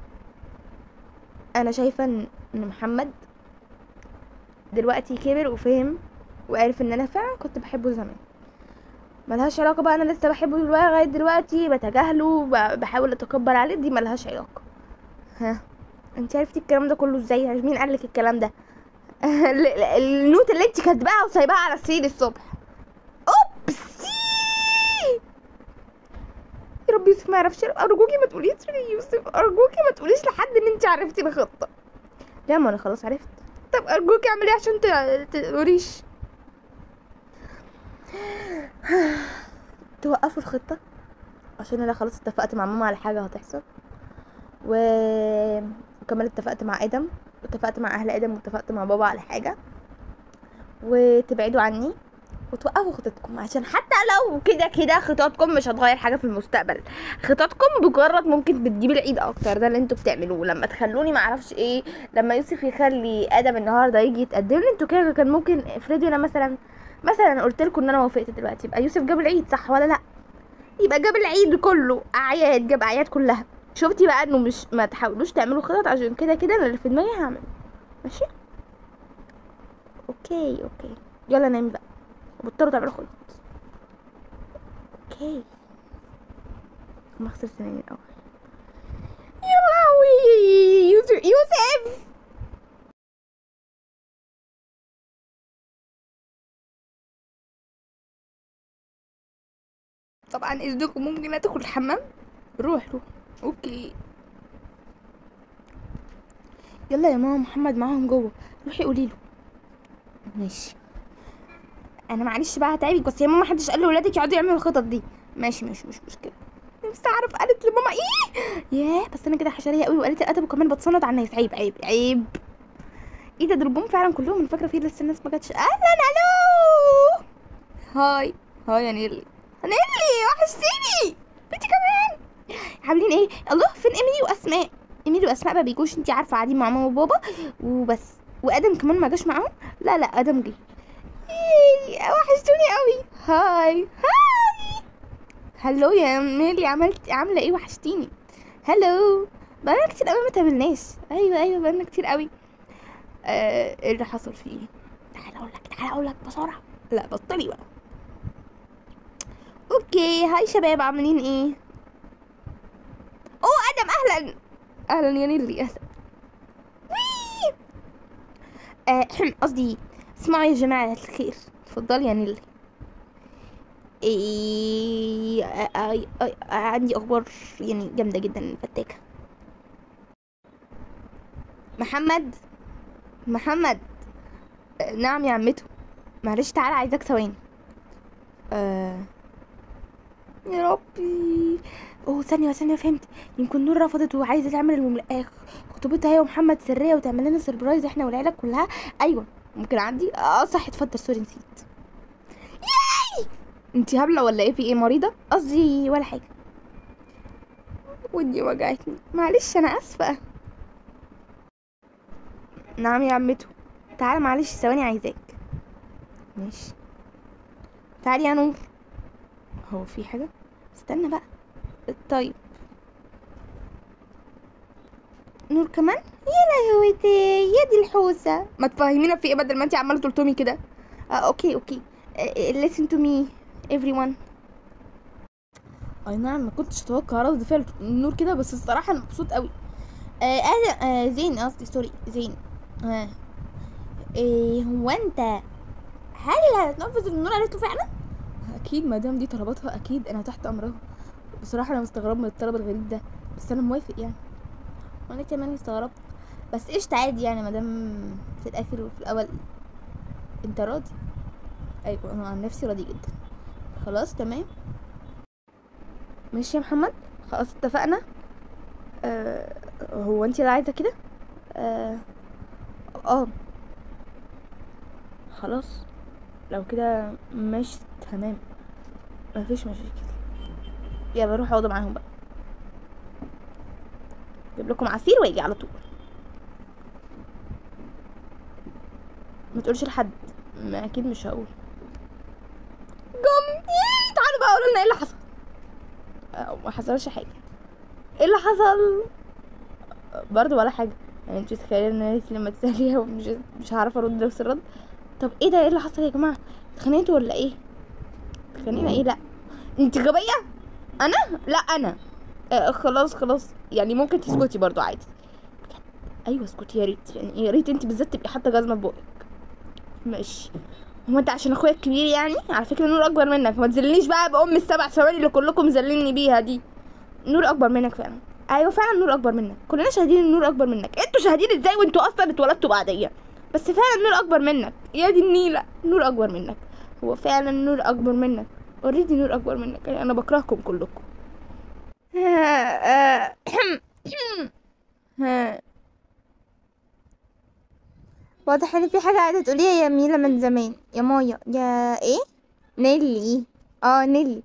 انا شايفه ان إن محمد دلوقتي كبر وفهم وعرف ان انا فعلا كنت بحبه زمان ملهاش علاقة بقى انا لسه بحبه دلوقتي لغاية دلوقتي بتجاهله ب- بحاول اتكبر عليه دي ملهاش علاقة ها انت عرفتي الكلام ده كله ازاي يعني مين قالك الكلام ده ال- ال- النوت اللي انت كاتباها وسايباها على السرير الصبح اوبسي يا رب يوسف ما يعرفش ارجوكي ما تقوليش يا يوسف ارجوكي ما تقوليش لحد ان انت عرفتي الخطة لا ما انا خلاص عرفت طب ارجوكي اعملي عشان ت- تقوليش توقفوا الخطة عشان انا خلاص اتفقت مع ماما على حاجة هتحصل و... وكمان اتفقت مع ادم واتفقت مع اهل ادم واتفقت مع بابا على حاجة وتبعدوا عني وتوقفوا خططكم عشان حتى لو كده كده خططكم مش هتغير حاجه في المستقبل خططكم بمجرد ممكن بتجيب العيد اكتر ده اللي انتوا بتعملوه لما تخلوني معرفش ايه لما يوسف يخلي ادم النهارده يجي يتقدم لي انتوا كده كان ممكن افرضوا انا مثلا مثلا قلت لكم ان انا وافقت دلوقتي يبقى يوسف جاب العيد صح ولا لا يبقى جاب العيد كله اعياد جاب اعياد كلها شفتي بقى انه مش ما تحاولوش تعملوا خطط عشان كده كده انا اللي في دماغي هعمل ماشي اوكي اوكي يلا نام بقى وبطلوا تعملوا خطط اوكي ما اغسل سناني الاول يا لهوي يوسف يوسف طبعا اذنكم ممكن ادخل الحمام روح روح اوكي يلا يا ماما محمد معاهم جوه روحي قولي له ماشي انا معلش بقى هتعبك بس يا ماما محدش قال لاولادك يقعدوا يعملوا الخطط دي ماشي ماشي مش مشكله نفسي اعرف قالت لماما ايه ياه بس انا كده حشريه قوي وقالت الادب وكمان بتصنت على الناس عيب عيب عيب ايه ده دول جم فعلا كلهم انا فاكره في لسه الناس ما جاتش اهلا الو هاي هاي يا نيلي نيلي وحشتيني انت كمان عاملين ايه الله فين ايميلي واسماء ايميلي واسماء ما بيجوش انت عارفه قاعدين مع ماما وبابا وبس وادم كمان ما جاش معاهم لا لا ادم جه إيه، وحشتوني قوي هاي هاي هلو يا ميلي عملت عامله ايه وحشتيني هلو بقالنا كتير قوي ما تقابلناش ايوه ايوه بقالنا كتير قوي آه، ايه اللي حصل فيه ايه تعالى اقول لك تعالى اقول لك بسرعه لا بطلي بقى اوكي هاي شباب عاملين ايه اوه ادم اهلا اهلا يا نيلي اهلا وي آه، قصدي اسمعوا يا جماعة الخير اتفضلي يا نيلي إيه آه، آه، آه، آه، عندي اخبار يعني جامدة جدا فتاكة محمد محمد آه، نعم يا عمته معلش تعالى عايزاك ثواني آه يا ربي اوه ثانية ثانية فهمت يمكن نور رفضت وعايزة تعمل الممل... آه، خطوبتها هي ومحمد سرية وتعمل لنا سربرايز احنا والعيلة كلها ايوه ممكن عندي اه صح اتفضل سوري نسيت ياي انتي هبلة ولا ايه في ايه مريضة قصدي ولا حاجة ودي وجعتني معلش انا اسفة نعم يا عمته تعالى معلش ثواني عايزاك ماشي تعالي يا نور هو في حاجة استنى بقى طيب نور كمان يا لهوتي يا دي الحوسة ما تفهمينا في ايه بدل ما انتي عمالة تلطمي كده آه اوكي اوكي آه listen to me everyone اي نعم ما كنتش اتوقع رد فعل نور كده بس الصراحة انا مبسوط قوي آه آه آه زين قصدي سوري زين آه. إيه هو انت هل هتنفذ اللي نور قالت له فعلا اكيد ما دام دي طلباتها اكيد انا تحت امرها بصراحه انا مستغرب من الطلب الغريب ده بس انا موافق يعني وانا كمان استغربت بس قشطة عادي يعني ما دام في الاخر وفي الاول انت راضي ايوه انا عن نفسي راضي جدا خلاص تمام ماشي يا محمد خلاص اتفقنا آه هو انت اللي عايزه كده اه اه خلاص لو كده ماشي تمام مفيش مشاكل يلا روح اقعدوا معاهم بقى اجيب لكم عصير واجي على طول ما تقولش لحد ما اكيد مش هقول جم ياي، تعالوا بقى قولوا لنا ايه اللي حصل أه، ما حصلش حاجه ايه اللي حصل برضه ولا حاجه يعني انت تتخيلي ان انت لما تساليها ومش مش هعرف ارد نفس الرد طب ايه ده ايه اللي حصل يا جماعه اتخانقتوا ولا ايه اتخانقنا ايه لا انت غبيه انا لا انا آه خلاص خلاص يعني ممكن تسكتي برضو عادي ايوه اسكتي يا ريت يعني يا ريت انت بالذات تبقي حاطه جزمه في بقك ماشي هو انت عشان اخويا الكبير يعني على فكره نور اكبر منك ما تذلنيش بقى بام السبع ثواني اللي كلكم مذليني بيها دي نور اكبر منك فعلا ايوه فعلا نور اكبر منك كلنا شاهدين ان نور اكبر منك انتوا شاهدين ازاي وانتوا اصلا اتولدتوا بعديا بس فعلا نور اكبر منك يا دي النيله نور اكبر منك هو فعلا نور اكبر منك اوريدي نور اكبر منك يعني انا بكرهكم كلكم واضح ان في حاجه عايزه تقوليها يا ميلا من زمان يا مايا يا ايه نيلي اه نيلي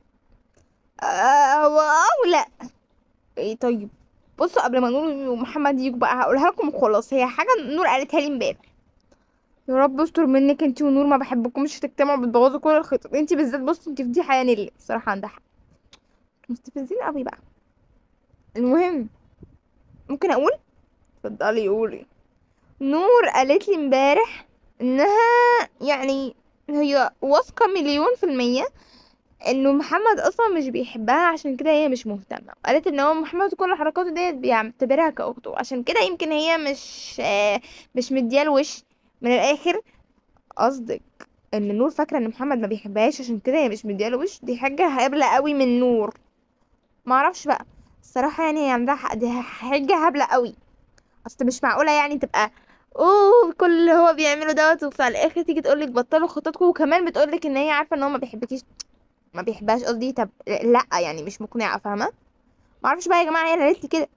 آه او لا ايه طيب بصوا قبل ما نور ومحمد يجوا بقى هقولها لكم وخلاص هي حاجه نور قالتها لي امبارح يا رب استر منك انت ونور ما بحبكمش تجتمعوا بتبوظوا كل الخطط انت بالذات بصي انت فضيحه يا نيلي بصراحه عندها حق مستفزين قوي بقى المهم ممكن اقول اتفضلي قولي نور قالت لي امبارح انها يعني هي واثقه مليون في الميه انه محمد اصلا مش بيحبها عشان كده هي مش مهتمه قالت ان هو محمد كل حركاته ديت بيعتبرها كاخته عشان كده يمكن هي مش آه، مش مدياله وش من الاخر قصدك ان نور فاكره ان محمد ما بيحبهاش عشان كده هي مش مدياله وش دي حاجه هبله قوي من نور معرفش بقى الصراحه يعني هي عندها حق دي حاجه هبله قوي اصل مش معقوله يعني تبقى اوه كل اللي هو بيعمله دوت وفي الاخر تيجي تقولك بطلوا خططكم وكمان بتقولك ان هي عارفه ان هو ما بيحبكيش ما بيحبهاش قصدي طب لا يعني مش مقنعه فاهمه معرفش بقى يا جماعه هي اللي قالت لي كده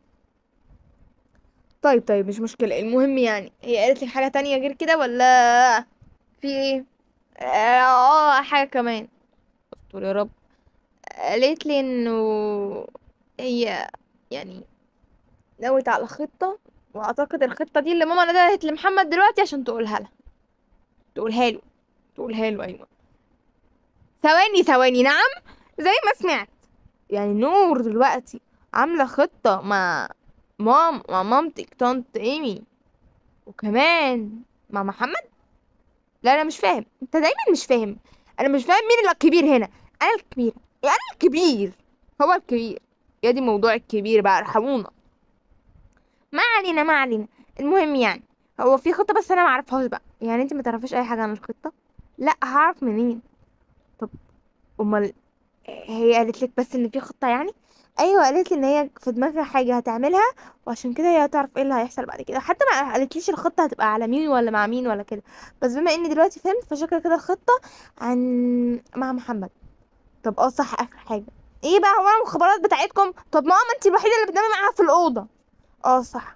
طيب طيب مش مشكله المهم يعني هي قالت لك حاجه تانية غير كده ولا في ايه اه حاجه كمان استر يا رب قالت لي انه هي يعني نوت على خطه واعتقد الخطه دي اللي ماما ندهت لمحمد دلوقتي عشان تقولها لها تقولها له تقولها له ايوه ثواني ثواني نعم زي ما سمعت يعني نور دلوقتي عامله خطه مع مام مع مامتك طنط ايمي وكمان مع محمد لا انا مش فاهم انت دايما مش فاهم انا مش فاهم مين اللي الكبير هنا انا الكبير انا الكبير هو الكبير يا دي موضوع الكبير بقى ارحمونا ما علينا ما علينا المهم يعني هو في خطه بس انا ما اعرفهاش بقى يعني انت ما تعرفيش اي حاجه عن الخطه لا هعرف منين طب امال هي قالت لك بس ان في خطه يعني ايوه قالت لي ان هي في دماغها حاجه هتعملها وعشان كده هي هتعرف ايه اللي هيحصل بعد كده حتى ما قالتليش الخطه هتبقى على مين ولا مع مين ولا كده بس بما اني دلوقتي فهمت فشكل كده الخطه عن مع محمد طب اه صح اخر حاجه ايه بقى هو المخابرات بتاعتكم طب ماما انت الوحيده اللي بتنامي معاها في الاوضه اه صح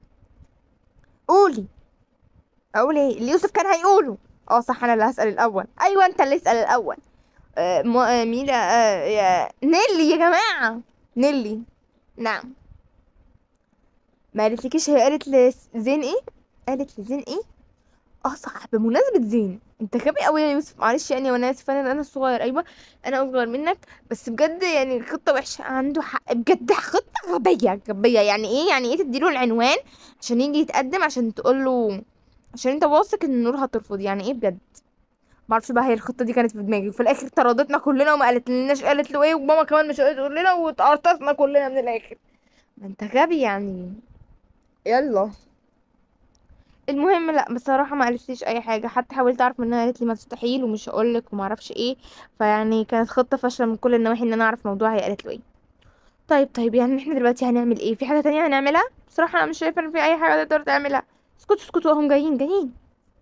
قولي اقول ايه اللي يوسف كان هيقوله اه صح انا اللي هسال الاول ايوه انت اللي اسال الاول آه م... آه مين آه يا نيلي يا جماعه نيلي نعم ما قالتلكيش هي قالت لزين ايه قالت لزين ايه اه صح بمناسبة زين انت غبي قوي يا يوسف معلش يعني وانا اسف انا انا الصغير ايوه انا اصغر منك بس بجد يعني خطة وحشة عنده حق بجد خطة غبية غبية يعني ايه يعني ايه تديله العنوان عشان يجي يتقدم عشان تقوله عشان انت واثق ان نور هترفض يعني ايه بجد معرفش بقى هي الخطة دي كانت في دماغي وفي الاخر طردتنا كلنا وما قالت لناش قالت له ايه وماما كمان مش قالت تقول لنا واتقرطصنا كلنا من الاخر ما انت غبي يعني يلا المهم لا بصراحة ما قالتليش اي حاجة حتى حاولت اعرف منها قالت لي مستحيل ومش هقولك وما اعرفش ايه فيعني كانت خطة فاشلة من كل النواحي ان انا اعرف موضوع هي قالت له ايه طيب طيب يعني احنا دلوقتي هنعمل ايه في حاجة تانية هنعملها بصراحة انا مش شايفة ان في اي حاجة تقدر تعملها اسكتوا اسكتوا هم جايين جايين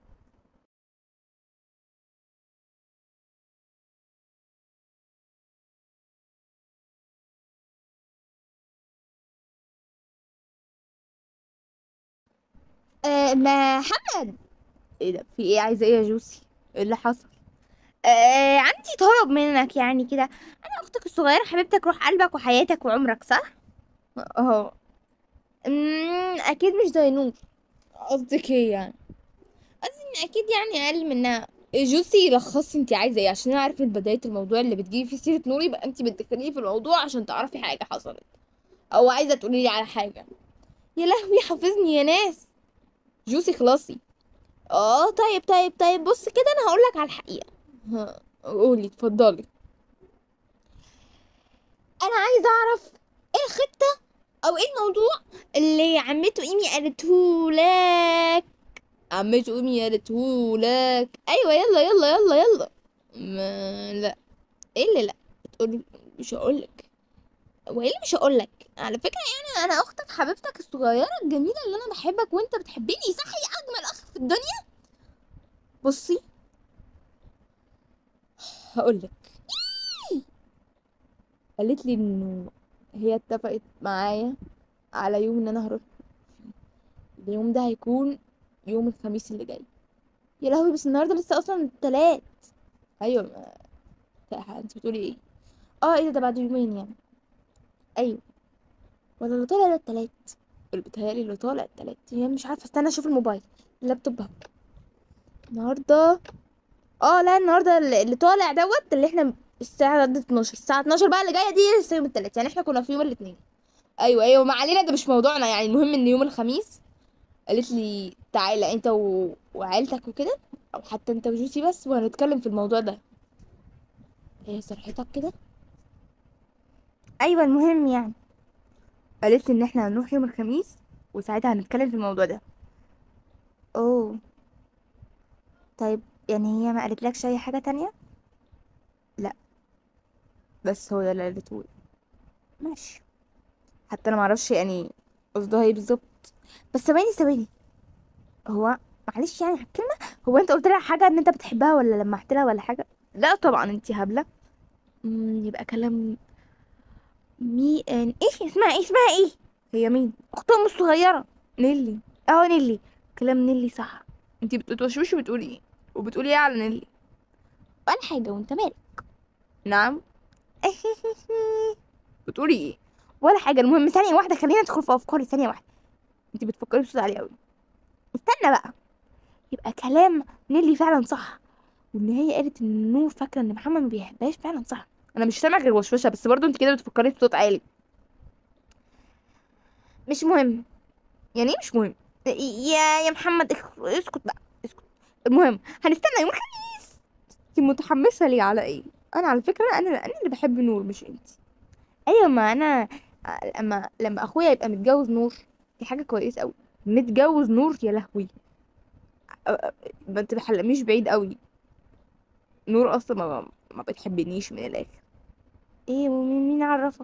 آه محمد ايه ده في ايه عايزة ايه يا جوسي ايه اللي حصل آه عندي طلب منك يعني كده انا اختك الصغيرة حبيبتك روح قلبك وحياتك وعمرك صح اه امم اكيد مش دينور قصدك ايه يعني قصدي ان اكيد يعني اقل منها جوسي لخصي انت عايزه ايه عشان انا عارفه من بدايه الموضوع اللي بتجيبي فيه سيره نور يبقى انت بتدخليه في الموضوع عشان تعرفي حاجه حصلت او عايزه تقولي لي على حاجه يا لهوي حافظني يا ناس جوسي خلاصي اه طيب طيب طيب بص كده انا هقولك على الحقيقة ها قولي اتفضلي انا عايزة اعرف ايه الخطة او ايه الموضوع اللي عمته ايمي قالته لك عمته امي قالتهولك ايوه يلا يلا يلا يلا ما لا ايه اللي لا تقولي مش هقولك وايه اللي مش هقولك على فكرة يعني انا اختك حبيبتك الصغيرة الجميلة اللي انا بحبك وانت بتحبني صح يا اجمل اخ في الدنيا بصي هقولك قالت لي انه هي اتفقت معايا على يوم ان انا هروح فيه اليوم ده هيكون يوم الخميس اللي جاي يا لهوي بس النهارده لسه اصلا التلات ايوه ما انت بتقولي ايه اه ايه ده ده بعد يومين يعني ايوه ولا اللي طالع ده التلات اللي بيتهيألي اللي طالع التلات يعني مش عارفه استنى اشوف الموبايل اللابتوب اهو النهارده اه لا النهارده اللي اللي طالع دوت اللي احنا الساعه عدت 12 الساعه 12 بقى اللي جايه دي لسه يوم التلات يعني احنا كنا في يوم الاثنين ايوه ايوه ما علينا ده مش موضوعنا يعني المهم ان يوم الخميس قالت لي تعالى انت و... وعيلتك وكده او حتى انت وجوسي بس وهنتكلم في الموضوع ده هي صرحتك كده ايوه المهم يعني قالت لي ان احنا هنروح يوم الخميس وساعتها هنتكلم في الموضوع ده اوه طيب يعني هي ما قالتلكش اي حاجه تانية لا بس هو ده اللي قالته لي ماشي حتى انا معرفش يعني قصدها ايه بالظبط بس ثواني ثواني هو معلش يعني كلمه هو انت قلت لها حاجه ان انت بتحبها ولا لمحت لها ولا حاجه لا طبعا انت هبله امم يبقى كلام مي ان ايه اسمها ايه اسمها ايه هي مين اختهم الصغيره نيلي اه نيلي كلام نيلي صح انتي بتوشوشي بتقولي ايه وبتقولي ايه على نيلي ولا حاجه وانت مالك نعم بتقولي ايه ولا حاجه المهم ثانيه واحده خلينا ندخل في افكاري ثانيه واحده انتي بتفكري بصوت عالي قوي استنى بقى يبقى كلام نيلي فعلا صح وان هي قالت ان نور فاكره ان محمد ما بيحبهاش فعلا صح انا مش سامع غير وشوشه بس برضو انت كده بتفكري بصوت عالي مش مهم يعني ايه مش مهم يا يا محمد اخ- اسكت بقى اسكت المهم هنستنى يوم الخميس انتي متحمسه ليه على ايه انا على فكره انا انا اللي بحب نور مش انتي ايوه ما انا لما لما اخويا يبقى متجوز نور دي حاجه كويسه قوي متجوز نور يا لهوي أ- أ- ما انت بحلميش بعيد قوي نور اصلا ما ما بتحبنيش من الاخر ايه ومين مين عرفك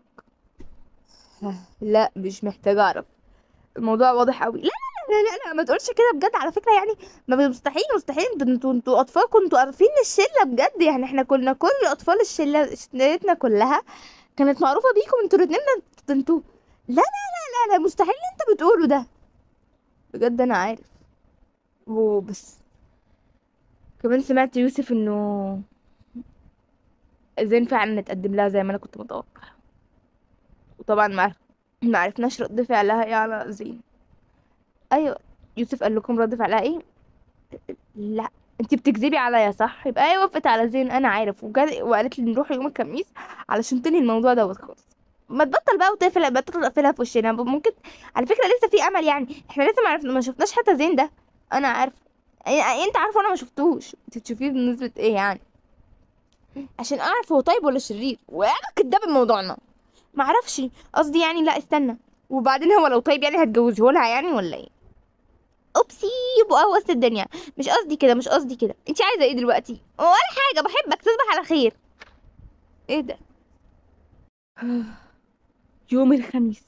لا مش محتاجه اعرف الموضوع واضح قوي لا لا لا لا ما تقولش كده بجد على فكره يعني ما مستحيل مستحيل ده انتوا انتوا اطفال كنتوا عارفين الشله بجد يعني احنا كنا كل اطفال الشله شلتنا كلها كانت معروفه بيكم انتوا الاتنين ده انتوا لا لا لا لا لا مستحيل اللي انت بتقوله ده بجد انا عارف وبس كمان سمعت يوسف انه زين فعلا اتقدم لها زي ما انا كنت متوقع وطبعا ما عرف- ما عرفناش رد فعلها ايه على زين ايوه يوسف قال لكم رد فعلها ايه لا انت بتكذبي عليا صح يبقى هي وافقت على زين انا عارف وجا... وقالت لي نروح يوم الخميس علشان تنهي الموضوع دوت خالص ما تبطل بقى وتقفل بطل تقفلها في وشنا ممكن على فكره لسه في امل يعني احنا لسه ما عرفنا ما شفناش حتى زين ده انا عارف انت عارفه وانا ما شفتوش انت تشوفيه بنسبة ايه يعني عشان اعرف هو طيب ولا شرير وانا كداب بموضوعنا ما اعرفش قصدي يعني لا استنى وبعدين هو لو طيب يعني هتجوزيه لها يعني ولا ايه اوبسي يبقى وسط الدنيا مش قصدي كده مش قصدي كده انت عايزه ايه دلوقتي ولا حاجه بحبك تصبح على خير ايه ده يوم الخميس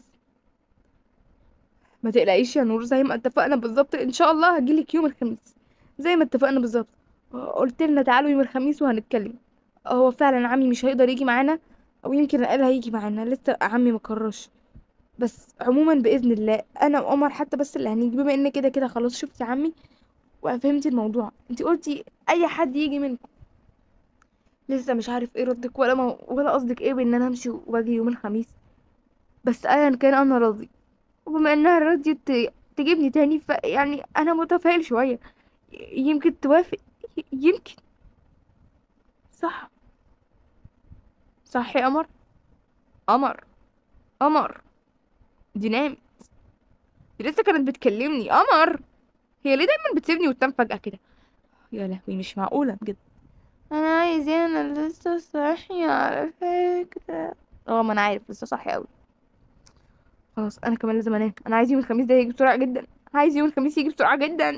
ما تقلقيش يا نور زي ما اتفقنا بالظبط ان شاء الله هجيلك يوم الخميس زي ما اتفقنا بالظبط قلت لنا تعالوا يوم الخميس وهنتكلم هو فعلا عمي مش هيقدر يجي معانا او يمكن قال هيجي معانا لسه عمي ما قررش بس عموما باذن الله انا وعمر حتى بس اللي هنيجي بما ان كده كده خلاص شفتي عمي وفهمتي الموضوع انت قلتي اي حد يجي منكم لسه مش عارف ايه ردك ولا ما ولا قصدك ايه بان انا امشي واجي يوم الخميس بس ايا كان انا راضي وبما انها رضيت ت- تجيبني تاني ف يعني انا متفائل شويه ي- يمكن توافق ي- يمكن صح صح يا قمر قمر قمر دي نامت دي لسه كانت بتكلمني قمر هي ليه دايما بتسيبني وتنام فجأة كده يا لهوي مش معقولة بجد انا عايزه انا لسه صاحيه على فكره اه ما انا عارف لسه صاحي قوي خلاص انا كمان لازم انام انا عايز يوم الخميس ده يجي بسرعه جدا عايز يوم الخميس يجي بسرعه جدا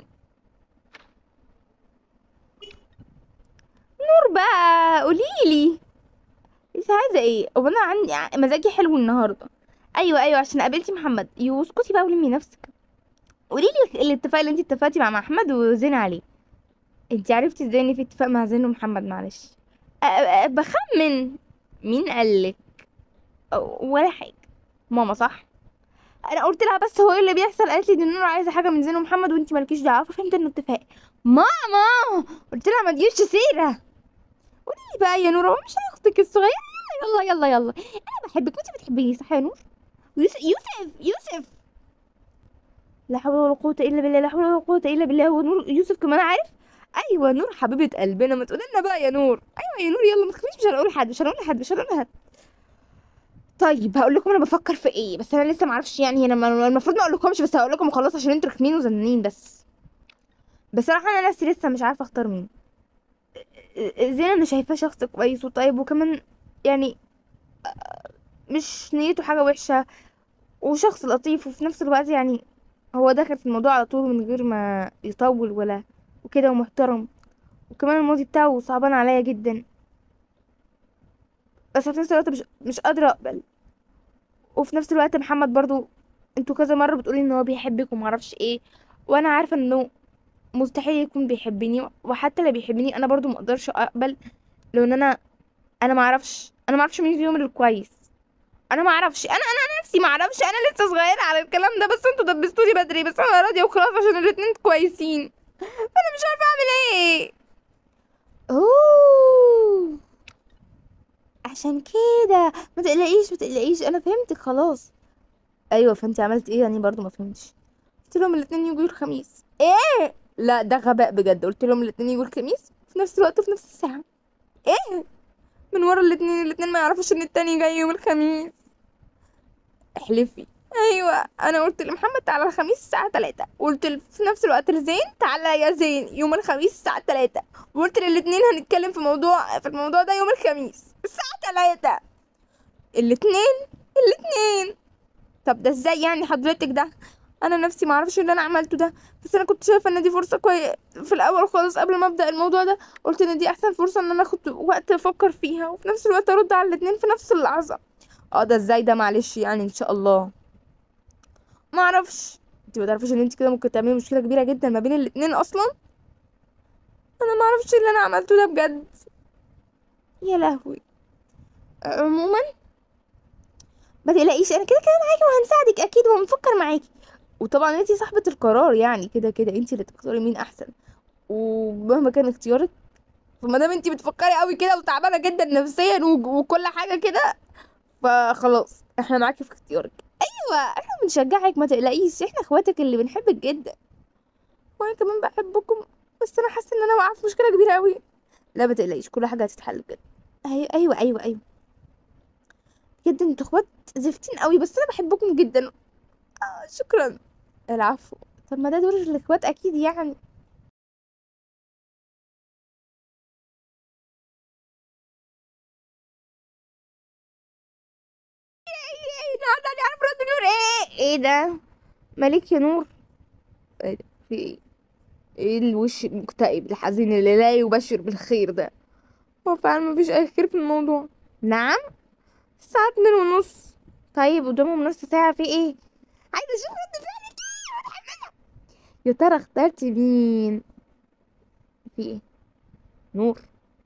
نور بقى قوليلي انت عايزه ايه هو انا عندي ع- مزاجي حلو النهارده ايوه ايوه عشان قابلتي محمد يو اسكتي بقى ولمي نفسك قوليلي الاتفاق اللي انت اتفقتي مع محمد وزين عليه انت عرفتي ازاي ان في اتفاق مع زين ومحمد معلش أ- أ- بخمن مين قالك ولا حاجه ماما صح انا قلت لها بس هو ايه اللي بيحصل قالت لي دي نور عايزه حاجه من زين ومحمد وانت مالكيش دعوه ففهمت انه اتفاق ماما قلت لها ما تجيبش سيره قولي لي بقى يا نور هو مش أنا اختك الصغيره يلا يلا يلا يلا انا بحبك وانت بتحبيني صح يا نور يوسف يوسف يوسف لا حول ولا قوه الا بالله لا حول ولا قوه الا بالله هو نور يوسف كمان عارف ايوه نور حبيبه قلبنا ما تقول لنا بقى يا نور ايوه يا نور يلا ما تخافيش مش هنقول لحد مش هنقول لحد مش هنقول لحد طيب هقول لكم انا بفكر في ايه بس انا لسه ما اعرفش يعني انا ما- المفروض ما اقول لكمش بس هقول لكم وخلاص عشان انتوا رخمين وزنانين بس بصراحه انا نفسي لسه مش عارفه اختار مين زين انا شايفاه شخص كويس وطيب وكمان يعني مش نيته حاجه وحشه وشخص لطيف وفي نفس الوقت يعني هو دخل في الموضوع على طول من غير ما يطول ولا وكده ومحترم وكمان الماضي بتاعه صعبان عليا جدا بس في نفس الوقت مش مش قادرة اقبل وفي نفس الوقت محمد برضو انتوا كذا مرة بتقولي ان هو بيحبك ومعرفش ايه وانا عارفة انه مستحيل يكون بيحبني وحتى لو بيحبني انا برضو مقدرش اقبل لان انا انا معرفش انا معرفش مين فيهم الكويس انا معرفش انا انا نفسي معرفش انا لسه صغيرة على الكلام ده بس انتوا دبستولي بدري بس انا راضية وخلاص عشان الاتنين كويسين فانا مش عارفة اعمل ايه اوه عشان كده ما تقلقيش ما تقلقيش انا فهمتك خلاص ايوه فانت عملت ايه يعني برضو ما فهمتش قلت لهم الاتنين يجوا الخميس ايه لا ده غباء بجد قلت لهم الاتنين يجوا الخميس في نفس الوقت وفي نفس الساعه ايه من ورا الاتنين الاتنين ما يعرفوش ان التاني جاي يوم الخميس احلفي ايوه انا قلت لمحمد تعالى الخميس الساعه 3 وقلت ل- في نفس الوقت لزين تعالى يا زين يوم الخميس الساعه 3 وقلت للاتنين هنتكلم في موضوع في الموضوع ده يوم الخميس الساعه 3 الاتنين الاتنين طب ده ازاي يعني حضرتك ده انا نفسي ما اعرفش اللي انا عملته ده بس انا كنت شايفه ان دي فرصه كويسه في الاول خالص قبل ما ابدا الموضوع ده قلت ان دي احسن فرصه ان انا اخد وقت افكر فيها وفي نفس الوقت ارد على الاتنين في نفس اللحظه اه ده ازاي ده معلش يعني ان شاء الله ما اعرفش انت ما تعرفيش ان انت كده ممكن تعملي مشكله كبيره جدا ما بين الاتنين اصلا انا ما اعرفش اللي انا عملته ده بجد يا لهوي عموما ما تقلقيش انا كده كده معاكي وهنساعدك اكيد وهنفكر معاكي وطبعا انتي صاحبة القرار يعني كده كده انتي اللي تختاري مين احسن ومهما كان اختيارك فما دام انتي بتفكري قوي كده وتعبانه جدا نفسيا وج- وكل حاجه كده فخلاص احنا معاكي في اختيارك ايوه احنا بنشجعك ما تقلقيش احنا اخواتك اللي بنحبك جدا وانا كمان بحبكم بس انا حاسه ان انا واقعه في مشكله كبيره قوي لا ما تقلقيش كل حاجه هتتحل بجد ايوه ايوه ايوه ايوه بجد انتوا اخوات زفتين قوي بس انا بحبكم جدا آه شكرا العفو طب ما ده دور الاخوات اكيد يعني ايه النهارده هنعرف رد نور ايه ايه ده مالك يا نور ايه ده في ايه ايه الوش المكتئب الحزين اللي لا يبشر بالخير ده هو فعلا مفيش اي خير في الموضوع نعم الساعة اتنين ونص طيب قدامهم نص ساعة في ايه عايزة اشوف رد فعلك ايه متحمسة يا ترى اخترتي مين في ايه نور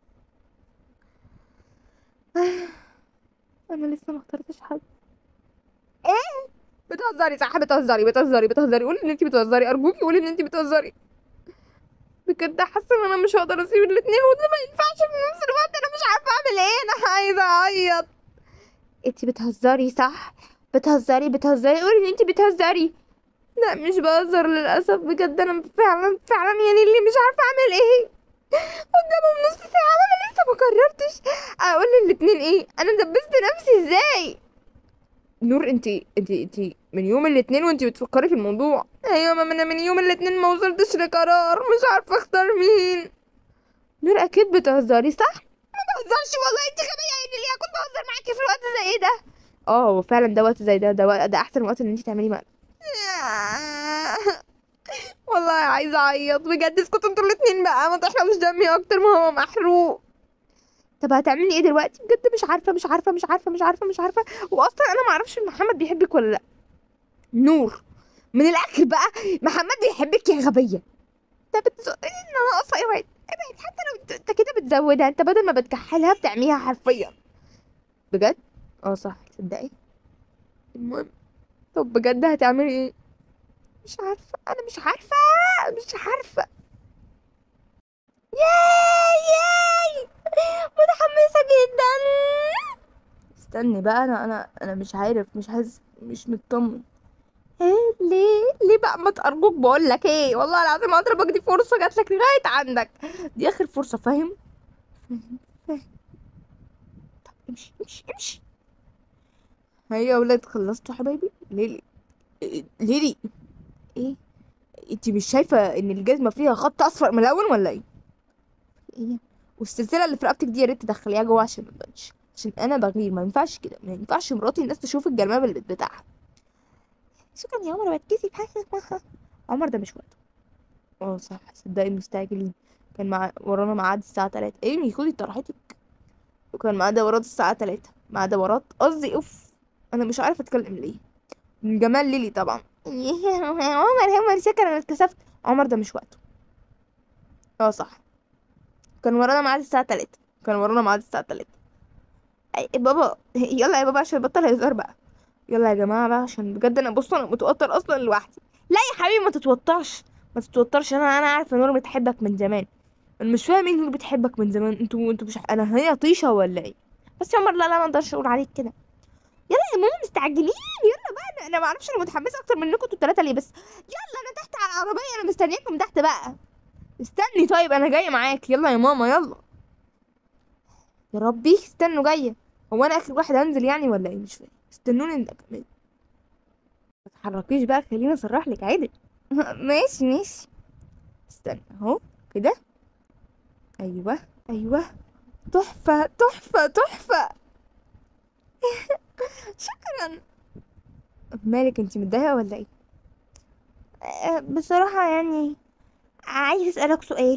انا لسه ما اخترتش حد ايه بتهزري صح بتهزري بتهزري بتهزري قولي ان انتي بتهزري ارجوكي قولي ان انتي بتهزري بجد حاسه ان انا مش هقدر اسيب الاتنين وده ما ينفعش في نفس الوقت انا مش عارفه اعمل ايه انا عايزه اعيط انتي بتهزري صح بتهزري بتهزري قولي ان انتي بتهزري لا مش بهزر للاسف بجد انا فعلا فعلا يعني اللي مش عارفه اعمل ايه قدامهم نص ساعه وانا لسه ما قررتش اقول للاتنين ايه انا دبست نفسي ازاي نور انتي انتي انتي من يوم الاثنين وانتي بتفكري في الموضوع ايوه ما انا من يوم الاثنين ما وصلتش لقرار مش عارفه اختار مين نور اكيد بتهزري صح ما بهزرش والله انت غبيه يعني ليه كنت بهزر معاكي في الوقت زي ايه ده اه هو فعلا ده وقت زي ده ده وقت ده احسن وقت ان انت تعملي مقلب والله عايزه اعيط بجد اسكتوا انتوا الاتنين بقى ما تحرقوش دمي اكتر ما هو محروق طب هتعملي ايه دلوقتي بجد مش عارفه مش عارفه مش عارفه مش عارفه مش عارفه واصلا انا ما اعرفش محمد بيحبك ولا لا نور من الاخر بقى محمد بيحبك يا غبيه انت بتزقني ان انا ناقصه ابعد ابعد حتى لو انت, انت كده بتزودها انت بدل ما بتكحلها بتعميها حرفيا بجد اه صح تصدقي المهم طب بجد هتعملي ايه مش عارفه انا مش عارفه مش عارفه ياي ياي متحمسه استني بقى انا انا انا مش عارف مش حاسس مش مطمن ايه ليه ليه بقى ما تأرجوك بقول لك ايه والله العظيم اضربك دي فرصه جات لك لغايه عندك دي اخر فرصه فاهم فاهم فاهم طب امشي امشي امشي هيا يا ولاد خلصتوا حبايبي ليلي إيه- ليلي ايه انتي مش شايفه ان الجزمه فيها خط اصفر ملون ولا ايه ايه والسلسله اللي في رقبتك دي يا ريت تدخليها جوه عشان ما تبانش عشان انا بغير ما ينفعش كده ما ينفعش مراتي الناس تشوف الجلماب اللي بتاعها شكرا يا عمر بتكسي بحاجه عمر ده مش وقته اه صح صدقني مستعجلين كان مع ورانا ميعاد الساعه 3 ايمي خدي طرحتك وكان معاه دورات الساعه 3 مع دورات قصدي اوف انا مش عارفه اتكلم ليه من جمال ليلي طبعا عمر عمر شكرا انا اتكسفت عمر ده مش وقته اه صح كان ورانا ميعاد الساعة تلاتة كان ورانا ميعاد الساعة تلاتة أي بابا يلا يا بابا عشان بطل هزار بقى يلا يا جماعة بقى عشان بجد انا بص انا متوتر اصلا لوحدي لا يا حبيبي ما تتوترش ما تتوترش انا انا عارفة نور بتحبك من زمان انا مش فاهم مين نور بتحبك من زمان انتوا انتوا مش انا هي طيشة ولا ايه بس يا عمر لا لا ما اقدرش اقول عليك كده يلا يا ماما مستعجلين يلا بقى انا, أنا ما اعرفش انا متحمسة اكتر منكم انتوا التلاتة ليه بس يلا انا تحت على العربية انا مستنياكم تحت بقى استني طيب انا جايه معاك يلا يا ماما يلا يا ربي استنوا جايه هو انا اخر واحد هنزل يعني ولا ايه مش فاهم استنوني انت كمان ما تتحركيش بقى خليني اصرح لك عادي ماشي ماشي استنى اهو كده ايوه ايوه تحفه تحفه تحفه شكرا مالك انتي متضايقه ولا ايه أه، بصراحه يعني عايز اسالك سؤال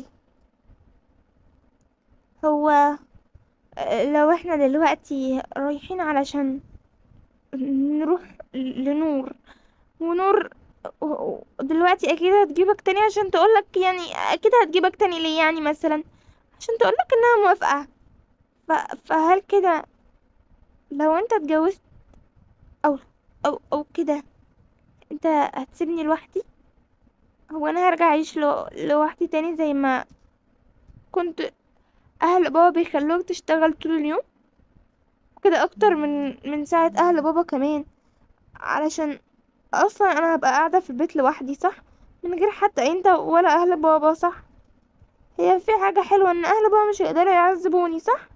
هو أه، لو احنا دلوقتي رايحين علشان نروح لنور ونور و- دلوقتي اكيد هتجيبك تاني عشان تقولك يعني اكيد هتجيبك تاني ليه يعني مثلا عشان تقولك انها موافقة ف... فهل كده لو انت اتجوزت او او او كده انت هتسيبني لوحدي هو انا هرجع اعيش لو... لوحدي تاني زي ما كنت اهل بابا بيخلوك تشتغل طول اليوم كده اكتر من من ساعة اهل بابا كمان علشان اصلا انا هبقى قاعدة في البيت لوحدي صح من غير حتى انت ولا اهل بابا صح هي في حاجة حلوة ان اهل بابا مش هيقدروا يعذبوني صح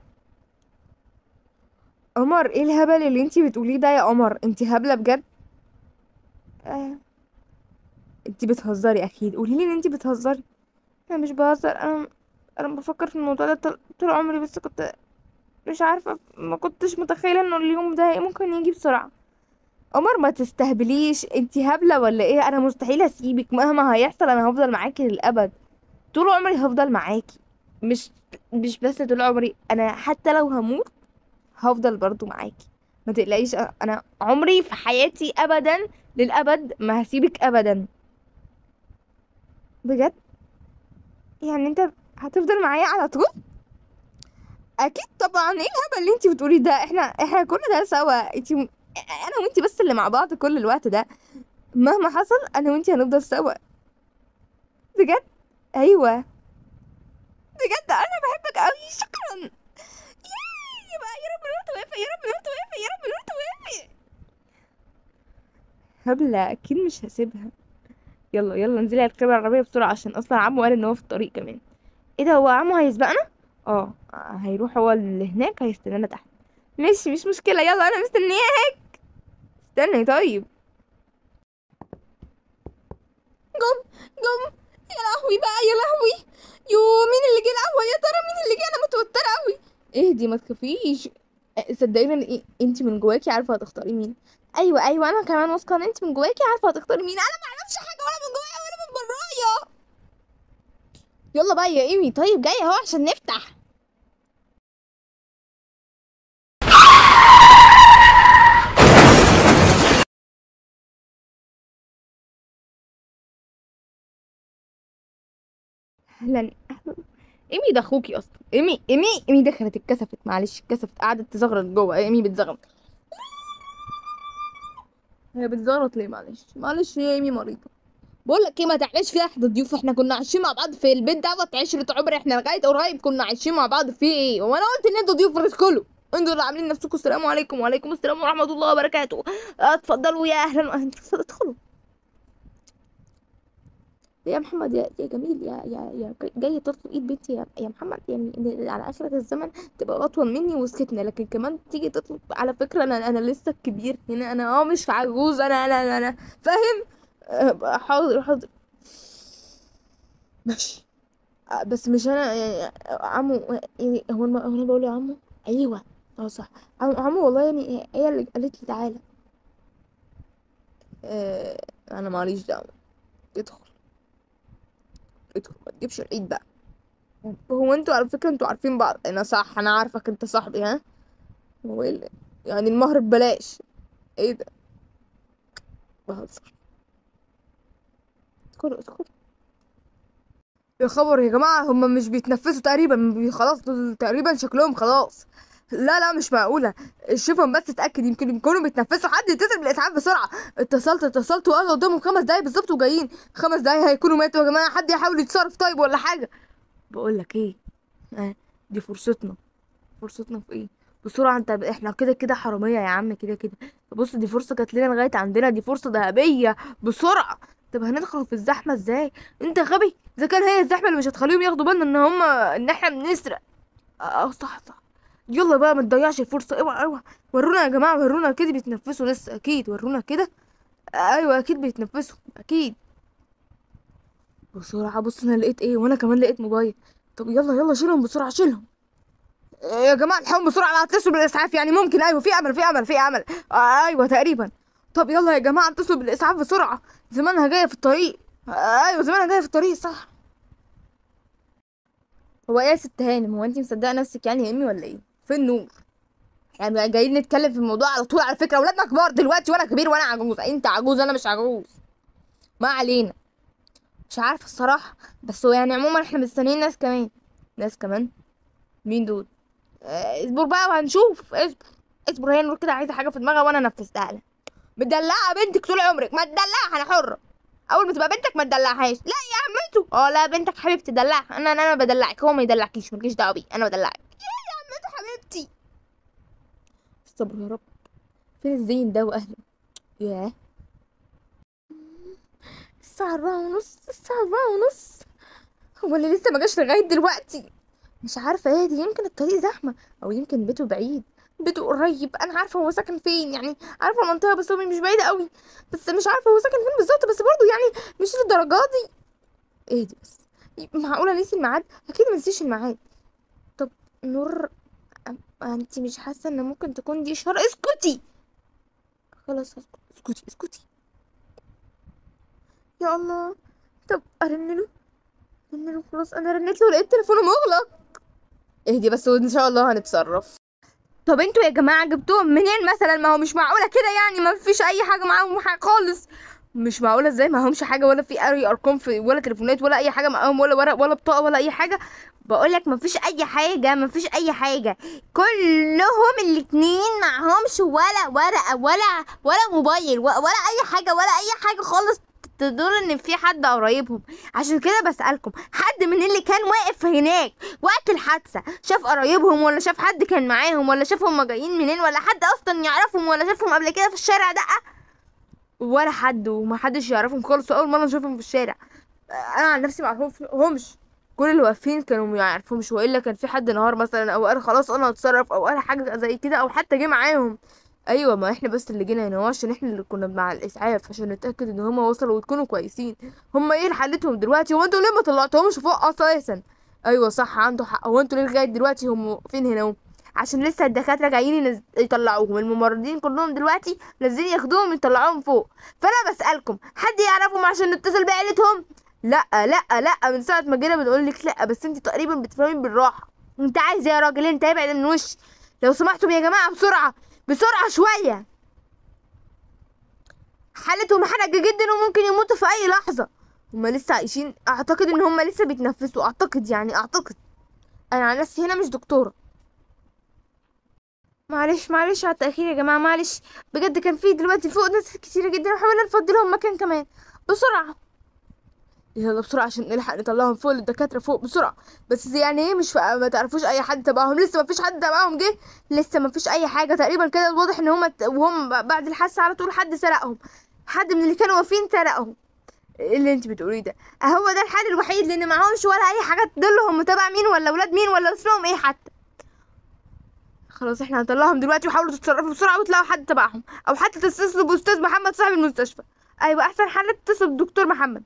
قمر ايه الهبل اللي انتي بتقوليه ده يا قمر انتي هبلة بجد آه. انتي بتهزري اكيد قوليلي ان انتي بتهزري انا مش بهزر انا انا بفكر في الموضوع ده طول- طول عمري بس كنت مش عارفة ما كنتش متخيلة انه اليوم ده ممكن يجي بسرعة قمر ما تستهبليش انتي هبلة ولا ايه انا مستحيل اسيبك مهما هيحصل انا هفضل معاكي للابد طول عمري هفضل معاكي مش مش بس طول عمري انا حتى لو هموت هفضل برضو معاكي ما تقلقيش أ- انا عمري في حياتي ابدا للابد ما هسيبك ابدا بجد يعني انت هتفضل معايا على طول اكيد طبعا ايه الهبل اللي انت بتقوليه ده احنا احنا كل ده سوا انت انا وانت بس اللي مع بعض كل الوقت ده مهما حصل انا وانت هنفضل سوا بجد ايوه بجد انا بحبك قوي شكرا ياي بقى يا رب نور توافق يا رب نور توافق يا رب نور توافق هبلة اكيد مش هسيبها يلا يلا انزلي اركبي العربية بسرعة عشان اصلا عمو قال ان هو في الطريق كمان ايه ده هو عمو هيسبقنا اه هيروح هو اللي هناك هيستنانا تحت ماشي مش مشكلة يلا انا مستنياك استني طيب جم جم يا لهوي بقى يا لهوي يو مين اللي جه القهوة يا ترى مين اللي جه انا متوترة قوي اهدي ما تخافيش أه، صدقيني ان إيه، انت من جواكي عارفة هتختاري مين ايوه ايوه انا كمان واثقة ان انت من جواكي عارفة هتختاري مين انا ما اعرفش حاجة ولا من جوايا ولا من برايا يلا بقى يا ايمي طيب جاية اهو عشان نفتح اهلا اهلا ايمي ده اخوكي اصلا ايمي ايمي ايمي دخلت اتكسفت معلش اتكسفت قعدت تزغرط جوه ايمي بتزغرط هي بتزغرط ليه معلش معلش هي ايمي مريضه بقول لك ايه ما تعلاش فيها احنا ضيوف احنا كنا عايشين مع بعض في البيت دوت عشرة عمر احنا لغايه قريب كنا عايشين مع بعض في ايه وانا قلت ان انتوا ضيوف ادخلوا انتوا اللي عاملين نفسكم السلام عليكم وعليكم السلام ورحمه الله وبركاته اتفضلوا يا اهلا واهلا ادخلوا يا محمد يا يا جميل يا يا يا جاي تطلب ايد بنتي يا, يا محمد يعني إن على اخرة الزمن تبقى اطول مني وسكتنا لكن كمان تيجي تطلب على فكرة انا انا لسه الكبير هنا انا اه مش عجوز انا انا انا, أنا فاهم آه، حاضر حاضر ماشي آه، بس مش انا يعني عمو يعني هو انا هو انا بقول يا عمو ايوه اه صح عمو, عمو والله يعني هي اللي قالت لي تعالى آه انا ماليش دعوه ادخل ادخل ما تجيبش العيد بقى هو انتوا على فكره انتوا عارفين بعض انا صح انا عارفك انت صاحبي ها هو ايه اللي- يعني المهر ببلاش ايه ده بهزر ادخلوا ادخلوا يا خبر يا جماعة هما مش بيتنفسوا تقريبا بي- خلاص دول تقريبا شكلهم خلاص لا لا مش معقولة شوفهم بس اتأكد يمكن يكونوا بيتنفسوا حد يتصل بالإسعاف بسرعة اتصلت اتصلت وقالوا قدامهم خمس دقايق بالظبط وجايين خمس دقايق هيكونوا ماتوا يا جماعة حد يحاول يتصرف طيب ولا حاجة بقول لك ايه آه دي فرصتنا فرصتنا في ايه بسرعة انت احنا كده كده حرامية يا عم كده كده بص دي فرصة جات لنا لغاية عندنا دي فرصة ذهبية بسرعة طب هندخل في الزحمة ازاي انت غبي اذا كان هي الزحمة اللي مش هتخليهم ياخدوا بالنا ان هم ان احنا بنسرق اه صح صح يلا بقى ما تضيعش الفرصة اوعى اوعى ورونا يا جماعة ورونا كده بيتنفسوا لسه اكيد ورونا كده ايوه اكيد بيتنفسوا اكيد بسرعة بص انا لقيت ايه وانا كمان لقيت موبايل طب يلا يلا شيلهم بسرعة شيلهم يا جماعة الحقهم بسرعة لا اتصلوا بالإسعاف يعني ممكن أيوة في أمل في أمل في أمل آه أيوة تقريبا طب يلا يا جماعة اتصلوا بالإسعاف بسرعة زمانها جاية في الطريق آه أيوة زمانها جاية في الطريق صح هو ايه يا ست هانم هو انت مصدقة نفسك يعني يا امي ولا ايه فين نور يعني جايين نتكلم في الموضوع على طول على فكرة ولادنا كبار دلوقتي وانا كبير وانا عجوز انت عجوز انا مش عجوز ما علينا مش عارفة الصراحة بس هو يعني عموما احنا مستنيين ناس كمان ناس كمان مين دول آه، اصبر بقى وهنشوف اصبر اصبر هي نور كده عايزه حاجه في دماغها وانا نفذتها لها مدلعه بنتك طول عمرك ما تدلعها انا حره اول ما تبقى بنتك ما تدلعهاش لا يا عمته اه لا بنتك حبيبتي دلعها انا انا بدلعك هو ما يدلعكيش مالكيش دعوه بيه انا بدلعك يا يا عمته حبيبتي الصبر يا رب فين الزين ده واهله ياه الساعة أربعة ونص الساعة أربعة ونص هو اللي لسه ما جاش لغاية دلوقتي مش عارفة ايه دي يمكن الطريق زحمة او يمكن بيته بعيد بيته قريب انا عارفة هو ساكن فين يعني عارفة المنطقة بس هو مش بعيدة قوي بس مش عارفة هو ساكن فين بالظبط بس برضه يعني مش للدرجة دي ايه دي بس معقولة نسي الميعاد اكيد ما نسيش الميعاد طب نور أم- انت مش حاسة ان ممكن تكون دي اشارة اسكتي خلاص اسكت اسكتي اسكتي يا الله طب ارن له ارن له خلاص انا رنيت له لقيت تليفونه مغلق اهدي بس وان شاء الله هنتصرف طب انتوا يا جماعه جبتوهم منين مثلا ما هو مش معقوله كده يعني ما فيش اي حاجه معاهم حاجه خالص مش معقوله ازاي ما همش حاجه ولا في اي ارقام في ولا تليفونات ولا اي حاجه معاهم ولا ورق ولا بطاقه ولا اي حاجه بقول لك ما فيش اي حاجه ما فيش اي حاجه كلهم الاتنين معهمش ولا ورقه ولا ولا موبايل و- ولا اي حاجه ولا اي حاجه خالص تدل ان في حد قريبهم عشان كده بسألكم حد من اللي كان واقف هناك وقت الحادثة شاف قرايبهم ولا شاف حد كان معاهم ولا شاف هما جايين منين ولا حد اصلا يعرفهم ولا شافهم قبل كده في الشارع ده ولا حد وما حدش يعرفهم خالص واول مرة نشوفهم في الشارع انا عن نفسي معرفهمش كل اللي واقفين كانوا ما يعرفهمش والا كان في حد نهار مثلا او قال خلاص انا هتصرف او قال حاجه زي كده او حتى جه معاهم ايوه ما احنا بس اللي جينا هنا هو عشان احنا اللي كنا مع الاسعاف عشان نتاكد ان هما وصلوا ويكونوا كويسين هما ايه حالتهم دلوقتي هو انتوا ليه ما طلعتهمش فوق اساسا ايوه صح عنده حق هو انتوا ليه لغايه دلوقتي هم واقفين هنا اهو عشان لسه الدكاتره جايين ينز... يطلعوهم الممرضين كلهم دلوقتي نازلين ياخدوهم يطلعوهم فوق فانا بسالكم حد يعرفهم عشان نتصل بعيلتهم لا لا لا من ساعه ما جينا بنقول لك لا بس انت تقريبا بتفهمي بالراحه انت عايز إيه يا راجل انت ابعد من وشي لو سمحتم يا جماعه بسرعه بسرعه شويه حالتهم حرجه جدا وممكن يموتوا في اي لحظه هما لسه عايشين اعتقد ان هما لسه بيتنفسوا اعتقد يعني اعتقد انا عن نفسي هنا مش دكتوره معلش معلش على التأخير يا جماعة معلش بجد كان في دلوقتي فوق ناس كتيرة جدا وحاولنا نفضي لهم مكان كمان بسرعة يلا بسرعة عشان نلحق نطلعهم فوق للدكاترة فوق بسرعة بس يعني ايه مش فا... ما تعرفوش اي حد تبعهم لسه ما فيش حد تبعهم جه لسه ما فيش اي حاجة تقريبا كده واضح ان هما ت- وهم ب- بعد الحادثة على طول حد سرقهم حد من اللي كانوا واقفين سرقهم ايه اللي انت بتقوليه ده هو ده الحل الوحيد لان معهمش ولا اي حاجة تدلهم تبع مين ولا اولاد مين ولا اسمهم ايه حتى خلاص احنا هنطلعهم دلوقتي وحاولوا تتصرفوا بسرعة وتلاقوا حد تبعهم او حتى تتصلوا باستاذ محمد صاحب المستشفى ايوه احسن حل تتصل بدكتور محمد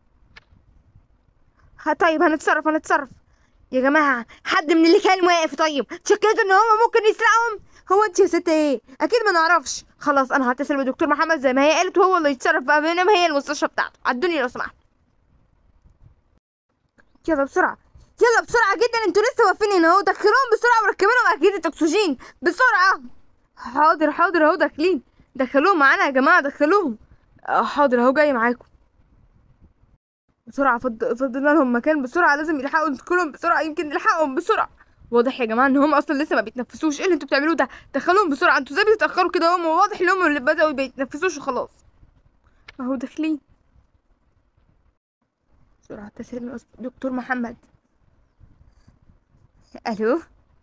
ها طيب هنتصرف هنتصرف يا جماعة حد من اللي كان واقف طيب شكيتوا ان هو ممكن يسرقهم هو انت يا ست ايه اكيد ما نعرفش خلاص انا هتصل بدكتور محمد زي ما هي قالت وهو اللي يتصرف بقى بينما هي المستشفى بتاعته عدوني لو سمحت يلا بسرعة يلا بسرعة جدا انتوا لسه واقفين هنا اهو دخلوهم بسرعة وركبوا لهم اجهزة اكسجين بسرعة حاضر حاضر اهو داخلين دخلوهم معانا يا جماعة دخلوهم اه، حاضر اهو جاي معاكم بسرعة فض... فضلنا لهم مكان بسرعة لازم يلحقوا كلهم بسرعة يمكن نلحقهم بسرعة واضح يا جماعة ان هم اصلا لسه ما بيتنفسوش ايه اللي انتوا بتعملوه ده دخلوهم بسرعة انتوا ازاي بتتأخروا كده هم واضح ان هم اللي بدأوا بيتنفسوش وخلاص اهو داخلين بسرعة اتصل من أس- دكتور محمد الو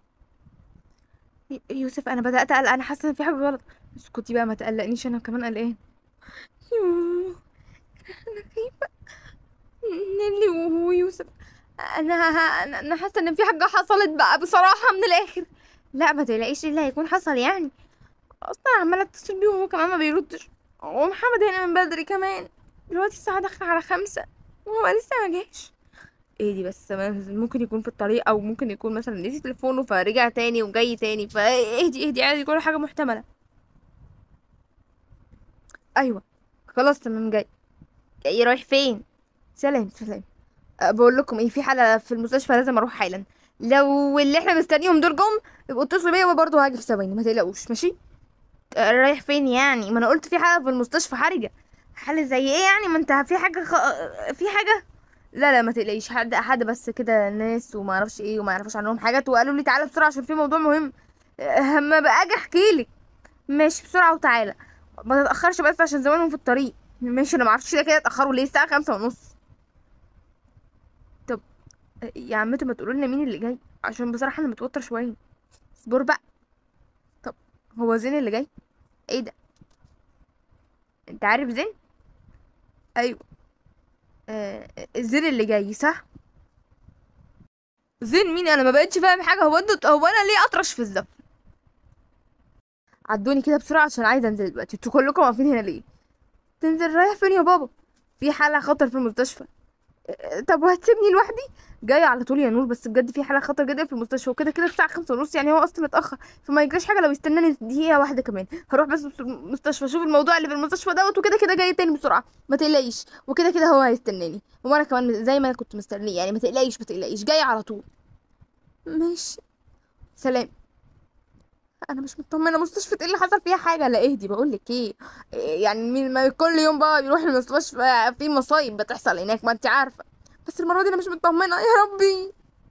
ي- يوسف انا بدأت اقلق انا حاسة ان في حاجة غلط اسكتي بقى ما تقلقنيش انا كمان قلقان يوه انا خايفة نيلي ويوسف انا انا أنا حاسه ان في حاجه حصلت بقى بصراحه من الاخر لا ما تقلقيش ايه اللي هيكون حصل يعني اصلا عماله اتصل بيه وهو كمان ما بيردش ومحمد هنا من بدري كمان دلوقتي الساعه داخله على خمسة وهو لسه ما جاش ايه دي بس ما- ممكن يكون في الطريق او ممكن يكون مثلا نسي تليفونه فرجع تاني وجاي تاني فاهدي اهدي عادي كل حاجه محتمله ايوه خلاص تمام جاي جاي رايح فين سلام سلام أه، بقول لكم ايه في حالة في المستشفى لازم اروح حالا لو اللي احنا مستنيهم دول جم يبقوا اتصلوا بيا وبرضه هاجي في ثواني ما تقلقوش ماشي أه، رايح فين يعني ما انا قلت في حالة في المستشفى حرجة حالة زي ايه يعني ما انت في حاجة خ... في حاجة لا لا ما تقلقيش حد حد بس كده ناس وما اعرفش ايه وما يعرفوش عنهم حاجات وقالوا لي تعالى بسرعة عشان في موضوع مهم أه، اما بقى اجي احكي لك ماشي بسرعة وتعالى ما تتأخرش بس عشان زمانهم في الطريق ماشي انا ما اعرفش كده اتأخروا ليه الساعة خمسة ونص يا عمتي ما تقولوا لنا مين اللي جاي عشان بصراحه انا متوتر شويه اصبر بقى طب هو زين اللي جاي ايه ده انت عارف زين ايوه آه زين اللي جاي صح زين مين انا ما بقتش فاهم حاجه هو انتوا هو انا ليه اطرش في الزف عدوني كده بسرعه عشان عايزه انزل دلوقتي انتوا كلكم واقفين هنا ليه تنزل رايح فين يا بابا في حاله خطر في المستشفى آه، طب وهتسيبني لوحدي جاية على طول يا نور بس بجد في حالة خطر جدا في المستشفى وكده كده الساعة خمسة ونص يعني هو أصلا اتأخر فما يجراش حاجة لو يستناني دقيقة واحدة كمان هروح بس المستشفى أشوف الموضوع اللي في المستشفى دوت وكده كده جاي تاني بسرعة ما تقلقيش وكده كده هو هيستناني وأنا كمان زي ما أنا كنت مستنيه يعني ما تقلقيش ما تقلقيش جاية على طول ماشي سلام انا مش مطمنه مستشفى ايه اللي حصل فيها حاجه لا اهدي بقول لك ايه إيه يعني مين ما كل يوم بقى يروح المستشفى في مصايب بتحصل هناك ما انت عارفه بس المره دي انا مش مطمنه يا ربي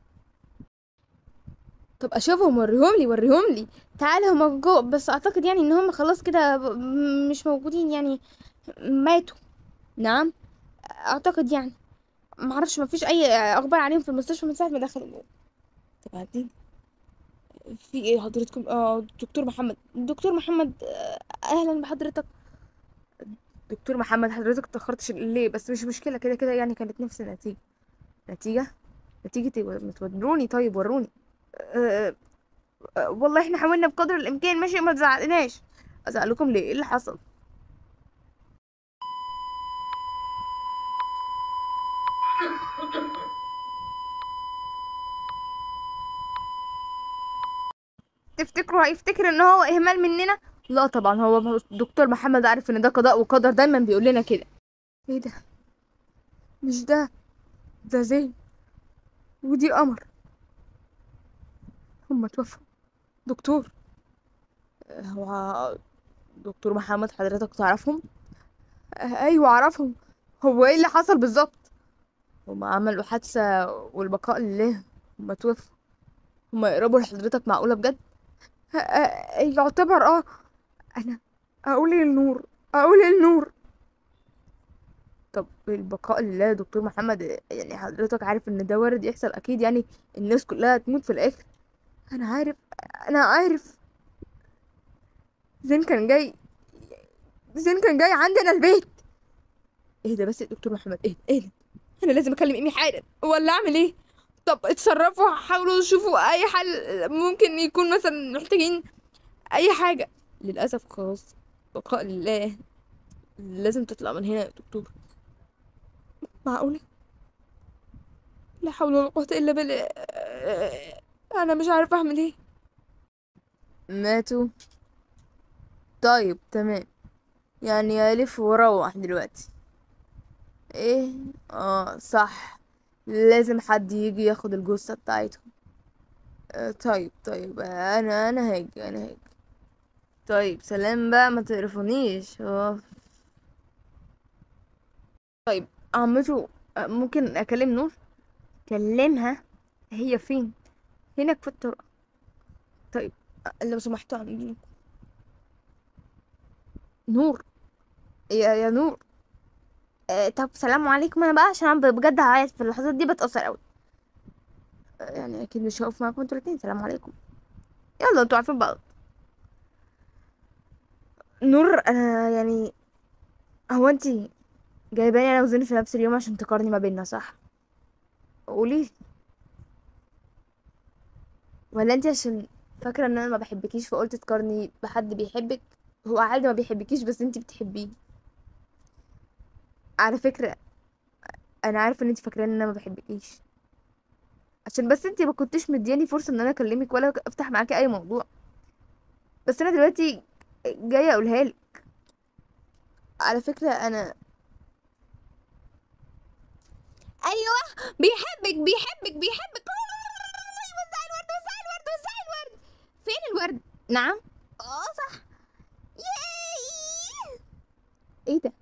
طب اشوفهم وريهم لي وريهم لي تعالى هما جوه بس اعتقد يعني ان هم خلاص كده ب- م- مش موجودين يعني ماتوا نعم اعتقد يعني معرفش مفيش اي اخبار عليهم في المستشفى من ساعه ما دخلوا جوه طب عديني في ايه حضرتكم اه دكتور محمد دكتور محمد آه، اهلا بحضرتك دكتور محمد حضرتك اتأخرتش ليه بس مش مشكلة كده كده يعني كانت نفس النتيجة نتيجة نتيجة ايه ما توروني طيب وروني أه أه والله احنا حاولنا بقدر الامكان ماشي ما تزعلناش ازعلكم ليه ايه اللي حصل تفتكروا هيفتكر ان هو اهمال مننا لا طبعا هو دكتور محمد عارف ان ده قضاء وقدر دايما بيقول لنا كده ايه ده مش ده ده زين ودي قمر هما توفوا دكتور هو دكتور محمد حضرتك تعرفهم ايوه اعرفهم هو ايه اللي حصل بالظبط هما عملوا حادثة والبقاء لله هما توفوا هما يقربوا لحضرتك معقولة بجد أ- أ- يعتبر اه انا اقول النور اقول النور طب البقاء لله يا دكتور محمد يعني حضرتك عارف ان ده وارد يحصل اكيد يعني الناس كلها تموت في الاخر انا عارف انا عارف زين كان جاي زين كان جاي عندنا البيت ايه ده بس يا دكتور محمد ايه ايه ده انا لازم اكلم ايمي حالا ولا اعمل ايه طب اتصرفوا حاولوا شوفوا اي حل ممكن يكون مثلا محتاجين اي حاجه للاسف خلاص بقاء لله لازم تطلع من هنا يا دكتور معقولة لا حول ولا قوة إلا بالله أنا مش عارفة أعمل إيه ماتوا طيب تمام يعني ألف وأروح دلوقتي إيه آه صح لازم حد يجي ياخد الجثة بتاعتهم آه طيب طيب أنا أنا هاجي أنا هاجي طيب سلام بقى ما تقرفونيش اه طيب عمته آه، ممكن اكلم نور كلمها هي فين هناك في الطرق طيب آه، لو سمحتوا عندي نور يا يا نور آه طب سلام عليكم انا بقى عشان أنا بجد هعيط في اللحظات دي بتأثر قوي آه، يعني اكيد مش هقف معاكم انتوا الاتنين سلام عليكم يلا انتوا عارفين بعض نور انا يعني هو انتي جايباني انا وزين في نفس اليوم عشان تقارني ما بيننا صح قولي ولا انتي عشان فاكره ان انا ما بحبكيش فقلت تقارني بحد بيحبك هو عادي ما بيحبكيش بس انتي بتحبيه على فكره انا عارفه ان انتي فاكره ان انا ما بحبكيش عشان بس انتي ما كنتش مدياني فرصه ان انا اكلمك ولا افتح معاكي اي موضوع بس انا دلوقتي جايه اقولها لك على فكره انا ايوه بيحبك بيحبك بيحبك وزعي الورد وزعي الورد وزعي الورد فين الورد نعم اه صح ياي ايه ده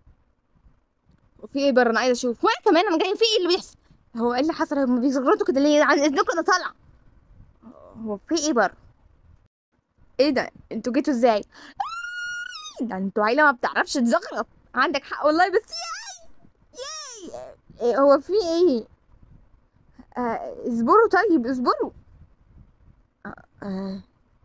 في ايه بره انا عايزه اشوف وانا كمان انا جاي في ايه اللي بيحصل هو ايه اللي حصل هما بيزغرطوا كده ليه عن اذنكم انا طالعه هو في ايه بره ايه ده انتوا جيتوا ازاي ده انتوا عيله ما بتعرفش تزغرط عندك حق والله بس ياي ياي إيه هو في ايه آه اصبروا طيب اصبروا آه. آه.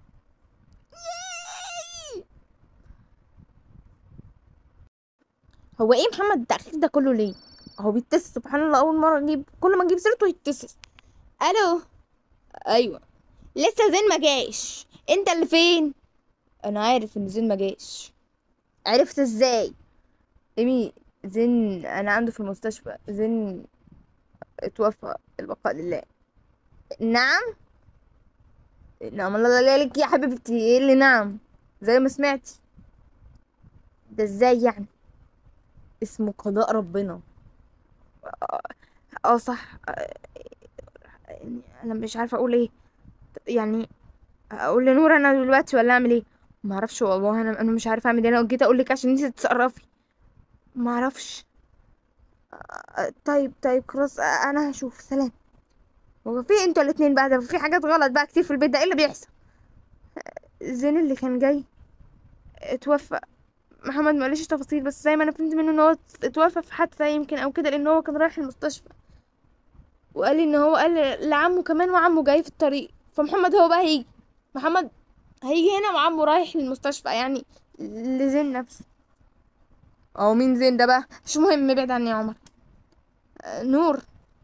هو ايه محمد التأخير ده كله ليه هو بيتصل سبحان الله اول مره اجيب كل ما اجيب سيرته يتصل الو ايوه لسه زين ما جاش انت اللي فين انا عارف ان زين ما جاش عرفت ازاي ايمي زين انا عنده في المستشفى زين اتوفى البقاء لله نعم نعم الله لا لك يا حبيبتي ايه اللي نعم زي ما سمعتي ده ازاي يعني اسمه قضاء ربنا اه آه، صح آه، يعني انا مش عارفه اقول ايه يعني اقول لنور انا دلوقتي ولا اعمل ايه ما اعرفش والله انا انا مش عارفه اعمل ايه انا جيت اقول لك عشان انت تتصرفي ما اعرفش آه، طيب طيب خلاص آه، انا هشوف سلام هو في انتوا الاتنين بقى ده في حاجات غلط بقى كتير في البيت ده ايه اللي بيحصل زين اللي كان جاي اتوفى محمد ما قاليش تفاصيل بس زي ما انا فهمت منه ان هو اتوفى في حادثه يمكن او كده لان هو كان رايح المستشفى وقال لي ان هو قال لعمه كمان وعمه جاي في الطريق فمحمد هو بقى هيجي محمد هيجي هنا وعمه رايح للمستشفى يعني لزين نفسه او مين زين ده بقى مش مهم ابعد عني يا عمر آه، نور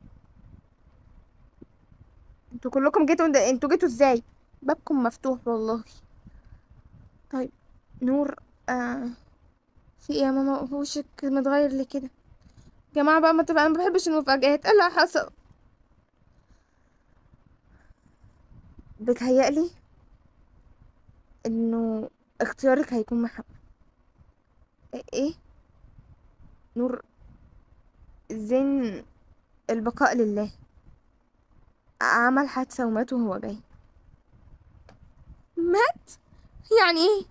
انتوا كلكم جيتوا ده انتوا جيتوا ازاي بابكم مفتوح والله طيب نور آه في ايه يا ماما وشك متغير ليه كده جماعة بقى ما تبقى انا ما بحبش المفاجآت ايه اللي حصل بتهيألي انه اختيارك هيكون محمد ايه إيه؟ نور زين البقاء لله عمل حادثة ومات وهو جاي مات يعني ايه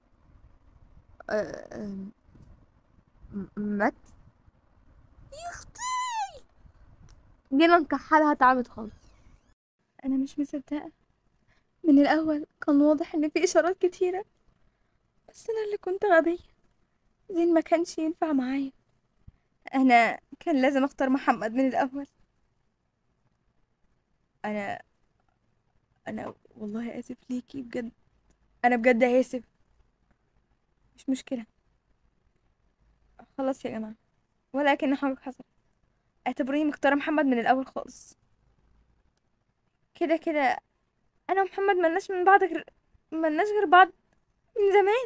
آه، آه، م- مات يا اختي جينا نكحلها اتعبت خالص انا مش مصدقه من الاول كان واضح ان في اشارات كتيره بس انا اللي كنت غبيه زين ما كانش ينفع معايا انا كان لازم اختار محمد من الاول انا انا والله اسف ليكي بجد انا بجد اسف مش مشكلة خلاص يا جماعة ولا كأن حاجة حصلت اعتبروني مختارة محمد من الاول خالص كده كده انا ومحمد ملناش من بعض غير ملناش غير بعض من زمان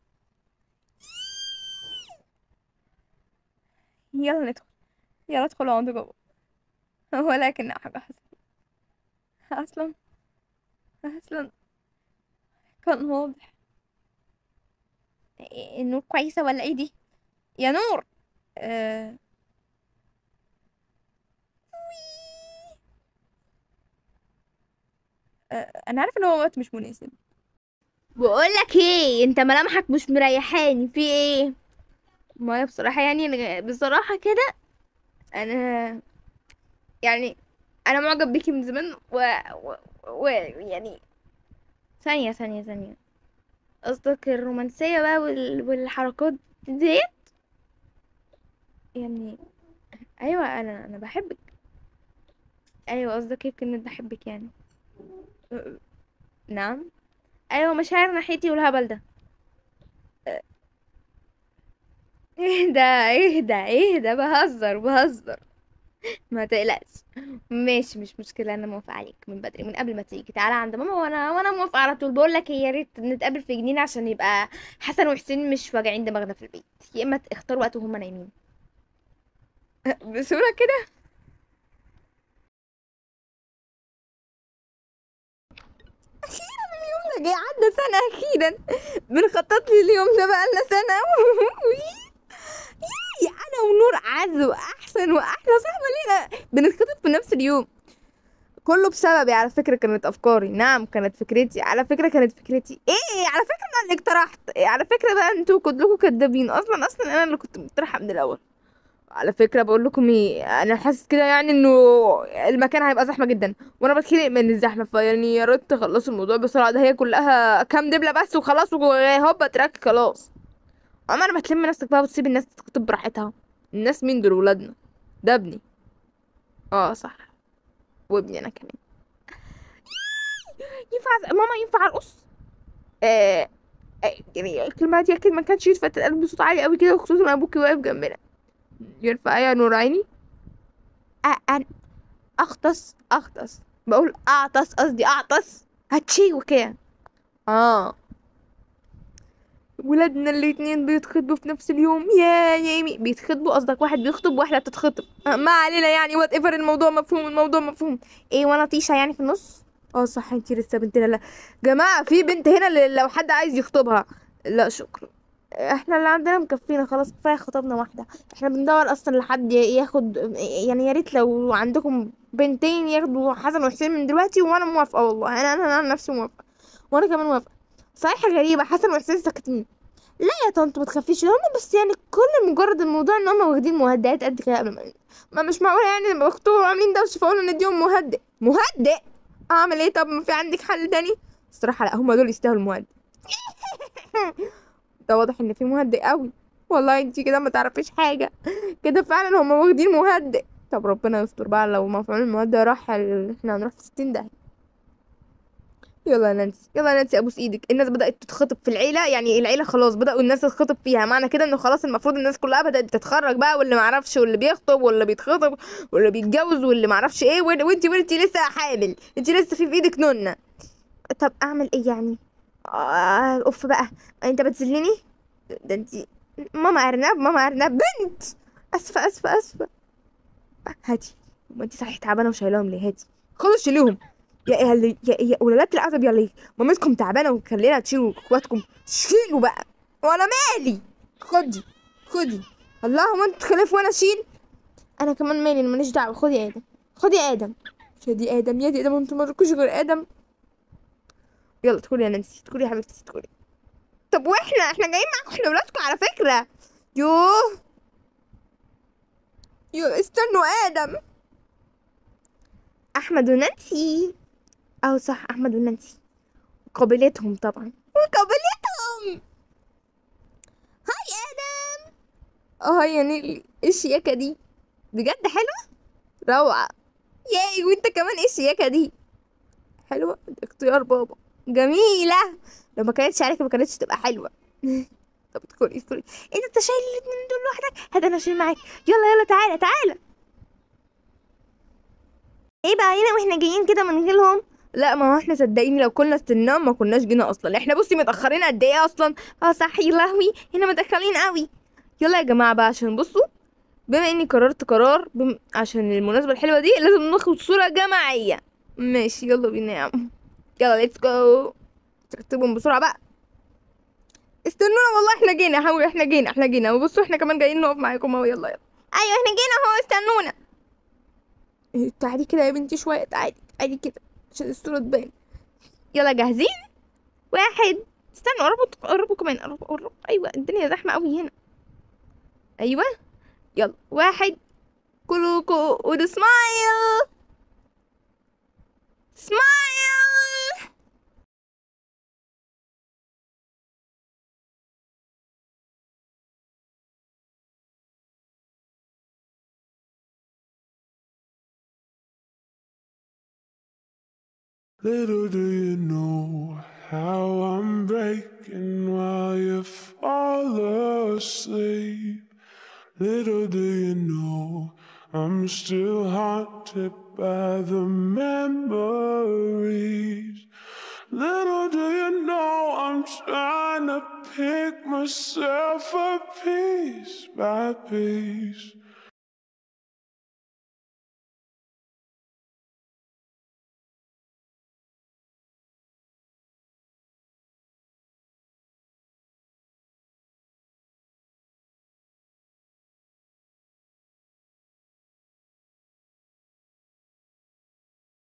يلا ندخل يلا ادخلوا اقعدوا جوه ولكن حاجة حصلت اصلا اصلا كان واضح إيه، النور كويسة ولا ايه دي يا نور آه... آه... انا عارفه ان هو وقت مش مناسب بقولك ايه انت ملامحك مش مريحاني في ايه ما هي بصراحة يعني أنا- بصراحة كده انا يعني انا معجب بيكي من زمان و, و... و... يعني ثانية ثانية ثانية قصدك الرومانسية بقى وال... والحركات ديت يعني ايوه انا انا بحبك ايوه قصدك ايه بكلمة بحبك يعني أه، نعم ايوه مشاعر ناحيتي والهبل ده أه، ايه ده ايه ده ايه ده بهزر بهزر ما تقلقش ماشي مش مشكلة انا موافقة عليك من بدري من قبل ما تيجي تعالى عند ماما وانا وانا موافقة على طول بقول لك يا ريت نتقابل في جنينة عشان يبقى حسن وحسين مش واجعين دماغنا في البيت يا اما اختار وقت وهما نايمين بسهولة كده اخيرا اليوم ده جاي عدى سنة اخيرا بنخطط لي اليوم ده بقالنا سنة ياي انا ونور اعز واحسن واحلى صاحبة لينا بنتخطب في نفس اليوم كله بسببي على فكرة كانت افكاري نعم كانت فكرتي على فكرة كانت فكرتي ايه على فكرة انا اللي اقترحت إيه على فكرة بقى انتوا كلكم كدابين اصلا اصلا انا اللي كنت مقترحة من الاول على فكرة بقول لكم ايه انا حاسس كده يعني انه المكان هيبقى زحمة جدا وانا بتخنق من الزحمة فيعني يا ريت تخلصوا الموضوع بسرعة ده هي كلها كام دبلة بس وخلاص وهوبا تراك خلاص عمر ما تلم نفسك بقى وتسيب الناس تكتب براحتها الناس مين دول ولادنا ده ابني اه صح وابني انا كمان ينفع ماما ينفع ارقص آه آه، يعني الكلمة دي اكيد ما كانتش ينفع تتقال بصوت عالي قوي كده وخصوصا ان ابوكي واقف جنبنا ينفع ايه يا نور عيني أ- أن اغطس اغطس بقول اعطس قصدي اعطس هتشي وكده اه ولادنا الاتنين بيتخطبوا في نفس اليوم يا يامي بيتخطبوا قصدك واحد بيخطب وواحدة بتتخطب آه، ما علينا يعني وات ايفر الموضوع مفهوم الموضوع مفهوم ايه وانا طيشة يعني في النص اه صح انتي لسه بنت لا جماعة في بنت هنا اللي لو حد عايز يخطبها لا شكرا احنا اللي عندنا مكفينا خلاص كفايه خطبنا واحده احنا بندور اصلا لحد ياخد يعني يا ريت لو عندكم بنتين ياخدوا حسن وحسين من دلوقتي وانا موافقه والله انا انا, أنا عن نفسي موافقه وانا كمان موافقه صحيح غريبه حسن وحسين ساكتين لا يا طنط ما تخافيش هم بس يعني كل مجرد الموضوع ان هم واخدين مهدئات قد كده قبل ما ما مش معقوله يعني لما بيخطبوا عاملين دوشه فقولوا نديهم مهدئ مهدئ اعمل ايه طب ما في عندك حل تاني الصراحه لا هم دول يستاهلوا المهدئ ده واضح ان في مهدئ قوي والله انتي كده ما تعرفيش حاجه كده فعلا هم واخدين مهدئ طب ربنا يستر بقى لو مفعول المهدئ راح ال- احنا هنروح في ستين داهية يلا يا نانسي يلا يا نانسي ابوس ايدك الناس بدأت تتخطب في العيلة يعني العيلة خلاص بدأوا الناس تتخطب فيها معنى كده انه خلاص المفروض الناس كلها بدأت تتخرج بقى واللي معرفش واللي بيخطب واللي بيتخطب واللي بيتجوز واللي معرفش ايه وإن- وانتي وانتي لسه حامل انتي لسه في في ايدك نونة طب اعمل ايه يعني آه اوف بقى انت بتذلني ده انتي ماما ارنب ماما ارنب بنت اسفه اسفه اسفه هاتي ما انتي صحيح تعبانه وشايلاهم ليه هاتي خدوا شيلوهم يا يا اللي يا, يا ولادات العزب يا اللي مامتكم تعبانه ومخلينا تشيلوا اخواتكم شيلوا بقى وانا مالي خدي خدي اللهم انت تخلف وانا اشيل انا كمان مالي انا ماليش دعوه خدي ادم خدي ادم يا دي ادم يا دي ادم انتوا مالكوش غير ادم يلا ادخلي يا نانسي ادخلي يا حبيبتي ادخلي طب واحنا احنا جايين معاكم احنا ولادكم على فكره يوه يوه استنوا ادم احمد ونانسي اه صح احمد ونانسي قابلتهم طبعا وقابلتهم هاي ادم اه يا نيلي ايه الشياكة دي بجد حلوة روعة ياي وانت كمان ايه الشياكة دي حلوة اختيار بابا جميلة لو ما كانتش عليك ما كانتش تبقى حلوة طب ادخلي ادخلي ايه ده انت شايل الاتنين دول لوحدك هات انا اشيل معاك يلا يلا تعالى تعالى ايه بقى هنا واحنا جايين كده من غيرهم لا ما هو احنا صدقيني لو كنا استناهم ما كناش جينا اصلا احنا بصي متاخرين قد ايه اصلا اه صح يا لهوي هنا متاخرين قوي يلا يا جماعه بقى عشان بصوا بما اني قررت قرار بم... عشان المناسبه الحلوه دي لازم ناخد صوره جماعيه ماشي يلا بينا يا عم يلا ليتس جو ترتبهم بسرعه بقى استنونا والله احنا جينا حاول احنا جينا احنا جينا وبصوا احنا كمان جايين نقف معاكم اهو يلا يلا ايوه احنا جينا اهو استنونا إيه، تعالي كده يا بنتي شويه تعالي تعالي كده عشان الصوره تبان يلا جاهزين واحد استنوا قربوا قربوا كمان قربوا قربوا ايوه الدنيا زحمه قوي هنا ايوه يلا واحد كلكم قولوا سمايل سمايل Little do you know how I'm breaking while you fall asleep. Little do you know I'm still haunted by the memories. Little do you know I'm trying to pick myself up piece by piece.